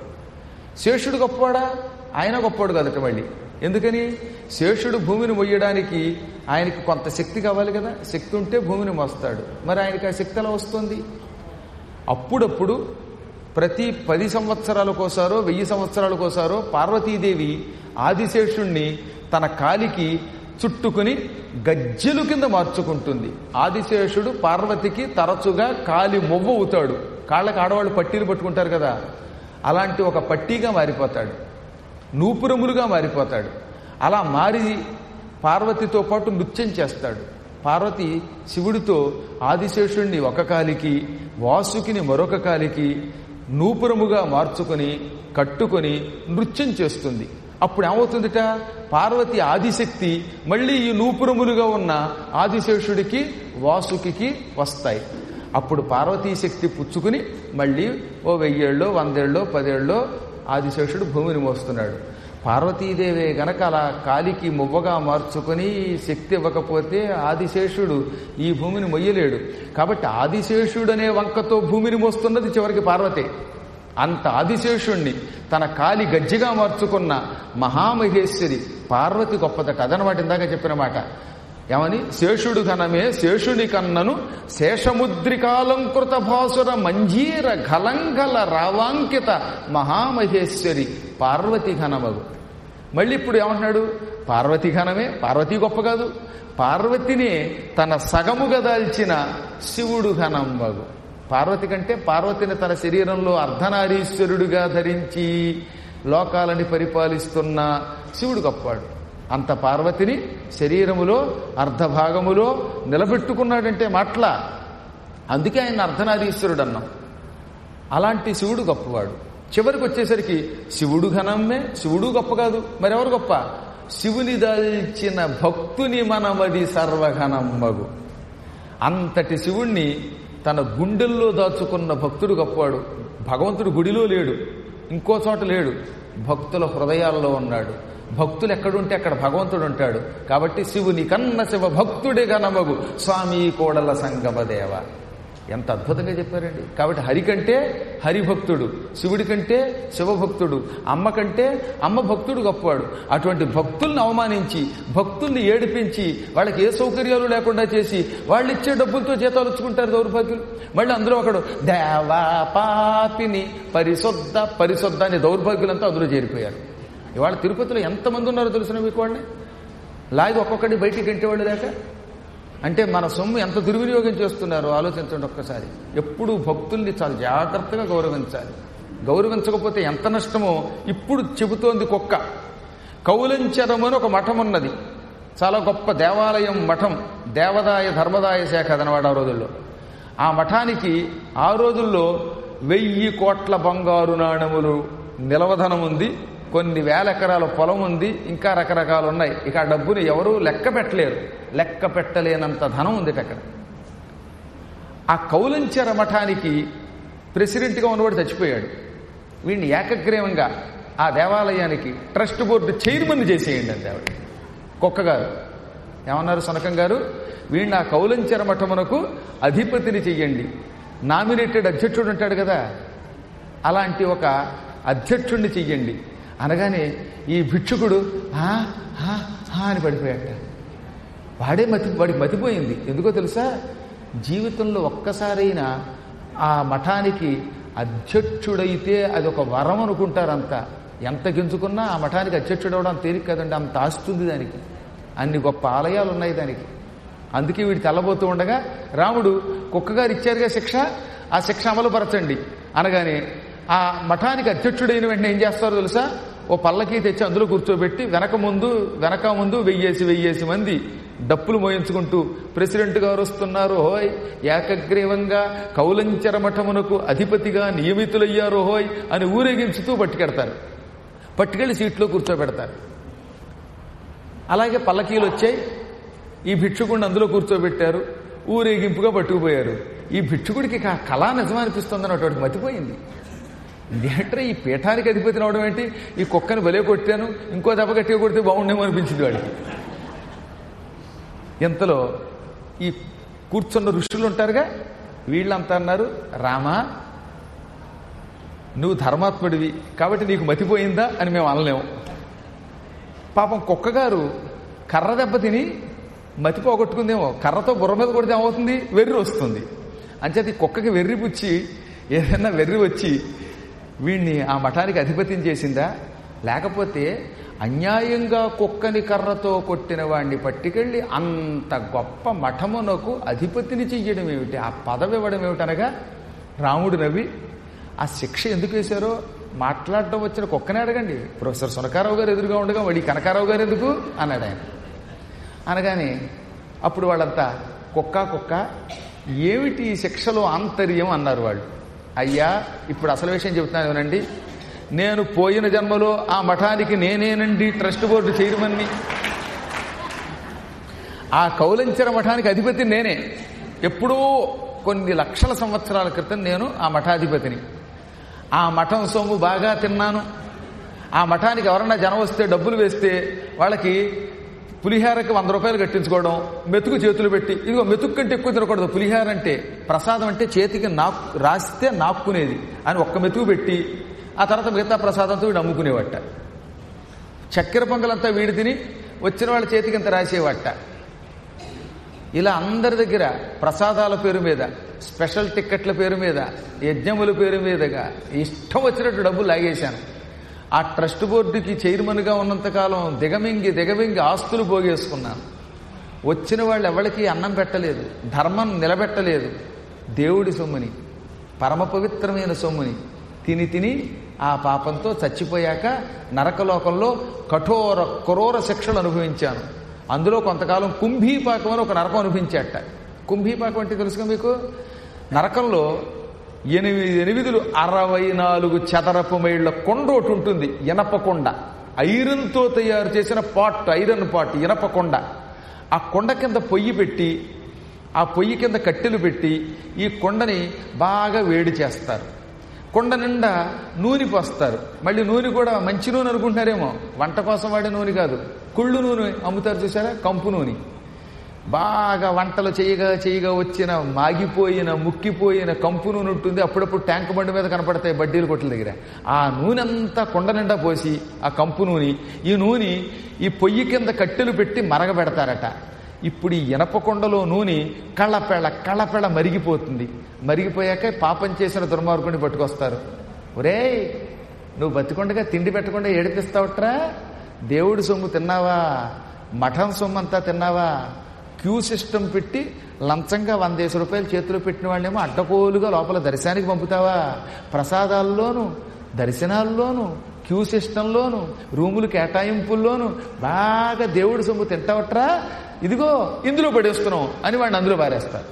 శేషుడు గొప్పవాడా ఆయన గొప్పవాడు కదట మళ్ళీ ఎందుకని శేషుడు భూమిని మొయ్యడానికి ఆయనకి కొంత శక్తి కావాలి కదా శక్తి ఉంటే భూమిని మోస్తాడు మరి ఆయనకి ఆ శక్తి ఎలా వస్తుంది అప్పుడప్పుడు ప్రతి పది సంవత్సరాలకోసారో వెయ్యి సంవత్సరాలకోసారో పార్వతీదేవి ఆదిశేషుణ్ణి తన కాలికి చుట్టుకుని గజ్జెలు కింద మార్చుకుంటుంది ఆదిశేషుడు పార్వతికి తరచుగా కాలి మొవ్వ అవుతాడు కాళ్ళకి ఆడవాళ్ళు పట్టీలు పట్టుకుంటారు కదా అలాంటి ఒక పట్టీగా మారిపోతాడు నూపురములుగా మారిపోతాడు అలా మారి పార్వతితో పాటు నృత్యం చేస్తాడు పార్వతి శివుడితో ఆదిశేషుణ్ణి ఒక కాలికి వాసుకిని మరొక కాలికి నూపురముగా మార్చుకొని కట్టుకొని నృత్యం చేస్తుంది అప్పుడు ఏమవుతుందిట పార్వతి ఆదిశక్తి మళ్ళీ ఈ నూపురములుగా ఉన్న ఆదిశేషుడికి వాసుకి వస్తాయి అప్పుడు పార్వతీ శక్తి పుచ్చుకుని మళ్ళీ ఓ వెయ్యేళ్ళో వందేళ్ళో పదేళ్ళలో ఆదిశేషుడు భూమిని మోస్తున్నాడు పార్వతీదేవి గనక అలా కాలికి మువ్వగా మార్చుకొని శక్తి ఇవ్వకపోతే ఆదిశేషుడు ఈ భూమిని మొయ్యలేడు కాబట్టి ఆదిశేషుడు అనే వంకతో భూమిని మోస్తున్నది చివరికి పార్వతే అంత ఆదిశేషుణ్ణి తన కాలి గజ్జిగా మార్చుకున్న మహామహేశ్వరి పార్వతి గొప్పదట అదనమాట ఇందాక చెప్పిన మాట ఏమని శేషుడు ఘనమే శేషుని కన్నను శేషముద్రికాలంకృత భాసుర మంజీర ఘలంఘల రావాంకిత మహామహేశ్వరి పార్వతి ఘనమగు మళ్ళీ ఇప్పుడు ఏమంటున్నాడు పార్వతి ఘనమే పార్వతి గొప్ప కాదు పార్వతిని తన సగముగా దాల్చిన శివుడు ఘనమ్మగు పార్వతి కంటే పార్వతిని తన శరీరంలో అర్ధనారీశ్వరుడిగా ధరించి లోకాలని పరిపాలిస్తున్న శివుడు గొప్పవాడు అంత పార్వతిని శరీరములో అర్ధభాగములో నిలబెట్టుకున్నాడంటే మాట్ల అందుకే ఆయన అర్ధనారీశ్వరుడు అన్నాం అలాంటి శివుడు గొప్పవాడు చివరికి వచ్చేసరికి శివుడు ఘనమ్మే శివుడు గొప్ప కాదు మరెవరు గొప్ప శివుని దాల్చిన భక్తుని మనమది సర్వఘనమ్మగు అంతటి శివుణ్ణి తన గుండెల్లో దాచుకున్న భక్తుడు గొప్పవాడు భగవంతుడు గుడిలో లేడు ఇంకో చోట లేడు భక్తుల హృదయాల్లో ఉన్నాడు భక్తులు ఎక్కడుంటే అక్కడ భగవంతుడు ఉంటాడు కాబట్టి శివుని కన్న శివ భక్తుడే గనమగు స్వామి కోడల సంగమదేవ ఎంత అద్భుతంగా చెప్పారండి కాబట్టి హరి కంటే హరిభక్తుడు శివుడి కంటే శివభక్తుడు అమ్మ కంటే అమ్మ భక్తుడు గొప్పవాడు అటువంటి భక్తుల్ని అవమానించి భక్తుల్ని ఏడిపించి వాళ్ళకి ఏ సౌకర్యాలు లేకుండా చేసి వాళ్ళు ఇచ్చే డబ్బులతో జీతాలు వచ్చుకుంటారు దౌర్భాగ్యులు మళ్ళీ అందులో ఒకడు దేవా పాపిని పరిశుద్ధ పరిశుద్ధ అనే దౌర్భాగ్యులంతా అందులో చేరిపోయారు ఇవాళ తిరుపతిలో ఎంతమంది ఉన్నారో తెలిసిన మీకు వాళ్ళని లాగి ఒక్కొక్కటి బయటికి గంటేవాళ్ళు దాకా అంటే మన సొమ్ము ఎంత దుర్వినియోగం చేస్తున్నారో ఆలోచించండి ఒక్కసారి ఎప్పుడు భక్తుల్ని చాలా జాగ్రత్తగా గౌరవించాలి గౌరవించకపోతే ఎంత నష్టమో ఇప్పుడు చెబుతోంది కుక్క కౌలంచరం అని ఒక మఠం ఉన్నది చాలా గొప్ప దేవాలయం మఠం దేవదాయ ధర్మదాయ శాఖ అదనమాట ఆ రోజుల్లో ఆ మఠానికి ఆ రోజుల్లో వెయ్యి కోట్ల బంగారు నాణములు నిలవధనం ఉంది కొన్ని వేల ఎకరాల పొలం ఉంది ఇంకా రకరకాలు ఉన్నాయి ఇక ఆ డబ్బుని ఎవరూ లెక్క పెట్టలేరు లెక్క పెట్టలేనంత ధనం ఉంది అక్కడ ఆ కౌలంచెర మఠానికి ప్రెసిడెంట్గా ఉన్నవాడు చచ్చిపోయాడు వీడిని ఏకగ్రీవంగా ఆ దేవాలయానికి ట్రస్ట్ బోర్డు చైర్మన్ చేసేయండి అంతే ఆవిడ కుక్కగారు ఏమన్నారు సనకం గారు వీడిని ఆ కౌలంచర మఠమునకు అధిపతిని చెయ్యండి నామినేటెడ్ అధ్యక్షుడు ఉంటాడు కదా అలాంటి ఒక అధ్యక్షుణ్ణి చెయ్యండి అనగానే ఈ భిక్షుకుడు "ఆ, ఆ, ఆ" అని పడిపోయాట వాడే మతి వాడికి మతిపోయింది ఎందుకో తెలుసా జీవితంలో ఒక్కసారైనా ఆ మఠానికి అధ్యక్షుడైతే అది ఒక వరం అనుకుంటారంతా ఎంత గింజుకున్నా ఆ మఠానికి అధ్యక్షుడు అవడం తేలిక కదండి అంత ఆస్తుంది దానికి అన్ని గొప్ప ఆలయాలు ఉన్నాయి దానికి అందుకే వీడు తెల్లబోతూ ఉండగా రాముడు కుక్కగారు ఇచ్చారుగా శిక్ష ఆ శిక్ష అమలుపరచండి అనగానే ఆ మఠానికి అధ్యక్షుడైన వెంటనే ఏం చేస్తారో తెలుసా ఓ పల్లకి తెచ్చి అందులో కూర్చోబెట్టి వెనక ముందు వెనక ముందు వెయ్యేసి వెయ్యేసి మంది డప్పులు మోయించుకుంటూ ప్రెసిడెంట్ గారు వస్తున్నారు హోయ్ ఏకగ్రీవంగా కౌలంచర మఠమునకు అధిపతిగా నియమితులయ్యారు హోయ్ అని ఊరేగించుతూ పట్టుకెడతారు పట్టుకెళ్ళి సీట్లో కూర్చోబెడతారు అలాగే పల్లకీలు వచ్చాయి ఈ భిక్షుకుడిని అందులో కూర్చోబెట్టారు ఊరేగింపుగా పట్టుకుపోయారు ఈ భిక్షుకుడికి ఇక ఆ కళ నిజమనిపిస్తుందని అటువంటి మతిపోయింది ఇదేంట్రా ఈ పీఠానికి అధిపతి అవడం ఏంటి ఈ కుక్కని బలే కొట్టాను ఇంకో దెబ్బ గట్టిగా కొడితే బాగుండేమో అనిపించింది వాడికి ఇంతలో ఈ కూర్చున్న ఋషులు ఉంటారుగా వీళ్ళంతా అన్నారు రామా నువ్వు ధర్మాత్ముడివి కాబట్టి నీకు మతిపోయిందా అని మేము అనలేము పాపం కుక్కగారు కర్ర దెబ్బ తిని మతి పోగొట్టుకుందేమో కర్రతో బుర్ర మీద కొడితే ఏమవుతుంది వెర్రి వస్తుంది అంచేది కుక్కకి వెర్రి పుచ్చి ఏదైనా వెర్రి వచ్చి వీణ్ణి ఆ మఠానికి అధిపత్యం చేసిందా లేకపోతే అన్యాయంగా కుక్కని కర్రతో కొట్టిన వాడిని పట్టుకెళ్ళి అంత గొప్ప మఠమునకు అధిపతిని చెయ్యడం ఏమిటి ఆ పదవి ఇవ్వడం ఏమిటనగా రాముడు నవ్వి ఆ శిక్ష ఎందుకు వేశారో మాట్లాడటం వచ్చిన కుక్కనే అడగండి ప్రొఫెసర్ సునకారావు గారు ఎదురుగా ఉండగా వాడి కనకారావు గారు ఎందుకు అన్నాడు ఆయన అనగానే అప్పుడు వాళ్ళంతా కుక్క కుక్క ఏమిటి ఈ శిక్షలో ఆంతర్యం అన్నారు వాళ్ళు అయ్యా ఇప్పుడు అసలు విషయం చెబుతున్నాను ఏమనండి నేను పోయిన జన్మలో ఆ మఠానికి నేనేనండి ట్రస్ట్ బోర్డు చైర్మన్ని ఆ కౌలంచర మఠానికి అధిపతి నేనే ఎప్పుడో కొన్ని లక్షల సంవత్సరాల క్రితం నేను ఆ మఠాధిపతిని ఆ మఠం సొమ్ము బాగా తిన్నాను ఆ మఠానికి ఎవరన్నా జనం వస్తే డబ్బులు వేస్తే వాళ్ళకి పులిహారకి వంద రూపాయలు కట్టించుకోవడం మెతుకు చేతులు పెట్టి ఇదిగో మెతుకు కంటే ఎక్కువ తినకూడదు పులిహార అంటే ప్రసాదం అంటే చేతికి నాక్ రాస్తే నాక్కునేది అని ఒక్క మెతుకు పెట్టి ఆ తర్వాత మిగతా ప్రసాదంతో వీడు అమ్ముకునేవట చక్కెర పొంగలంతా వీడి తిని వచ్చిన వాళ్ళ చేతికి ఇంత రాసేవట ఇలా అందరి దగ్గర ప్రసాదాల పేరు మీద స్పెషల్ టిక్కెట్ల పేరు మీద యజ్ఞముల పేరు మీదగా ఇష్టం వచ్చినట్టు డబ్బులు లాగేశాను ఆ ట్రస్ట్ బోర్డుకి చైర్మన్గా ఉన్నంతకాలం దిగమింగి దిగమింగి ఆస్తులు పోగేసుకున్నాను వచ్చిన వాళ్ళు ఎవరికి అన్నం పెట్టలేదు ధర్మం నిలబెట్టలేదు దేవుడి సొమ్ముని పరమ పవిత్రమైన సొమ్ముని తిని తిని ఆ పాపంతో చచ్చిపోయాక నరకలోకంలో కఠోర క్రూర శిక్షలు అనుభవించాను అందులో కొంతకాలం కుంభీపాకం అని ఒక నరకం అనిపించేట కుంభీపాకం అంటే తెలుసుగా మీకు నరకంలో ఎనిమిది ఎనిమిదిలు అరవై నాలుగు చదరపు మైళ్ళ కొండ ఒకటి ఉంటుంది ఇనప కొండ ఐరన్తో తయారు చేసిన పాట్ ఐరన్ పాట్ ఇనప కొండ ఆ కొండ కింద పొయ్యి పెట్టి ఆ పొయ్యి కింద కట్టెలు పెట్టి ఈ కొండని బాగా వేడి చేస్తారు కొండ నిండా నూనె పోస్తారు మళ్ళీ నూనె కూడా మంచి నూనె అనుకుంటున్నారేమో వంట కోసం వాడే నూనె కాదు కుళ్ళు నూనె అమ్ముతారు చూసారా కంపు నూనె బాగా వంటలు చేయగా చేయగా వచ్చిన మాగిపోయిన ముక్కిపోయిన కంపు నూనె ఉంటుంది అప్పుడప్పుడు ట్యాంక్ బండి మీద కనపడతాయి బడ్డీల కొట్ల దగ్గర ఆ నూనె అంతా కొండ నిండా పోసి ఆ కంపు నూనె ఈ నూనె ఈ పొయ్యి కింద కట్టెలు పెట్టి మరగబెడతారట ఇప్పుడు ఈ ఇనప కొండలో నూనె కళ్ళపెళ్ళ కళ్ళపెళ్ళ మరిగిపోతుంది మరిగిపోయాక పాపం చేసిన దుర్మార్గుని పట్టుకొస్తారు ఒరేయ్ నువ్వు బతికొండగా తిండి పెట్టకుండా ఏడిపిస్తావట్రా దేవుడి సొమ్ము తిన్నావా మఠం సొమ్ము అంతా తిన్నావా క్యూ సిస్టమ్ పెట్టి లంచంగా వందేసి రూపాయలు చేతిలో పెట్టిన వాళ్ళేమో అడ్డకోలుగా లోపల దర్శనానికి పంపుతావా ప్రసాదాల్లోనూ దర్శనాల్లోనూ క్యూ సిస్టంలోను రూములు కేటాయింపుల్లోనూ బాగా దేవుడి సొమ్ము తింటావట్రా ఇదిగో ఇందులో పడేస్తున్నాం అని వాడిని అందులో పారేస్తారు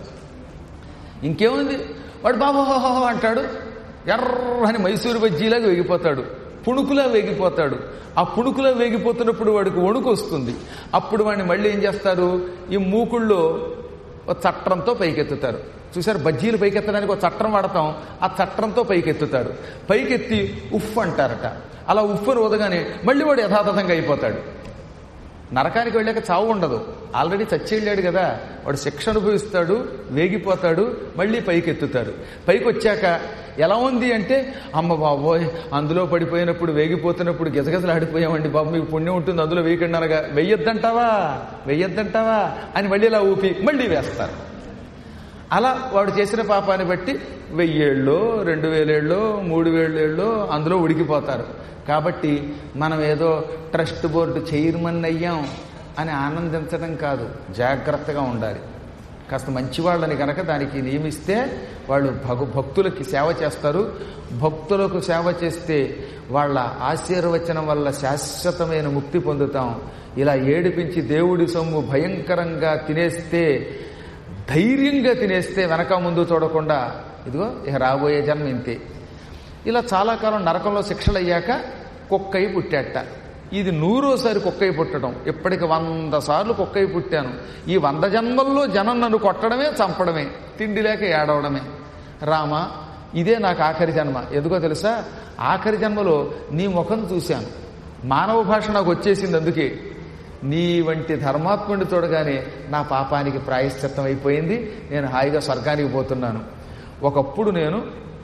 ఇంకేముంది వాడు బాబా అంటాడు ఎర్రని మైసూరు బజ్జీలాగా వేగిపోతాడు పుణుకులా వేగిపోతాడు ఆ పుణుకులా వేగిపోతున్నప్పుడు వాడికి వణుకు వస్తుంది అప్పుడు వాడిని మళ్ళీ ఏం చేస్తారు ఈ మూకుళ్ళో ఒక చట్రంతో పైకెత్తుతారు చూసారు బజ్జీలు పైకెత్తడానికి ఒక చట్రం వాడతాం ఆ చట్రంతో పైకెత్తుతారు పైకెత్తి ఉఫ్ అంటారట అలా ఉఫ్ఫను వదగానే మళ్ళీ వాడు యథాతథంగా అయిపోతాడు నరకానికి వెళ్ళాక చావు ఉండదు ఆల్రెడీ చచ్చి వెళ్ళాడు కదా వాడు శిక్ష అనుభవిస్తాడు వేగిపోతాడు మళ్ళీ పైకి ఎత్తుతారు పైకి వచ్చాక ఎలా ఉంది అంటే అమ్మ బాబోయ్ అందులో పడిపోయినప్పుడు వేగిపోతున్నప్పుడు గిజగజలు ఆడిపోయామండి బాబు మీకు పుణ్యం ఉంటుంది అందులో వేయకండి అనగా వెయ్యొద్దంటావా వెయ్యొద్దంటావా అని మళ్ళీ ఇలా ఊపి మళ్ళీ వేస్తారు అలా వాడు చేసిన పాపాన్ని బట్టి వెయ్యేళ్ళో రెండు వేలేళ్ళో మూడు వేలేళ్ళో అందులో ఉడికిపోతారు కాబట్టి మనం ఏదో ట్రస్ట్ బోర్డు చైర్మన్ అయ్యాం అని ఆనందించడం కాదు జాగ్రత్తగా ఉండాలి కాస్త మంచివాళ్ళని కనుక దానికి నియమిస్తే వాళ్ళు భగు భక్తులకి సేవ చేస్తారు భక్తులకు సేవ చేస్తే వాళ్ళ ఆశీర్వచనం వల్ల శాశ్వతమైన ముక్తి పొందుతాం ఇలా ఏడిపించి దేవుడి సొమ్ము భయంకరంగా తినేస్తే ధైర్యంగా తినేస్తే వెనక ముందు చూడకుండా ఇదిగో ఇక రాబోయే జన్మ ఇంతే ఇలా చాలా కాలం నరకంలో శిక్షలు అయ్యాక కుక్కయి పుట్టాట ఇది నూరోసారి కుక్కయి పుట్టడం ఇప్పటికి వంద సార్లు కుక్కయి పుట్టాను ఈ వంద జన్మల్లో జనం నన్ను కొట్టడమే చంపడమే తిండి లేక ఏడవడమే రామ ఇదే నాకు ఆఖరి జన్మ ఎందుకో తెలుసా ఆఖరి జన్మలో నీ ముఖం చూశాను మానవ భాష నాకు వచ్చేసింది అందుకే నీ వంటి ధర్మాత్ముడిని చూడగానే నా పాపానికి ప్రాయశ్చిత్తం అయిపోయింది నేను హాయిగా స్వర్గానికి పోతున్నాను ఒకప్పుడు నేను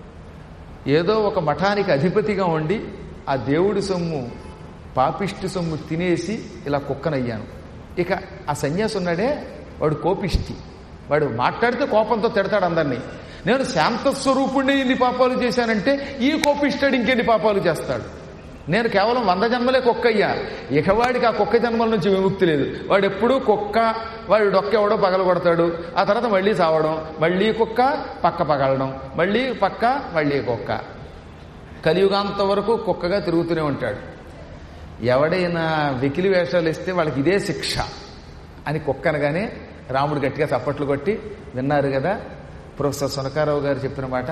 ఏదో ఒక మఠానికి అధిపతిగా ఉండి ఆ దేవుడి సొమ్ము పాపిష్టి సొమ్ము తినేసి ఇలా కుక్కనయ్యాను ఇక ఆ సన్యాసి ఉన్నాడే వాడు కోపిష్టి వాడు మాట్లాడితే కోపంతో తిడతాడు అందరినీ నేను శాంతస్వరూపుణ్ణి ఇన్ని పాపాలు చేశానంటే ఈ కోపిష్టాడు ఇంకెన్ని పాపాలు చేస్తాడు నేను కేవలం వంద జన్మలే కుక్క అయ్యా ఇక వాడికి ఆ కుక్క జన్మల నుంచి విముక్తి లేదు వాడు ఎప్పుడూ కుక్క వాడు డొక్క ఎవడో పగల కొడతాడు ఆ తర్వాత మళ్ళీ చావడం మళ్ళీ కుక్క పక్క పగలడం మళ్ళీ పక్క మళ్ళీ కుక్క కలియుగాంత వరకు కుక్కగా తిరుగుతూనే ఉంటాడు ఎవడైనా వెకిలి వేషాలు ఇస్తే వాళ్ళకి ఇదే శిక్ష అని కుక్క అనగానే రాముడు గట్టిగా చప్పట్లు కొట్టి విన్నారు కదా ప్రొఫెసర్ సునకారావు గారు చెప్పిన మాట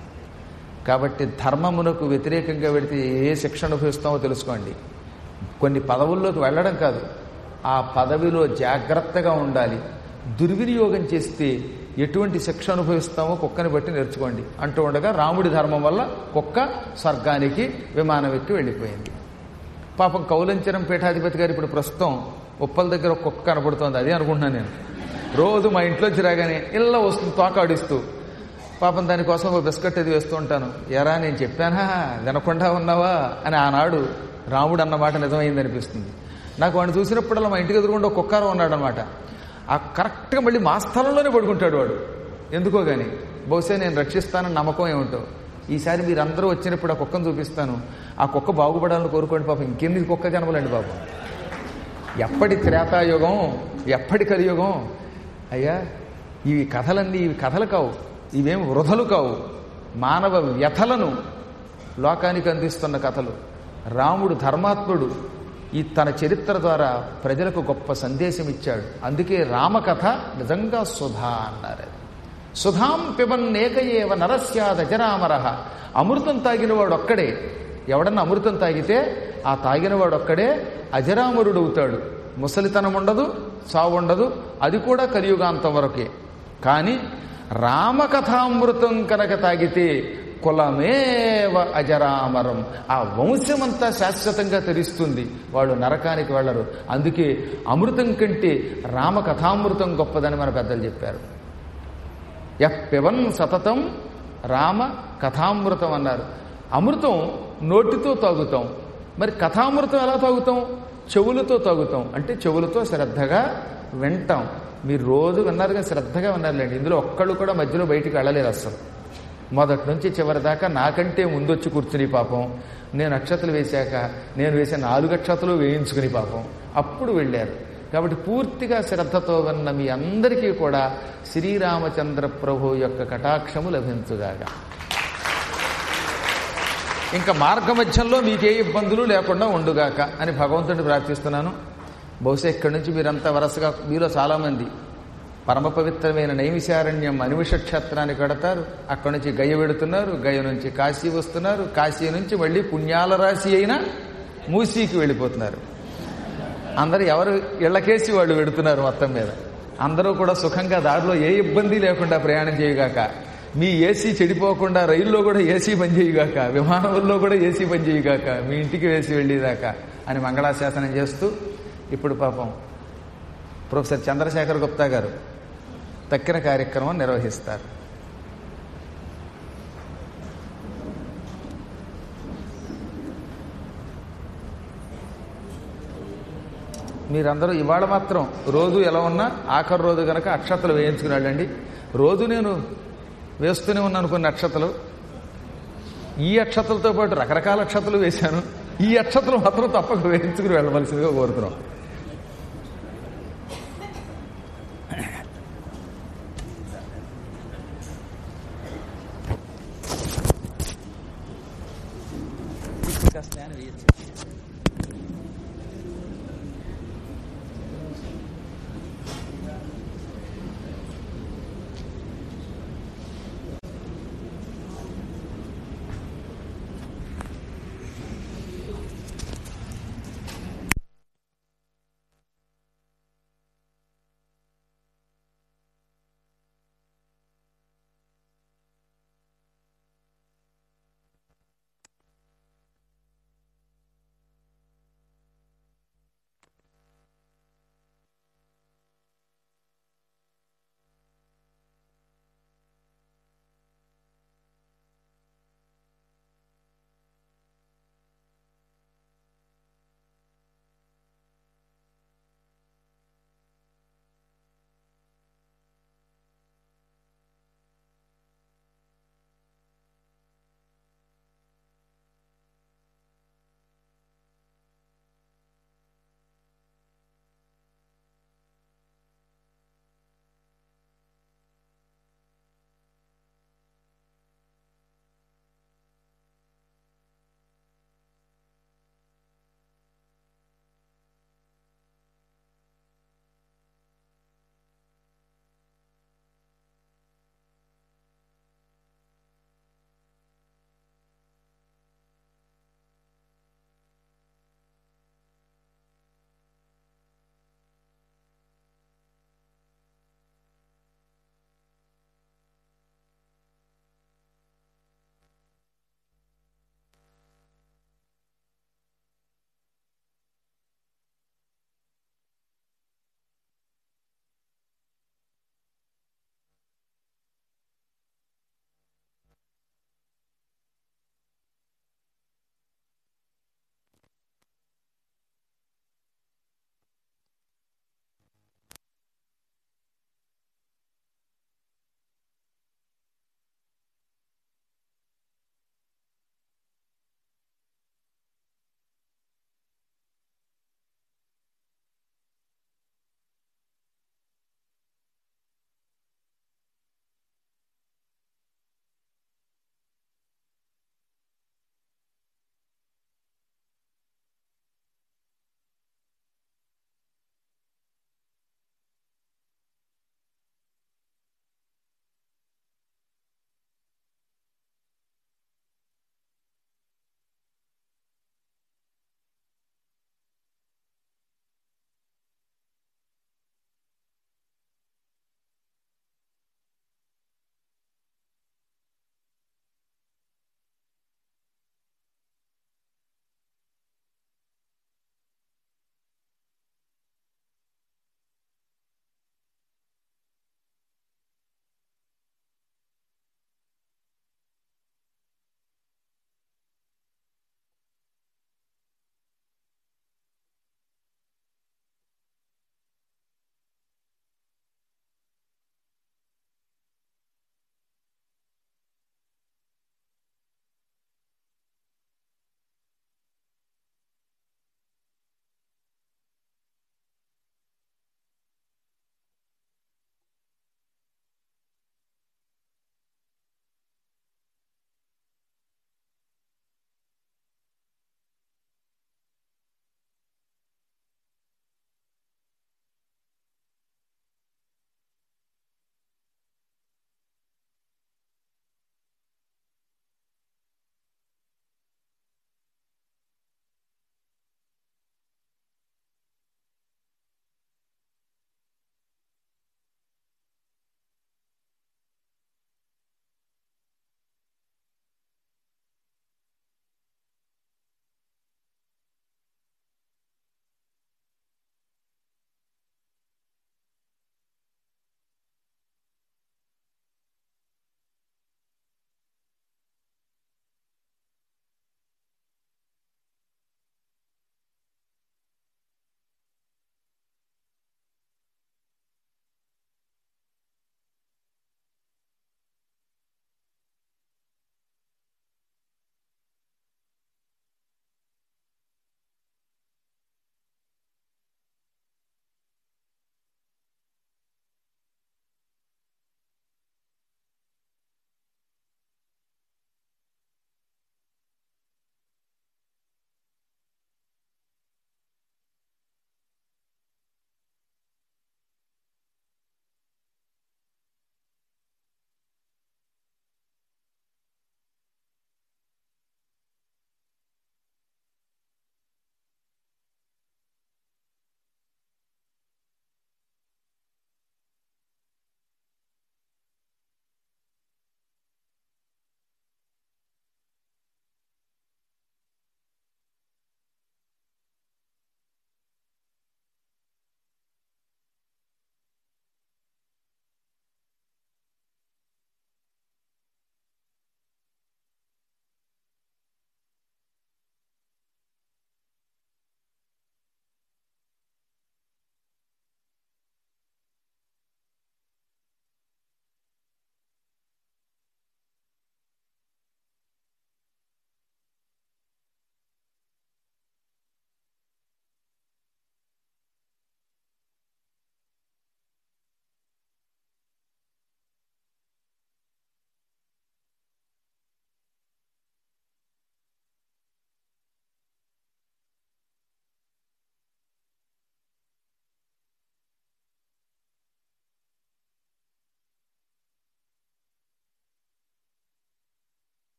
కాబట్టి ధర్మమునకు వ్యతిరేకంగా వెడితే ఏ శిక్ష అనుభవిస్తామో తెలుసుకోండి కొన్ని పదవుల్లోకి వెళ్ళడం కాదు ఆ పదవిలో జాగ్రత్తగా ఉండాలి దుర్వినియోగం చేస్తే ఎటువంటి శిక్ష అనుభవిస్తామో కుక్కని బట్టి నేర్చుకోండి అంటూ ఉండగా రాముడి ధర్మం వల్ల కుక్క స్వర్గానికి విమానం ఎక్కి వెళ్ళిపోయింది పాపం కౌలంచరం పీఠాధిపతి గారు ఇప్పుడు ప్రస్తుతం ఉప్పల దగ్గర ఒక కుక్క కనబడుతోంది అదే అనుకుంటున్నాను నేను రోజు మా ఇంట్లోంచి రాగానే ఇళ్ళ వస్తుంది తోకాడిస్తూ పాపం దానికోసం ఒక బిస్కెట్ అది వేస్తూ ఉంటాను ఎరా నేను చెప్పానా వినకుండా ఉన్నావా అని ఆనాడు రాముడు అన్నమాట నిజమైంది అనిపిస్తుంది నాకు వాడిని చూసినప్పుడల్లా మా ఇంటికి ఎదురుకుండా ఒక కుక్కారం ఉన్నాడు అనమాట ఆ కరెక్ట్గా మళ్ళీ మా స్థలంలోనే పడుకుంటాడు వాడు ఎందుకో గాని బహుశా నేను రక్షిస్తానని నమ్మకం ఏమిటో ఈసారి మీరందరూ వచ్చినప్పుడు ఆ కుక్కను చూపిస్తాను ఆ కుక్క బాగుపడాలని కోరుకోండి పాపం ఇంకెన్ని కుక్క జన్మలండి బాబు ఎప్పటి త్రేతాయుగం ఎప్పటి కలియుగం అయ్యా ఇవి కథలన్నీ ఇవి కథలు కావు ఇవేం వృధలు కావు మానవ వ్యథలను లోకానికి అందిస్తున్న కథలు రాముడు ధర్మాత్ముడు ఈ తన చరిత్ర ద్వారా ప్రజలకు గొప్ప సందేశం ఇచ్చాడు అందుకే రామకథ నిజంగా సుధా అన్నారు సుధాం పిబన్నేకయేవ నరస్యాద జరామరహ అమృతం తాగినవాడు ఒక్కడే ఎవడన్నా అమృతం తాగితే ఆ తాగినవాడు ఒక్కడే అజరామరుడు అవుతాడు ముసలితనం ఉండదు చావు ఉండదు అది కూడా కలియుగాంతం వరకే కానీ రామకథామృతం కనుక తాగితే కులమేవ అజరామరం ఆ వంశమంతా శాశ్వతంగా తెరిస్తుంది వాళ్ళు నరకానికి వెళ్ళరు అందుకే అమృతం కంటే రామకథామృతం గొప్పదని మన పెద్దలు చెప్పారు ఎఫ్ పివన్ సతతం రామ కథామృతం అన్నారు అమృతం నోటితో తాగుతాం మరి కథామృతం ఎలా తాగుతాం చెవులతో తాగుతాం అంటే చెవులతో శ్రద్ధగా వింటాం మీరు రోజు విన్నారుగా శ్రద్ధగా విన్నారులేండి ఇందులో ఒక్కళ్ళు కూడా మధ్యలో బయటికి వెళ్ళలేరు అసలు మొదటి నుంచి చివరి దాకా నాకంటే ముందొచ్చి కూర్చుని పాపం నేను అక్షతలు వేశాక నేను వేసే నాలుగు అక్షతలు వేయించుకుని పాపం అప్పుడు వెళ్ళారు కాబట్టి పూర్తిగా శ్రద్ధతో విన్న మీ అందరికీ కూడా శ్రీరామచంద్ర ప్రభు యొక్క కటాక్షము లభించుగాగా ఇంకా మార్గమధ్యంలో మీకే ఇబ్బందులు లేకుండా ఉండుగాక అని భగవంతుడిని ప్రార్థిస్తున్నాను బహుశా ఇక్కడి నుంచి మీరంతా వరుసగా మీలో చాలామంది పరమ పవిత్రమైన నైమిషారణ్యం అనిమిష క్షేత్రాన్ని కడతారు అక్కడి నుంచి గయ వెడుతున్నారు గయ నుంచి కాశీ వస్తున్నారు కాశీ నుంచి మళ్ళీ పుణ్యాల రాశి అయిన మూసీకి వెళ్ళిపోతున్నారు అందరు ఎవరు ఇళ్లకేసి వాళ్ళు వెడుతున్నారు మొత్తం మీద అందరూ కూడా సుఖంగా దారిలో ఏ ఇబ్బంది లేకుండా ప్రయాణం చేయగాక మీ ఏసీ చెడిపోకుండా రైల్లో కూడా ఏసీ పనిచేయగాక విమానంలో కూడా ఏసీ పనిచేయగాక మీ ఇంటికి వేసి వెళ్ళేదాకా అని మంగళాశాసనం చేస్తూ ఇప్పుడు పాపం ప్రొఫెసర్ చంద్రశేఖర్ గుప్తా గారు తక్కిన కార్యక్రమం నిర్వహిస్తారు మీరందరూ ఇవాళ మాత్రం రోజు ఎలా ఉన్నా ఆఖరి రోజు గనక అక్షతలు వేయించుకుని వెళ్ళండి రోజు నేను వేస్తూనే ఉన్నాను కొన్ని అక్షతలు ఈ అక్షతలతో పాటు రకరకాల అక్షతలు వేశాను ఈ అక్షతలు మాత్రం తప్పక వేయించుకుని వెళ్ళవలసిందిగా కోరుతున్నాం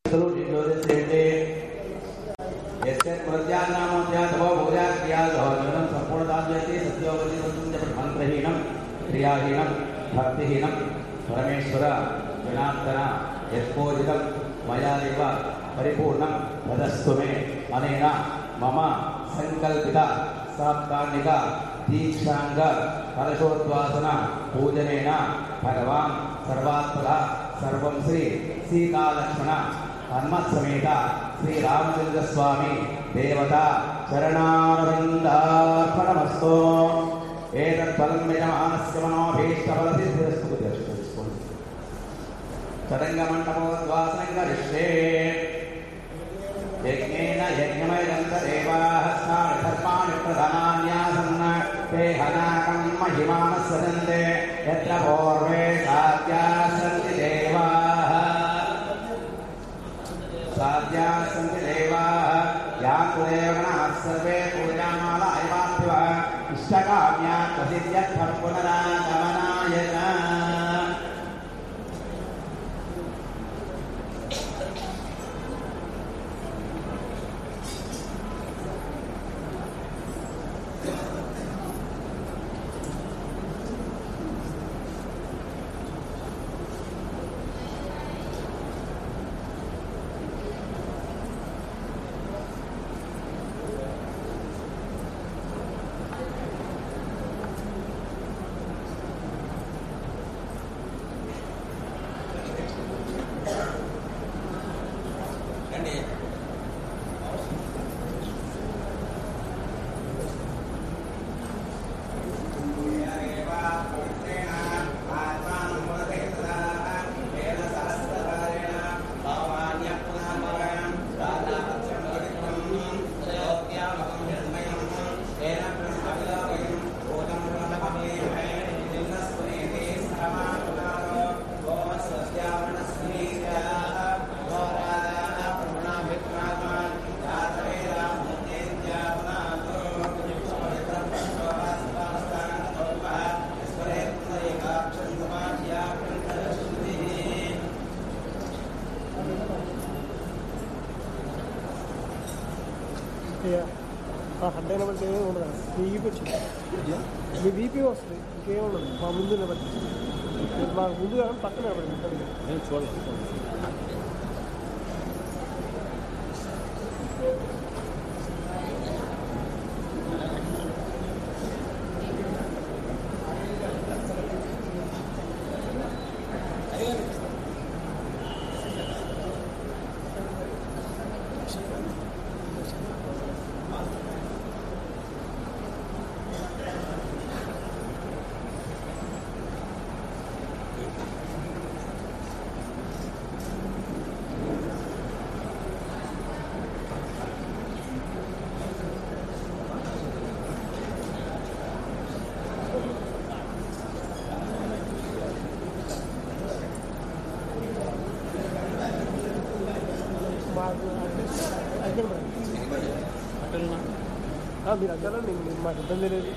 మంత్రహీనం క్రియాహీనం భక్తిహీనం పరమేశ్వర జనార్దన యత్పోజితం మయాదేవ పరిపూర్ణం వదస్తు మే అనేన మమ సంకల్పిత సాప్తాన్నిక దీక్షాంగ కలశోద్వాసన పూజనేన భగవాన్ సర్వాత్మక సర్వం శ్రీ సీతాలక్ష్మణ హనుమత్సమేత శ్రీ రామచంద్ర స్వామి దేవత చరణారవిందార్పణమస్తో ఏతత్ఫలం యజమానస్య మనోభీష్టఫలసిద్ధిరస్తు తెలుసుకోండి తరంగమండపోద్వాసనంగరిష్టే యజ్ఞేన యజ్ఞమయంత దేవాः స్నాన ధర్మాణి ప్రధానాన్యాసన్న ते हनाकं महिमानः सजन्ते यत्र पूर्वे साध्याः सन्ति देवाः साध्याः सन्ति देवाः यान्तु देवगणाः सर्वे पूजामाला इवाप्यव इष्टकाम्या प्रसिद्ध्यर्थं पुनरागमनाय च ఇక ఆ హడ్ అయిన బట్టి ఏమీ ఉండదు మీ ఈపీ వచ్చింది మీ బీపీ వస్తుంది ఇంకేం ఉండదు మా ముందు నిలబడి మా ముందు కాకుండా పక్కన నిలబడి నేను చూడలేదు మాకు అక్కడ మీరు అడ్డాలో నేను మాకు ఇబ్బంది లేదు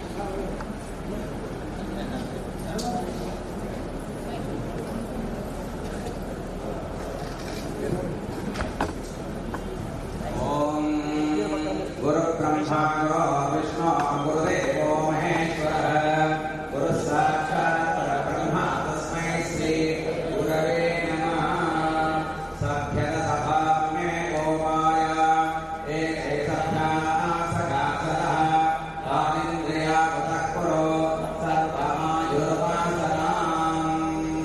ॐ गुरुब्रह्मा गुरो विष्णु गुरुदेवो महेश्वरः गुरुः साक्षात् परब्रह्म तस्मै श्री गुरवे नमः सभ्यदसभाम्ये गोपाय एके सभ्यासकासः आदिन्द्रियावतः कुरु सर्वमायुर्वासनाम्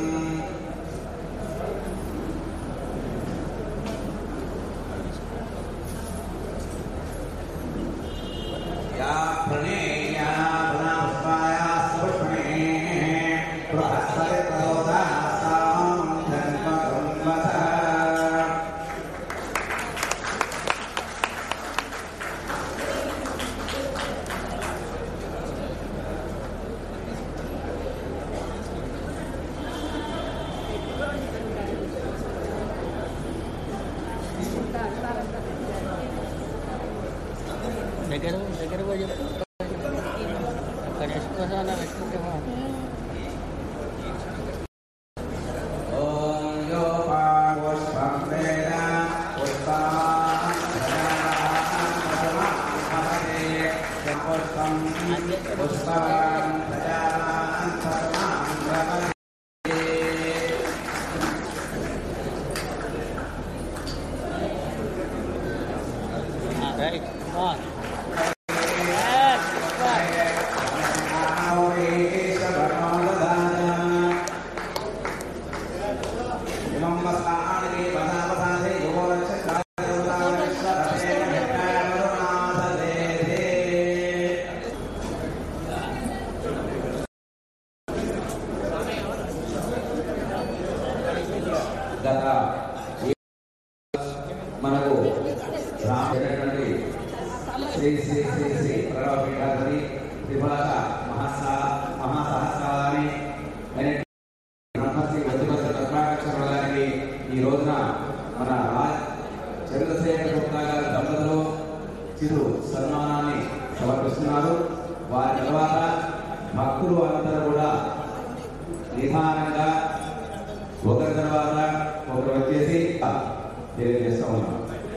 या प्रणेया पुनःस्वाया सुष्णे बृहस्पति प्रदोदासां धन्वगुण्वतः దగ్గర దగ్గర పోయి చెప్పు అక్కడ వేసుకోవాలా పెట్టుకుంటే ॐ यो पापुष्पं वेद రైట్ ఆన్ Yes, right. గత మనకు రామైనటువంటి శ్రీ శ్రీ శ్రీ శ్రీ ప్రణవపీఠాధిపతి త్రిభాష మహాసా మహాసహస్రాలని బ్రహ్మశ్రీ వద్దుపతి పద్మాక్షర గారికి ఈ రోజున మన రా- చంద్రశేఖర గుప్తా గారి దంపతులు చిరు సన్మానాన్ని సమర్పిస్తున్నారు వారి తర్వాత భక్తులు అందరూ కూడా నిదానంగా ఒకరి తర్వాత ఒకరు వచ్చేసి తెలియజేస్తూ ఉన్నాం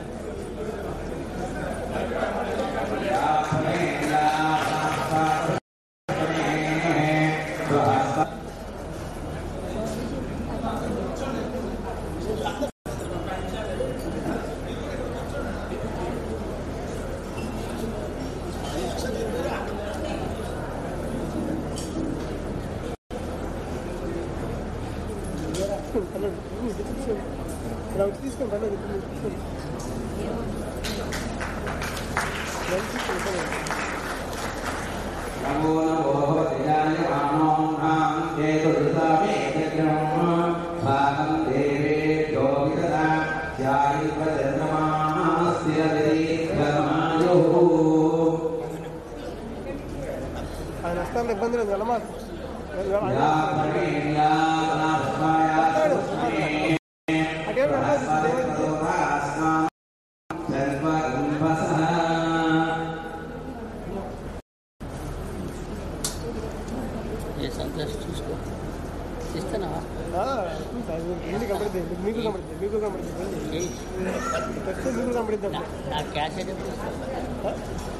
ఇలా వచ్చి తీసుకోండి పర్లేదు ఇప్పుడు తీసుకోండి ఇలా వచ్చి తీసుకోండి పర్లేదు. నమో నమో భగవతి జానమానోన్నాం చేతుర్సామే యజ్ఞం భాగం దేవేభ్యో విదదా ధ్యాయి ప్రచంద్రమాస్థిరది గమాయో ఆయన వస్తాను ఇబ్బంది లేదు వెళ్ళమాట యా ప్రణేయా నాభస్మాయా తస్మై అటే వెళ్ళదు ఏ సంతోష్ చూసుకో ఇస్తానా మీకు కనబడుతుంది మీకు కనబడుతుంది మీకు కనబడుతుంది ఏయ్, ఫస్ట్ మీకు కనబడుతుంది నా- నా క్యాష్ అయితే ఎప్పుడు ఇస్తావు?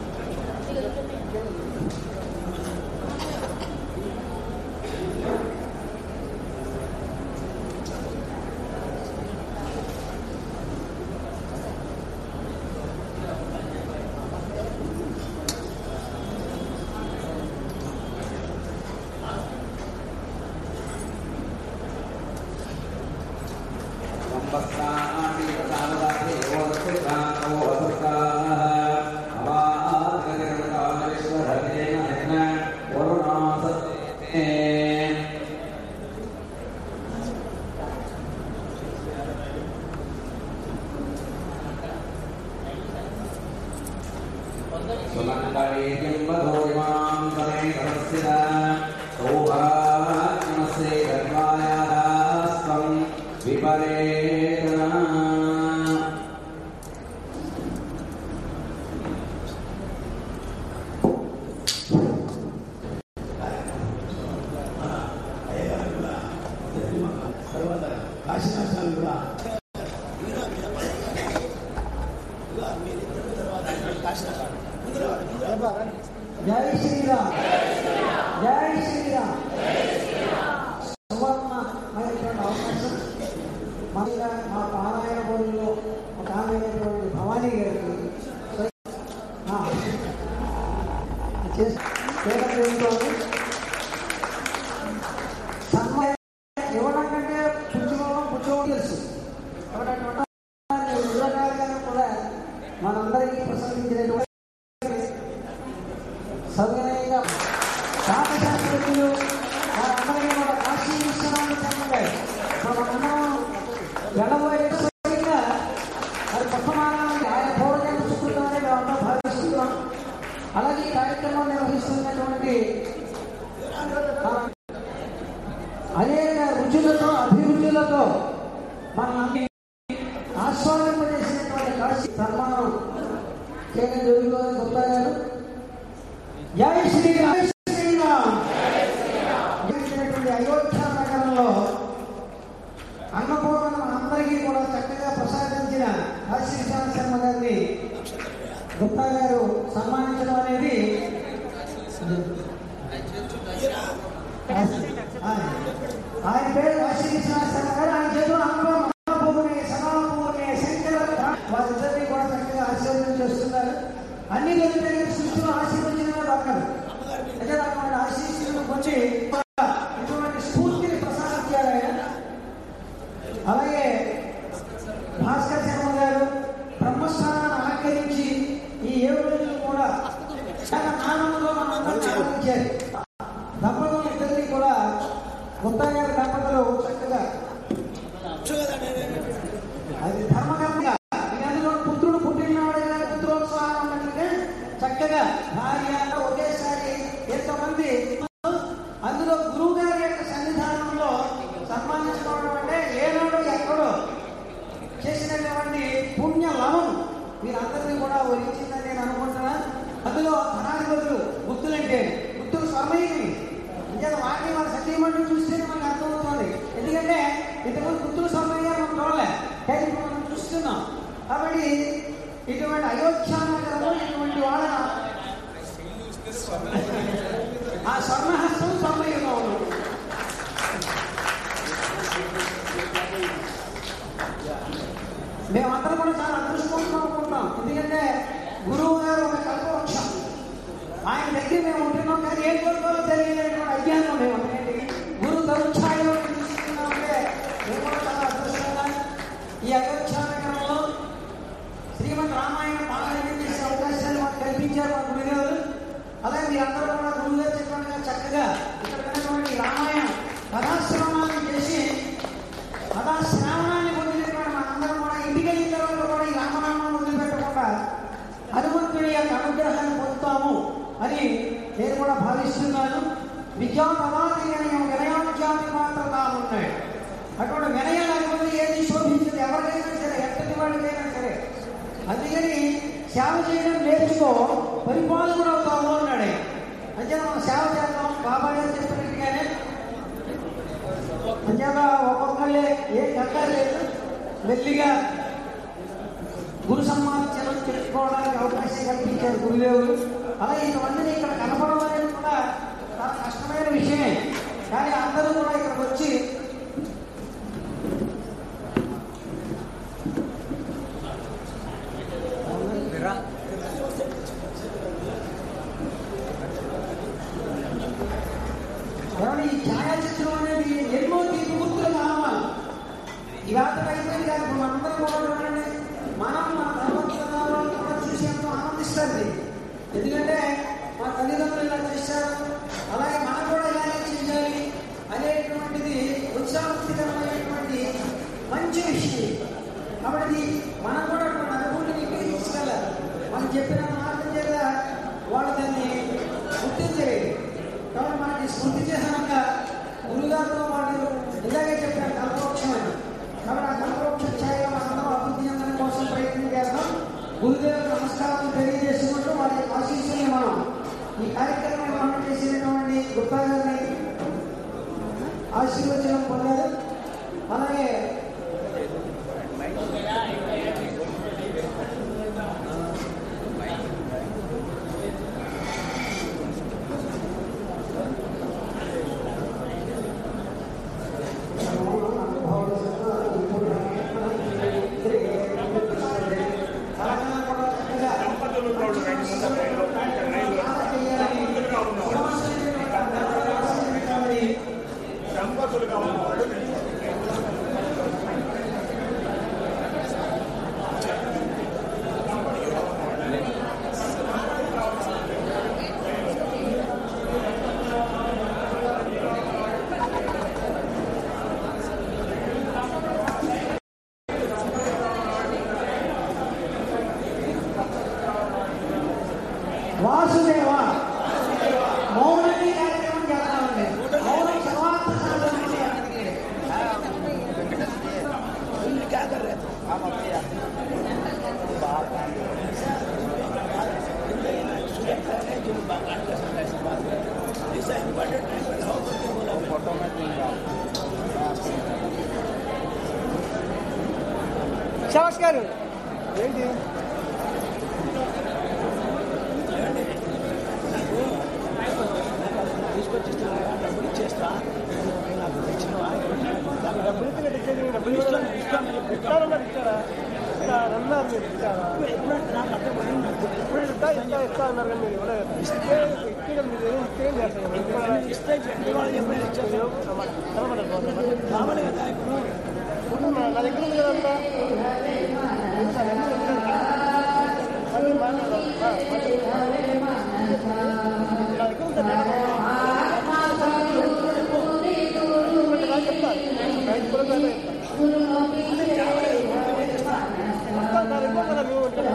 విపరేతనా జై శ్రీరామ్ జై శ్రీరామ్ సువర్ణమైనటువంటి అవకాశం మన మా పారాయణ బోధనలో ఒక ఆమె అయినటువంటి భవానీ గారికి ఆ, చేసి చేయడం జరుగుతోంది సన్మానం ఇవ్వడం కంటే పుచ్చుకోవడం పుచ్చుకోవడం తెలుసు కాబట్టి అటువంటి నిజంగా కూడా మనందరికీ ప్రసంగించినటువంటి సౌకర్యంగా శాస్త్రజ్ఞులు వారందరికీ కూడా కాశీ విశ్వనాథ చెందారు ఇప్పుడు మనం వెళ్ళబోయే స్వయంగా మరి వర్తమానాన్ని ఆయన పూర్వజన్మ సుకృతమని మేమంతా భావిస్తున్నాం అలాగే ఈ కార్యక్రమం నిర్వహిస్తున్నటువంటి మన అనేక రుచులతో అభిరుచులతో మనల్ని ఆస్వాదింపజేసినటువంటి కాశీ సన్మానం చేయడం జరుగుతుందని గుప్తా గారు జై శ్రీరామ్ జై శ్రీరామ్ జరిగినటువంటి అయోధ్య నగరంలో అన్నపూర్ణ అందరికీ కూడా చక్కగా ప్రసాదించిన కాశీ విశ్వనాథ శర్మ గారిని గుప్తా గారు సన్మానించడం అనేది ఆయన పేరు కాశీ విశ్వనాథ గారు ఆయన చేతులు అన్నపూర్ణి సదాపూర్ణి శంకర వాళ్ళిద్దరినీ కూడా చక్కగా ఆశీర్వదం చేస్తున్నారు అన్ని జరిగితే సృష్టిలో ఆశీర్వదించిన దొరకదు అయితే అటువంటి ఆశీస్సులను పొంది ఇటువంటి స్ఫూర్తిని ప్రసాదం చేయాలి ఆయన అలాగే భాస్కర్ శర్మ గారు బ్రహ్మస్థానాన్ని అలంకరించి ఈ ఏడు రోజులు కూడా చాలా ఆనందంలో మనందరినీ ఆనందించారు దంపతులు ఇద్దరిని కూడా ముత్తా గారి దంపతులు చక్కగా అది ధర్మకర్మగా ఇక అందులో పుత్రుడు పుట్టినవాడు కదా పుత్రోత్సాహం అన్నట్టుగా చక్కగా భార్య ఒకేసారి ఎంతమంది అందులో గురువు గారి యొక్క సన్నిధానంలో సన్మానించుకోవడం అంటే ఏనాడు ఎక్కడో చేసినటువంటి పుణ్య లవం మీరందరినీ కూడా వరించిందని నేను అనుకుంటున్నా అందులో ధనాధిపతులు గుర్తులంటే గుర్తులు స్వర్ణయుని నిజంగా వాటిని మన సత్యమంటే చూస్తే మనకు అర్థమవుతుంది ఎందుకంటే ఇంతకుముందు గుర్తులు స్వర్ణయ్య మనం చూడలే కానీ ఇప్పుడు మనం చూస్తున్నాం కాబట్టి ఇటువంటి అయోధ్యానగరంలో ఇటువంటి వాళ్ళ ఆ స్వర్ణహస్తం స్వర్ణయుగం ఉంది మేమందరం కూడా చాలా అదృష్టవంతం అనుకుంటాం ఎందుకంటే గురువు గారు ఒక కల్పవృక్షం ఆయన దగ్గర మేము ఉంటున్నాం కానీ ఏం కోరుకోవాలో తెలియలేటువంటి అజ్ఞానం మేము ఎందుకంటే గురు తరుఛాయలో తీసుకున్నామంటే మేము కూడా చాలా అదృష్టంగా ఈ అయోధ్యానగరంలో శ్రీమద్ రామాయణ పారాయణం చేసే అవకాశాన్ని మాకు కల్పించారు మా గురుగారు అలాగే మీరందరూ కూడా గురువు గారు చెప్పినట్టుగా చక్కగా ఇక్కడ ఉన్నటువంటి రామాయణ కథాశ్రవణాన్ని చేసి అలా శ్రావణాన్ని వదిలిపెట్టడం మనందరం కూడా ఇంటికి వెళ్ళిన తర్వాత కూడా ఈ రామనామాన్ని వదిలిపెట్టకుండా హనుమంతుడి యొక్క అనుగ్రహాన్ని పొందుతాము అని నేను కూడా భావిస్తున్నాను విద్యాపవాది వినయం వినయానుఖ్యాతి మాత్రం తామున్నాడు అటువంటి వినయం లేకపోతే ఏది శోభించదు ఎవరికైనా సరే ఎంతటి వాడికైనా సరే అందుకని సేవ చేయడం నేర్చుకో పరిపాలకుడు అవుతాము అన్నాడు ఆయన. అంతే మనం సేవ చేద్దాం బాబా గారు చెప్పినట్టుగానే అంచేత ఒక్కొక్కళ్ళే ఏ కంగారు లేదు మెల్లిగా గురు సన్మానించడం తెలుసుకోవడానికి అవకాశం కల్పించారు గురుదేవులు అలాగే ఇంతమందిని ఇక్కడ కనపడడం అనేది కూడా చాలా కష్టమైన విషయమే కానీ అందరూ కూడా ఇక్కడికి వచ్చి ఏమంటే ఈ ఛాయాచిత్రం అనేది ఎన్నో తీపి గుర్తులు కావాలి ఈ రాత్రి అయిపోయింది కాదు ఇప్పుడు మనందరం కూడా చూడండి మనం మన భగవద్గీతలో కూడా చూసేందుకు ఆనందిస్తుంది ఎందుకంటే మా తల్లిదండ్రులు ఇలా చేశారు అలాగే మనం కూడా ఇలాగే చేయాలి అనేటువంటిది ఉత్సాహకరమైనటువంటి మంచి విషయం కాబట్టి మనం కూడా మన అనుభూతిని ఇంటికి తీసుకెళ్ళాలి మనం చెప్పిన మార్గం చేత వాళ్ళు దాన్ని గుర్తించలేదు కాబట్టి మనకి స్మృతి చిహ్నంగా గురుగారితో పాటు ఇలాగే చెప్పిన కల్పవృక్షమని కాబట్టి ఆ కల్పవృక్ష ఛాయగా మనందరం అభివృద్ధి చెందడం కోసం ప్రయత్నం చేస్తాం గురుదేవులకు నమస్కారం తెలియజేసుకుంటూ వారి ఆశీస్సుల్ని మనం ఈ కార్యక్రమం మనం చేసినటువంటి గుప్తా గారిని ఆశీర్వచనం పొందారు అలాగే వాసుదేవ మౌనమి కార్యక్రమం చేస్తామండి మౌనం సర్వార్థ సాధనం శాస్ గారు ఏంటి ఇస్తే ఇక్కడ మీరు ఏం ఇస్తే ఏం చేస్తారు ఇక్కడ ఇస్తే చెప్పి వాళ్ళు చెప్పేది ఇచ్చారు ఇప్పుడు నా నా దగ్గర ఉంది కదంతా నా దగ్గర ఉంది కదా. మళ్ళీ మాట్లాడదాం. ఆ, మళ్ళీ. నా దగ్గర ఉంది కదా. నాకు చెప్తాను. రైతు కూడా సరే చెప్తాను. మొత్తం నా దగ్గర కదా మేము ఉంటాం.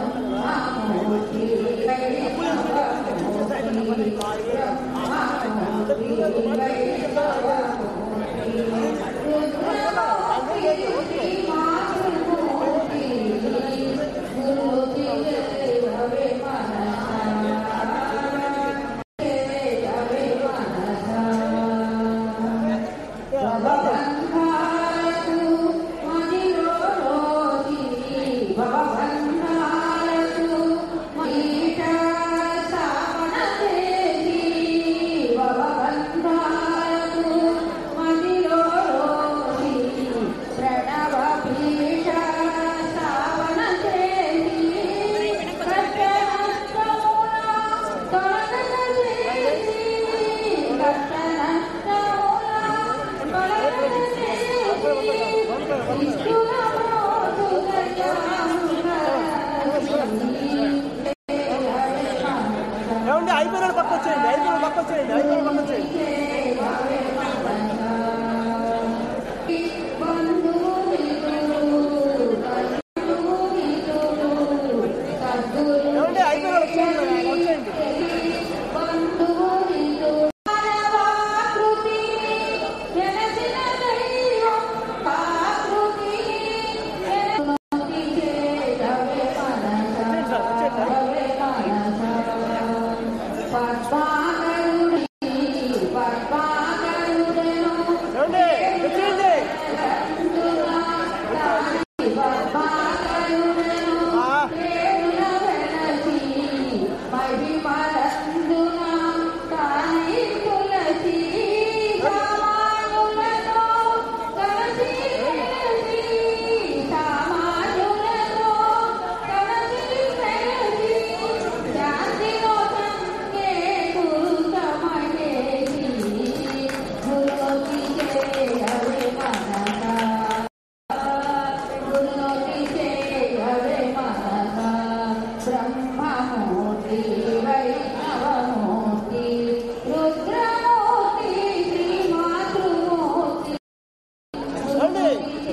ఏమండి అయిపోయిన పక్క వచ్చేయండి అయిపోయిన పక్క వచ్చేయండి అయిపోయిన పక్క వచ్చేయండి ఏమండి అయిపోయిన వచ్చేయండి వచ్చేయండి వచ్చేయండి సార్ వచ్చేయండి ఏమండి వచ్చేయండి ఆ, బ్రహ్మమూర్తి వైష్ణవమూర్తి రుద్రమూర్తి శ్రీ మాతృమూర్తి ఏమండి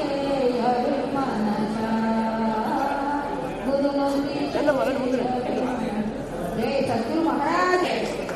గురుమూర్తి ఏంటమ్మా రండి ముందు రండి. రే సద్గురు మహారాజ్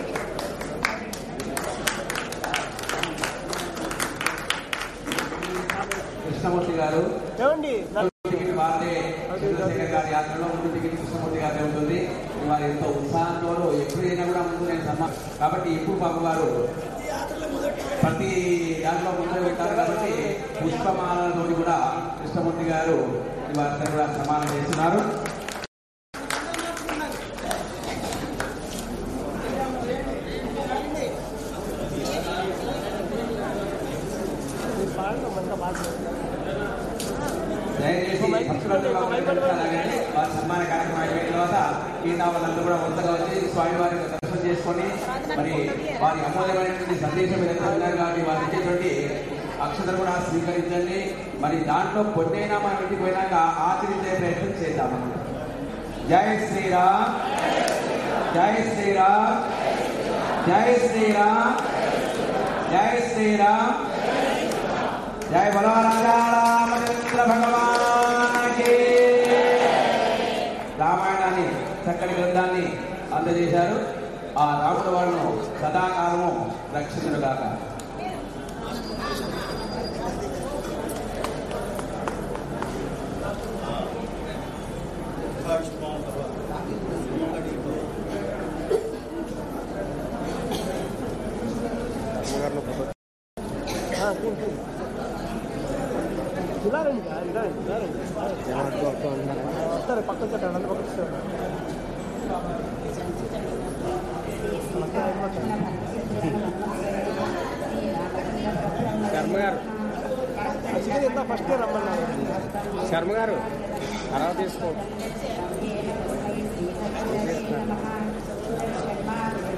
కృష్ణమూర్తి గారు ఏమండి నా- టికెట్ వారిదే చంద్రశేఖర్ గారి యాత్రలో ముందు టికెట్ కృష్ణమూర్తి గారే ఉంటుంది వారు ఎంతో ఉత్సాహంతో ఎప్పుడైనా కూడా ముందు నేను సమ్మా కాబట్టి ఎప్పుడు బాబు గారు ప్రతి దాంట్లో ముందు పెట్టారు కాబట్టి పుష్పమాలతో కూడా కృష్ణమూర్తి గారు వారితో కూడా సమానం చేస్తున్నారు మీరు పాడండి, మంచిగా పాడండి. దయచేసి భక్తులందరూ కూడా ఉపయోగించాలని వారి సన్మాన కార్యక్రమం అయిపోయిన తర్వాత మిగతా వాళ్ళందరూ కూడా వంతగా వచ్చి స్వామివారి దర్శనం చేసుకొని మరి వారి అమూల్యమైనటువంటి సందేశం ఏదైతే ఉన్నారు కాబట్టి వారు ఇచ్చేటువంటి అక్షతలు కూడా స్వీకరించండి మరి దాంట్లో కొన్నైనా మనం ఇంటికి పోయినాక ఆచరించే ప్రయత్నం చేద్దాం జై శ్రీరామ్ జై శ్రీరామ్ జై శ్రీరామ్ జై శ్రీరామ్ జై బలో రాజా రామచంద్ర భగవానికి రామాయణాన్ని చక్కటి గ్రంథాన్ని అందజేశారు ఆ రాముడు వాళ్ళను సదాకాలము రక్షించుగాక ఆ, తిను, తిను. ఇలా రండి సార్, ఇలా రండి, ఇలా రండి. వస్తారు పక్క వచ్చారు అందరు పక్క వచ్చారు శర్మ గారు చికెన్ ఎంత ఫస్ట్ రమ్మన్నారు శర్మ గారు తర్వాత తీసుకో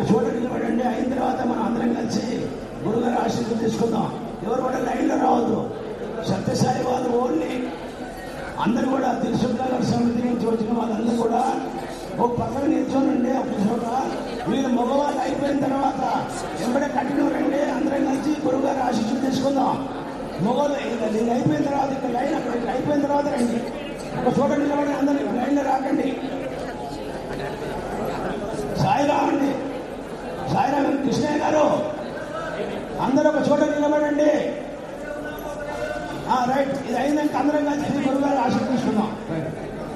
చోట నిలబడండి అయిన తర్వాత మనం అందరం కలిసి గురుగారు ఆశీర్వాదం తీసుకుందాం ఎవరు కూడా లైన్లో రావద్దు సత్యసాయి వాళ్ళు ఓన్లీ అందరూ కూడా తిరుసుకున్న సమితి నుంచి వచ్చిన వాళ్ళందరూ కూడా ఓ పక్కన నిల్చోనండి ఒక చోట వీళ్ళు మగవాళ్ళు అయిపోయిన తర్వాత ఎంబడే కంటిన్యూ రండి అందరం కలిసి గురుగారు ఆశీస్సులు తీసుకుందాం మగవాళ్ళు ఇంకా దీన్ని అయిపోయిన తర్వాత ఇక్కడ లైన్ అక్కడ ఇక్కడ అయిపోయిన తర్వాత రండి ఒక చోట నిలబడి అందరూ లైన్లో రాకండి సాయిరామ్ అండి సాయిరామ్ కృష్ణయ్య గారు అందరూ ఒక చోట నిలబడండి ఆ, రైట్ ఇది అయినాక అందరం కలిసి గురుగారు ఆశీర్వదిస్తున్నాం రైట్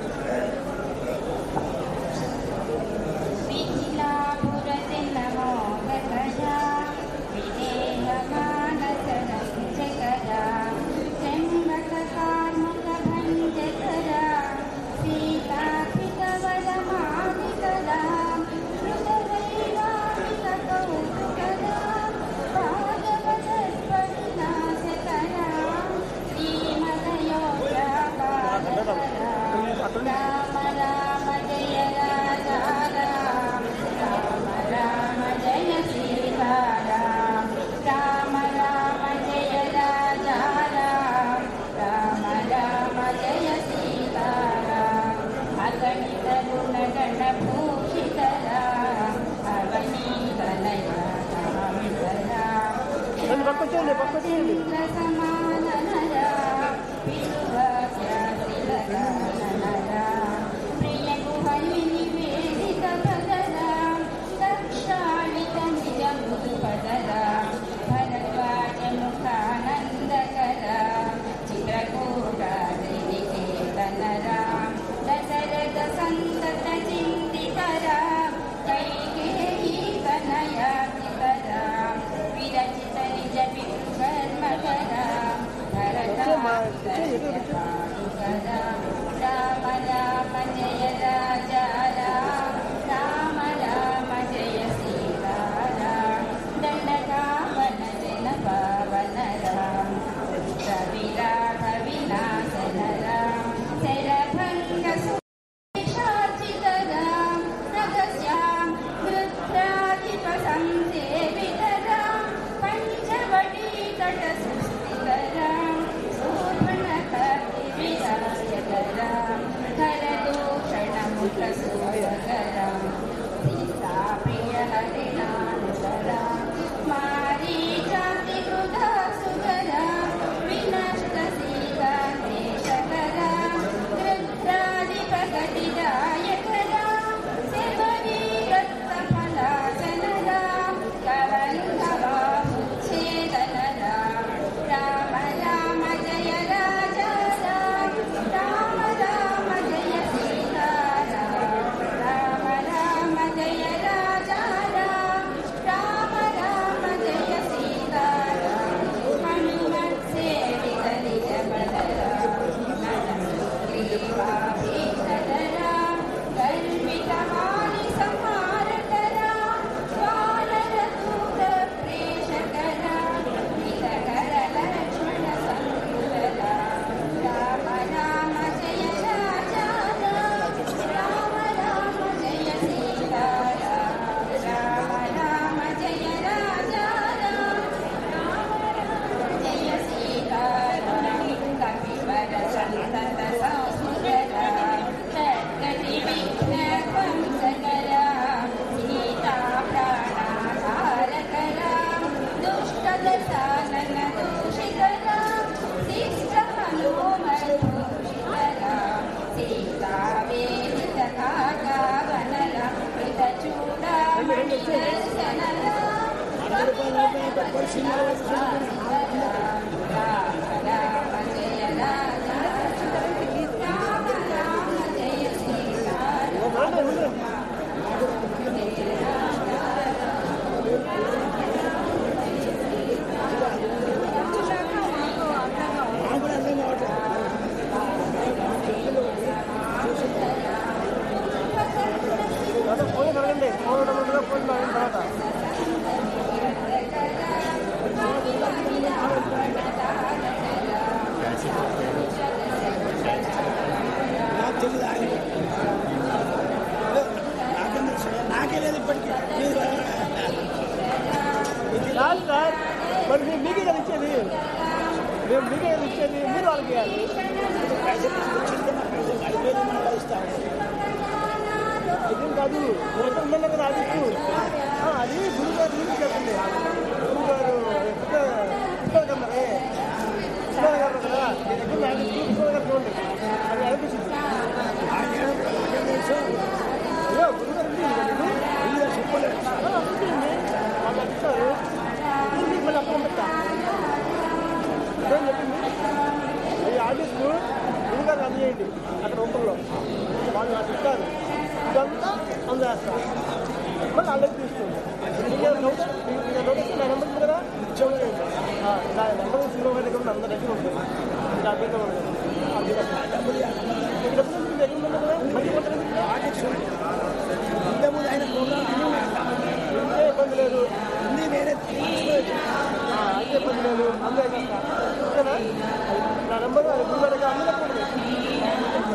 రామ రామ జయ రాజా రామ రామ రామ జయ సీతారామ రామ రామ జయ రాజా రామ రామ రామ జయ సీతారామ అగణిత గుణ గణ భూషిత రామ అవనీత నయ కామిత రామ రండి, పక్కకు వచ్చేయండి, పక్కకు వచ్చేయండి. సమాన నరా విలువ శాసిల నరా ప్రియ గుహని నివేదిత పదరా దక్షాళిత నిజ ముదు పదరా భరద్వాజ ముఖానందకరా చిత్రకూటాద్రి కేతనరా దశరథ సంతత చింతికరా కైకేయీ తనయాతికరా విరచిత నిజ వికర్మకరా భరతాకరా రామ రామ జయ రాజా రామ రామ రామ జయ సీతారామ దండకావన జన పావన రామ రవిరాఘ వినాశన రామ శరభంగ శాచితరాం రగస్యాం వృత్రాధిపసంసేవితరాం పంచవటీ తట సుస్థితరాం శోభనకవిరాజకరాం కరదూషణముఖ సుభగరాం సీతాప్రియ హరిణానుకరాం మారీచాతి వృధా సుగరాం వినష్ట సీతా దేశకరాం గృత్రాదిపగతిదాయకరా శబరీరత్నఫలాసనరా కవంధవాముచ్ఛేదనరా రామ రామ జయ రాజా రామ రామ రామ జయ సీతారామ రామ రామ జయ రాజా రామ రామ రామ జయ సీతారామ హనుమత్ సేవిత నిజ బలరా గ్రీవాభీషణరా గర్వితహాని సంహారకరా వానరదూత ప్రేషకరా హితకర లక్ష్మణ సంకులరా రామ రామ జయ రాజా రామ రామ జయ సీతారామ రామ రామ జయ రాజా రామ రామ జయ సీతారామ కపివర సంతత సంస్మృతరా షట్గతి విఘ్నత్వం సకరా సీతా ప్రాణాధారకరా దుష్టదశానన దూషితరా శిష్ట మనోమధూషితరా సీతా వేదిత కాకావనల కృత చూడామణి దర్శనరా రామ రామ జయ రాజా రామ రామ జయ సీతారామ అదే ఫోన్ అడగండి ఫోన్ అడగండి ఫోన్ అడిగిన తర్వాత రామ మరి మేము మీకే కదా ఇచ్చేది మేము మీకే కదా ఇచ్చేది మీరు వాళ్ళకి ఇవ్వాలి ఇదేం కాదు మొత్తం ఉండాలి కదా అది ఇచ్చు. ఆ, అది గురువు గారు గురించి చెప్తుంది గురువు గారు పుస్తకాలు కన్నారే పుస్తకాలు గారు కదా ఎప్పుడు ఆయన పుస్తకాలు గారు చూడండి అది అనిపించింది అయ్యో గురువు గారు ఉంది కదా మీకు? ఆ, ఉందండి. వాళ్ళు అది ఇచ్చారు ఇప్పుడు మీకు మళ్ళీ అప్పుడు పెట్టా ఇదేం చెప్పింది ఈ ఆర్టిస్ట్ గురువు గారు అందజేయండి అక్కడ ఒప్పంలో వాళ్ళు నాకు ఇస్తారు ఇదంతా అందజేస్తారు మళ్ళీ వాళ్ళకి తీస్తుంది మీకు డౌట్ మీకు డౌట్ వస్తే నా నెంబర్ ఉంది కదా చూడండి నా నెంబర్ సినిమా దగ్గర ఉంది అందరి దగ్గర ఉంటుంది మీకు అభ్యంతరం ఉండదు అది డబ్బులు మీకు డబ్బులు ఉంది, మీ దగ్గర ఉంది కదా మళ్ళీ కొంత ఇంతే ఇబ్బంది లేదు ఆ, అయితే ఇబ్బంది లేదు అందరూ ఓకేనా నా నెంబర్ అది గురువు దగ్గర అందరూ ఉంటుంది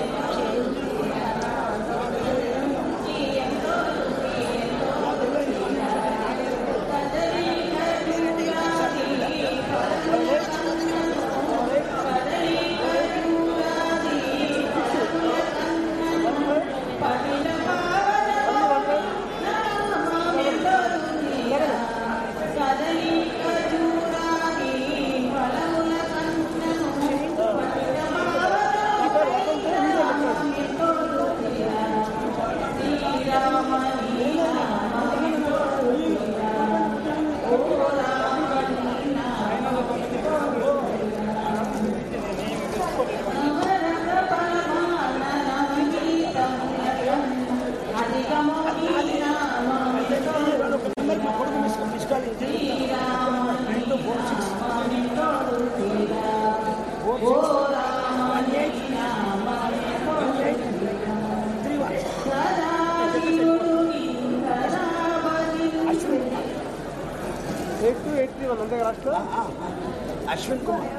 eight two eight three one అంతే రాష్ట్ర అశ్విన్ కుమార్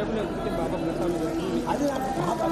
అది నాకు బాగా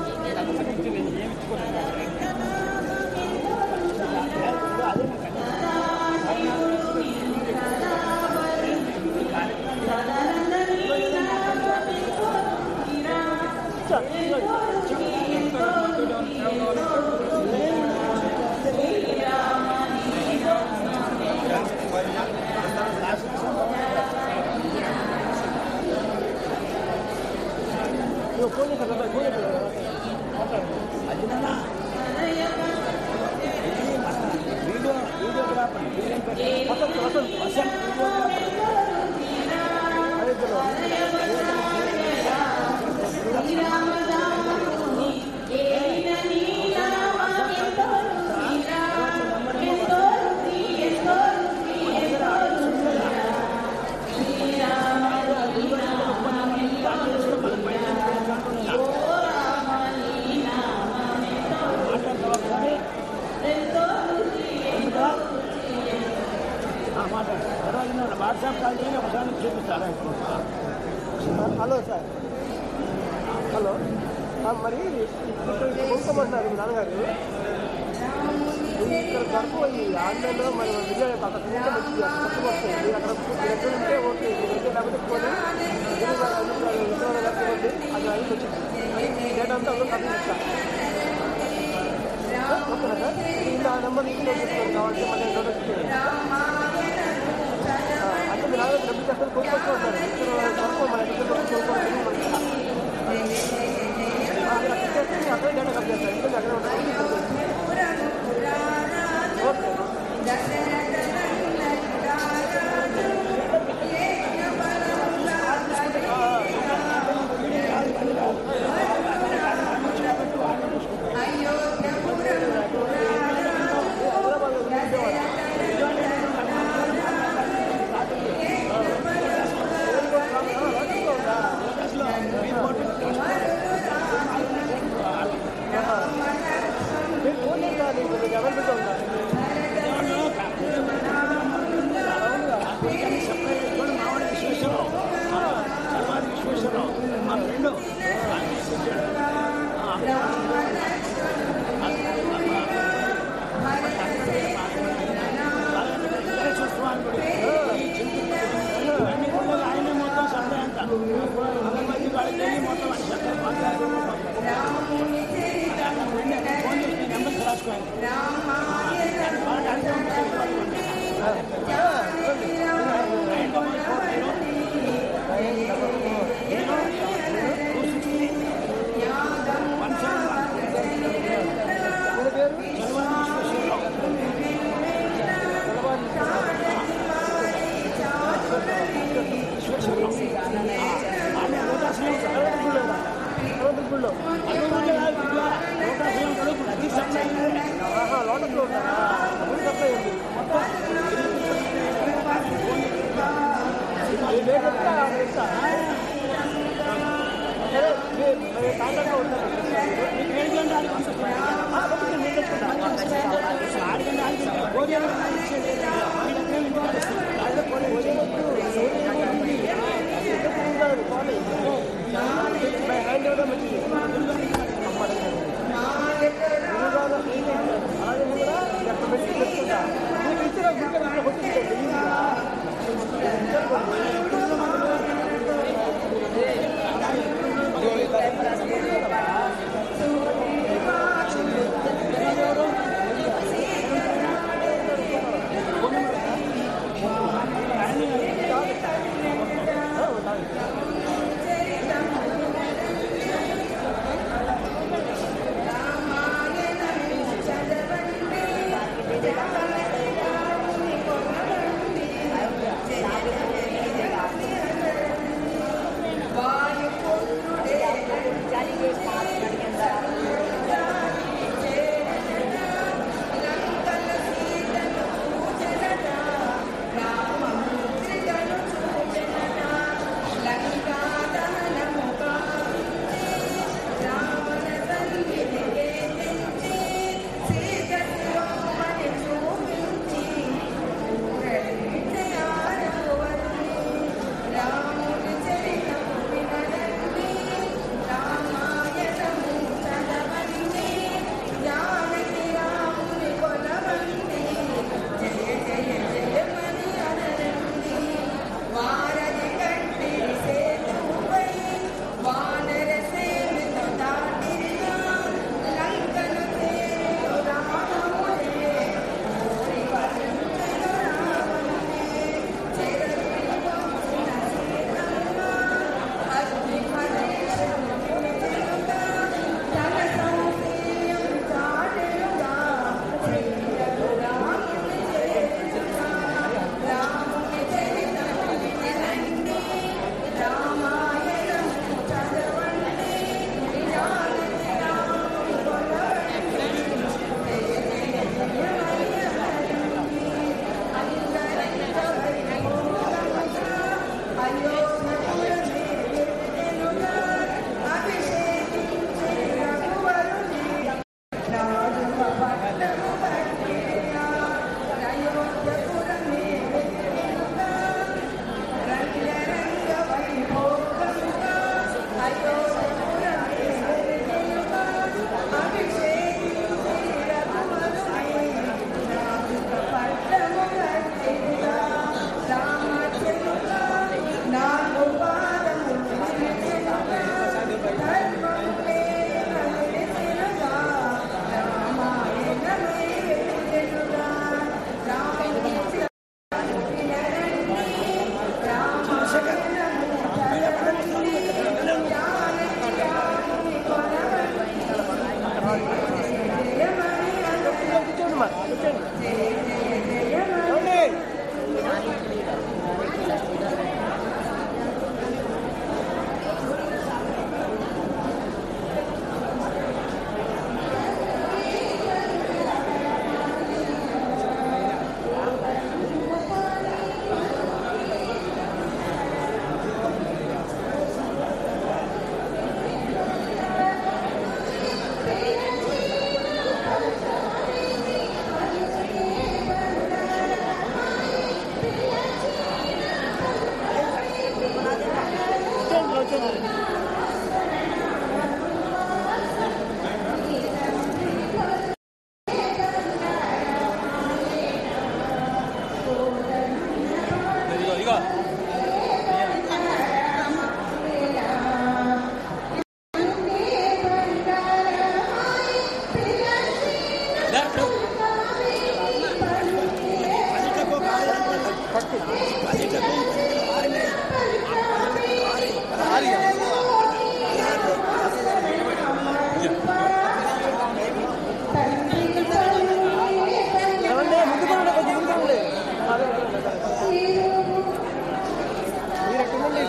నువ్వు ఫోన్ చేశాను కదా ఫోన్ చేశాను కదా అది నాన్న. ఇది మన వీడియో వీడియోగ్రాఫర్ పేరేం పెట్టారు? వసంత్ వసంత్ వసంత్ వీడియోగ్రాఫర్ అయోధ్యలో ఆ, మాట్లాడు. తర్వాత నా వాట్సాప్ కాల్ చేయండి ఒకసారి చూపిస్తారా హలో సార్ హలో ఆ, మరి ఇక్కడ కొనుక్కోమంటున్నారు మీ నాన్నగారు ఇక్కడ గర్భం ఈ ఆన్లైన్లో మరి విజయ అక్కడ తింటే మంచిది అక్కడ తక్కువ వస్తుంది అక్కడ మీ దగ్గర ఉంటే ఓకే మీ దగ్గర లేకపోతే పోనీ గురువు గారు అందుకు విజయవాడ గారికి ఇవ్వండి అది అయిన వచ్చింది డేటా అంతా అందరూ కథ ఇస్తాను ఓకేనా సార్ ఇంకా ఆ నెంబర్ ఇంట్లో తీసుకోండి కావాలంటే మళ్ళీ డోటో ఇచ్చేయండి అంటే మీ నాన్న డబ్బులు కట్టాలి కొనుక్కొస్తూ ఉంటారు ఇక్కడ తక్కువ మన దగ్గర కొనుక్కోవాలి అక్కడే డేటా కట్ చేస్తారు ఎందుకంటే అక్కడే ఉంటారు ఓకే మీరు ఫోన్ చేయాలి మీకు అవైలబుల్గా ఉండాలి మామూలు విశ్వేశ్వరరావు సర్వాది విశ్వేశ్వరరావు మా ఫ్రెండ్ చూస్తున్నాను దర్శనం ఆమె లోకాశ్రమం భగవంతుడి గుళ్ళో రా. భగవంతుడి గుళ్ళో అన్నం గుళ్ళో కాదు, గుళ్ళో. లోకాశ్రమం కాదు, గుడి. అది సప్లై ఆహా, లోటస్లో ఉంటారా గుడి సప్లై ఉంది మొత్తం అది రేట్ ఎంత ఎంత సరే మీ- మీ కాంటాక్ట్లో ఉంటారు మీకు ఏడు గంటల ఆడికి పంపిస్తాను. ఆ, పంపిస్తాను, నేను చెప్తాను. ఆరు గంటల ఆడికి భోజనం ఇచ్చేది. మీ దగ్గర ఏమి ఇవ్వదు. అదే పోనీ భోజనం వద్దు. భోజనం ఉంది. ఎక్కడ తింటారు? పోనీ. మై హ్యాండ్ ఇవ్వడం మంచిది. అమ్మ దగ్గర. గురుగారు అలాగే కూడా ఎక్కడ పెట్టి చెప్తుంటా నీకు ఇచ్చిన గుడికి ఇట్లా కొట్టింటే తెలియదురా కూర్చోండి మరి కూర్చోండి ఏమండి? కూర్చోండి కూర్చోండి ఏమండి ముందు కొనండి కొంచెం ముందు కొనండి మీరు ఎక్కడండి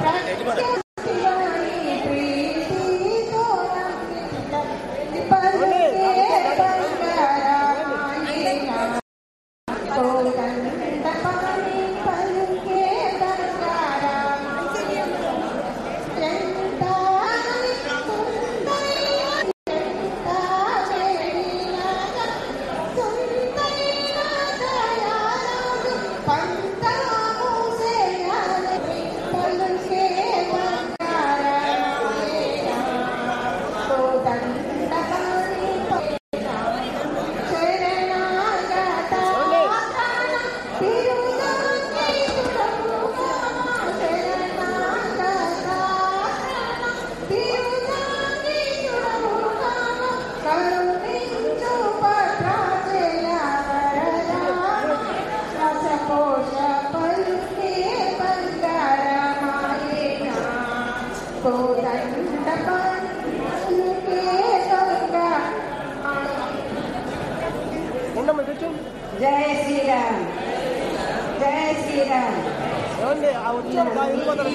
ఉండమ్మ తెచ్చు జయ శ్రీరామ్ జయ శ్రీరామ్ ఏమండి ఆ వచ్చి వెళ్ళిపోతారు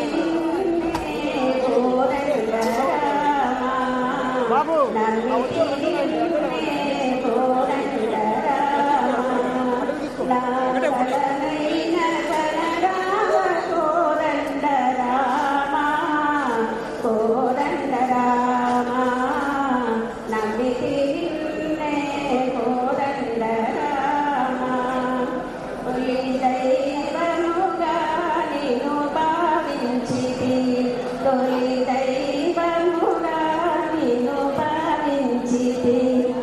బాబు ఆ వచ్చి దైవముగా నేను భావించితి తొలి దైవముగా నేను భావించితి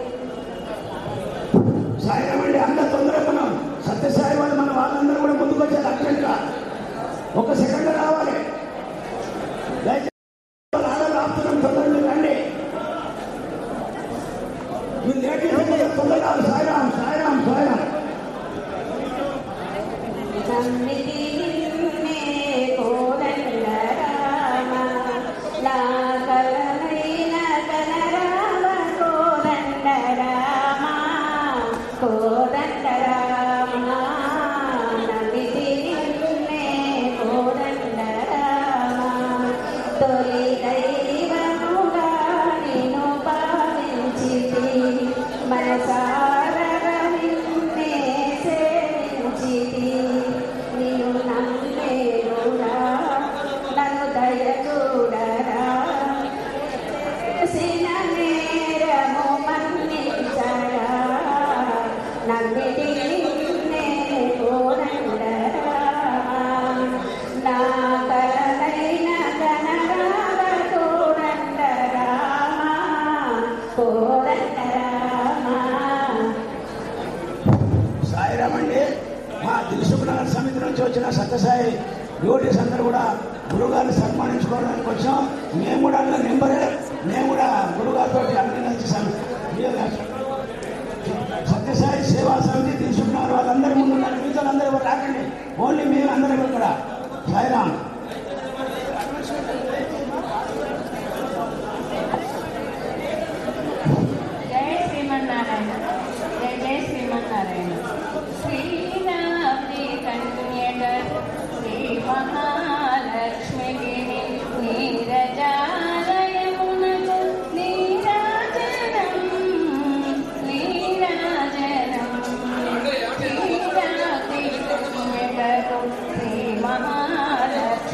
సాయమండి అంత తొందరగా సత్యసాయి వాళ్ళు మన వాళ్ళందరూ కూడా ముందుకు వచ్చారు అర్జెంట్గా ఒక సెకండ్ రావాలి దయచేసి వాళ్ళ ఆడలు ఆపుతున్నాం తొందరగా రండి మీరు లేట్ చేస్తే తొందరగా సాయిరామ్ సాయిరామ్ సాయిరామ్ నమ్మితి నిన్నే కోదండ రామ నా కలమైన కనరామ కోదండ రామ కోదండ రామ నమ్మితి నిన్నే కోదండ రామ తొలి దైవముగా నిన్ను భావించితి మనసారగా నిన్నే సేవించితి నీవు నమ్మేరురా నన్ను దయచూడరా చేసిన నేరము మన్నించరా నమ్మిటి నిన్నే కోరండరా నా కలనైన గణరామ కోరండరా కోరండరా సాయిరామ్ అండి మా దిల్సుఖ్ నగర్ సమితి నుంచి వచ్చిన సత్యసాయి డ్యూటీస్ అందరూ కూడా గురుగారిని సన్మానించుకోవడానికి వచ్చాం మేము కూడా అందులో నెంబరే మేము కూడా గురుగారితో అన్ని కలిసి సమ్- సత్యసాయి సేవా సమితి దిల్సుఖ్ నగర్ వాళ్ళందరి ముందు ఉన్నారు మిగతా అందరూ ఎవరు రాకండి ఓన్లీ మేము అందరం ఇక్కడ సాయిరామ్ జయ శ్రీమన్నారాయణ జయ జయ శ్రీమన్నారాయణ శ్రీరామి కన్యక శ్రీ మహాలక్ష్మికి నీరజాలయమునకు నీరాజనం నీరాజనం శ్రీరామి కన్యకకు శ్రీ మహాలక్ష్మి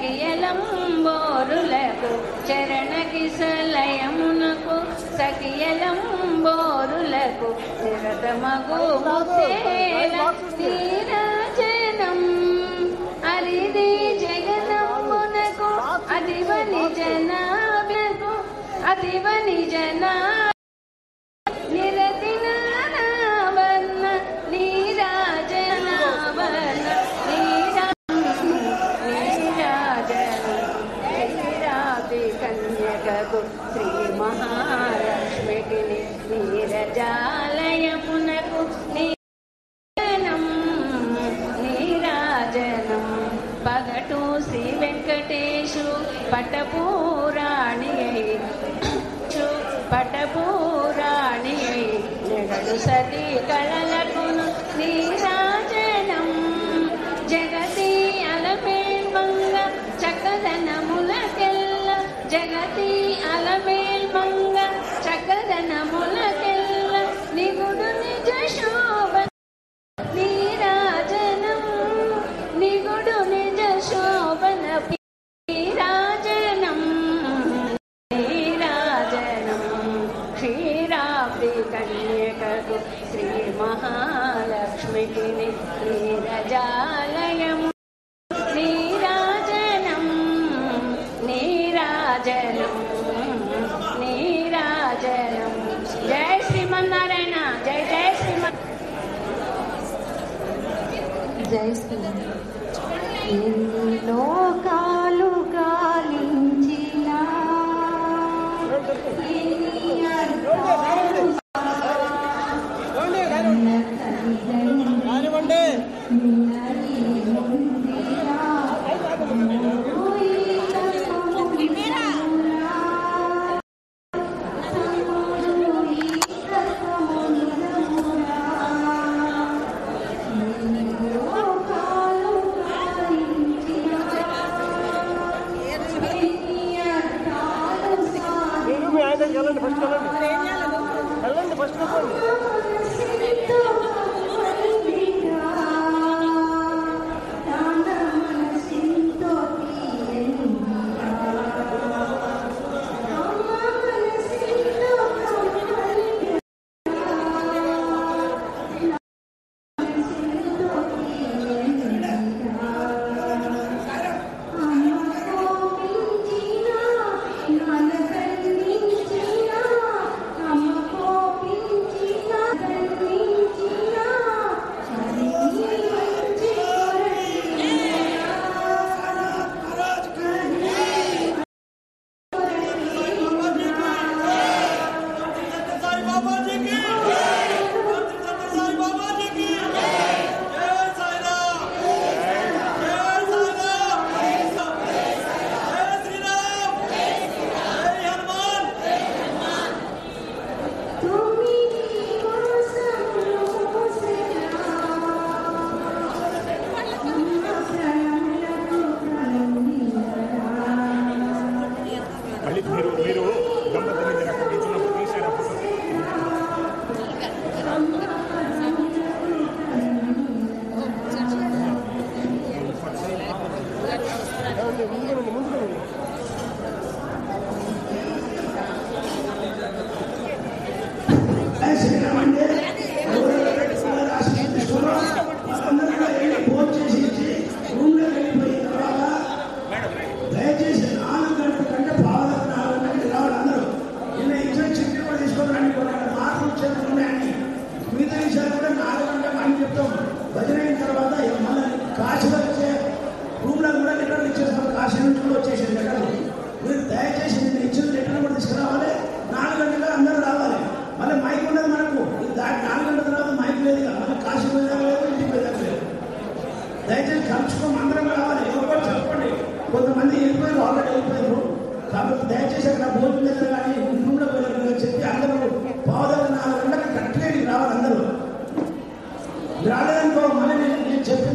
సఖియలంబోరులకు చరణ కిసలయమునకు సఖియలంబోరులకు నిరతమగు ముత్తేల నీరాజనం అరిది జగనంబునకు అదివని జనాభకు అదివని జనా నిరతినావన్న నీరాజనావన్న నీరా నీరాజన శ్రీరాతి కన్యకకు శ్రీ మహాలక్ష్మికి నీరజాలయమునకు నీరాజనం నీరాజనం పగటు శ్రీ వెంకటేశు పటపూరాణి పటపూరాణి జగడు సతి కళలకును నీరాజనం జగతి అలమేల్మంగ చక్కదనములకెల్ల జగతి అలమేల్మంగ చక్కదనములకెల్ల నిగుడు నిజ శోభ నీరాజనం నిగుడు నిజ శోభన నీరాజనం నీరాజనం క్షీరాబ్ది కన్యకకు శ్రీ మహాలక్ష్మికి నీరజాలయము నీరాజనం నీరాజనం నీరాజనం జయ శ్రీమన్నారాయణ జయ జయ శ్రీమన్ జై శ్రీరామ్ ఎన్ని లోకాలు గాలించిన ఎన్ని అర్థాలు కన్న తల్లిదండ్రి కానివ్వండి నిన్నది ముందిరా ఊయిల సముద్రమురా. సముద్రు ఈత సముద్రమురా. ఎన్ని లోకాలు గాలించిన ఎన్ని అర్థాలు మీరు మీ ఆయన దగ్గరికి వెళ్ళండి ఫస్ట్ వెళ్ళండి వెళ్ళండి ఫస్ట్ వెళ్ళండి మళ్ళీ మీరు మీరు దంపతులు మీరు అక్కడ నిల్చున్నప్పుడు తీశారు ఆ ఫోటో. శ్రీరామంటే అందరూ కూడా వెళ్ళి ఫోన్ చేసి ఇచ్చి రూమ్లో వెళ్ళిపోయిన తర్వాత దయచేసి నాలుగు గంటల కంటే పావులకు నాలుగు గంటలకు రావాలి అందరూ నిన్న ఇచ్చిన చిట్టి కూడా తీసుకోవాలని కొన్ని మార్పులు వచ్చేది ఉన్నాయని మిగతా విషయాలు కూడా నాలుగు గంటలకు అని చెప్తాం భజన అయిన తర్వాత మళ్ళీ కాశీలో వచ్చే రూమ్లో కూడా లెటర్లు ఇచ్చేస్తాం కాశీ నుంచి కూడా వచ్చేసింది లెటర్లు మీరు దయచేసి నిన్న ఇచ్చిన లెటర్లు కూడా తీసుకురావాలి నాలుగు గంటలకు అందరూ రావాలి మళ్ళీ మైక్ ఉండదు మనకు ఇది దాటి నాలుగు గంటల తర్వాత మైక్ లేదు ఇక. మళ్ళీ కాశీ పోయినా లేదు ఇంటికి పోయినా లేదు దయచేసి కలుసుకోం అందరం రావాలి ఎవరు కూడా చెప్పండి కొంతమంది వెళ్ళిపోయారు ఆల్రెడీ వెళ్ళిపోయారు కాబట్టి దయచేసి అక్కడ భోజనం దగ్గర కానీ రూమ్లో వెళ్ళారు అని చెప్పి అందరూ పావుదల నాలుగు గంటలకు కరెక్ట్గా ఇక్కడికి రావాలి అందరూ రాలేదనుకో మళ్ళీ నేను నేను చెప్పిన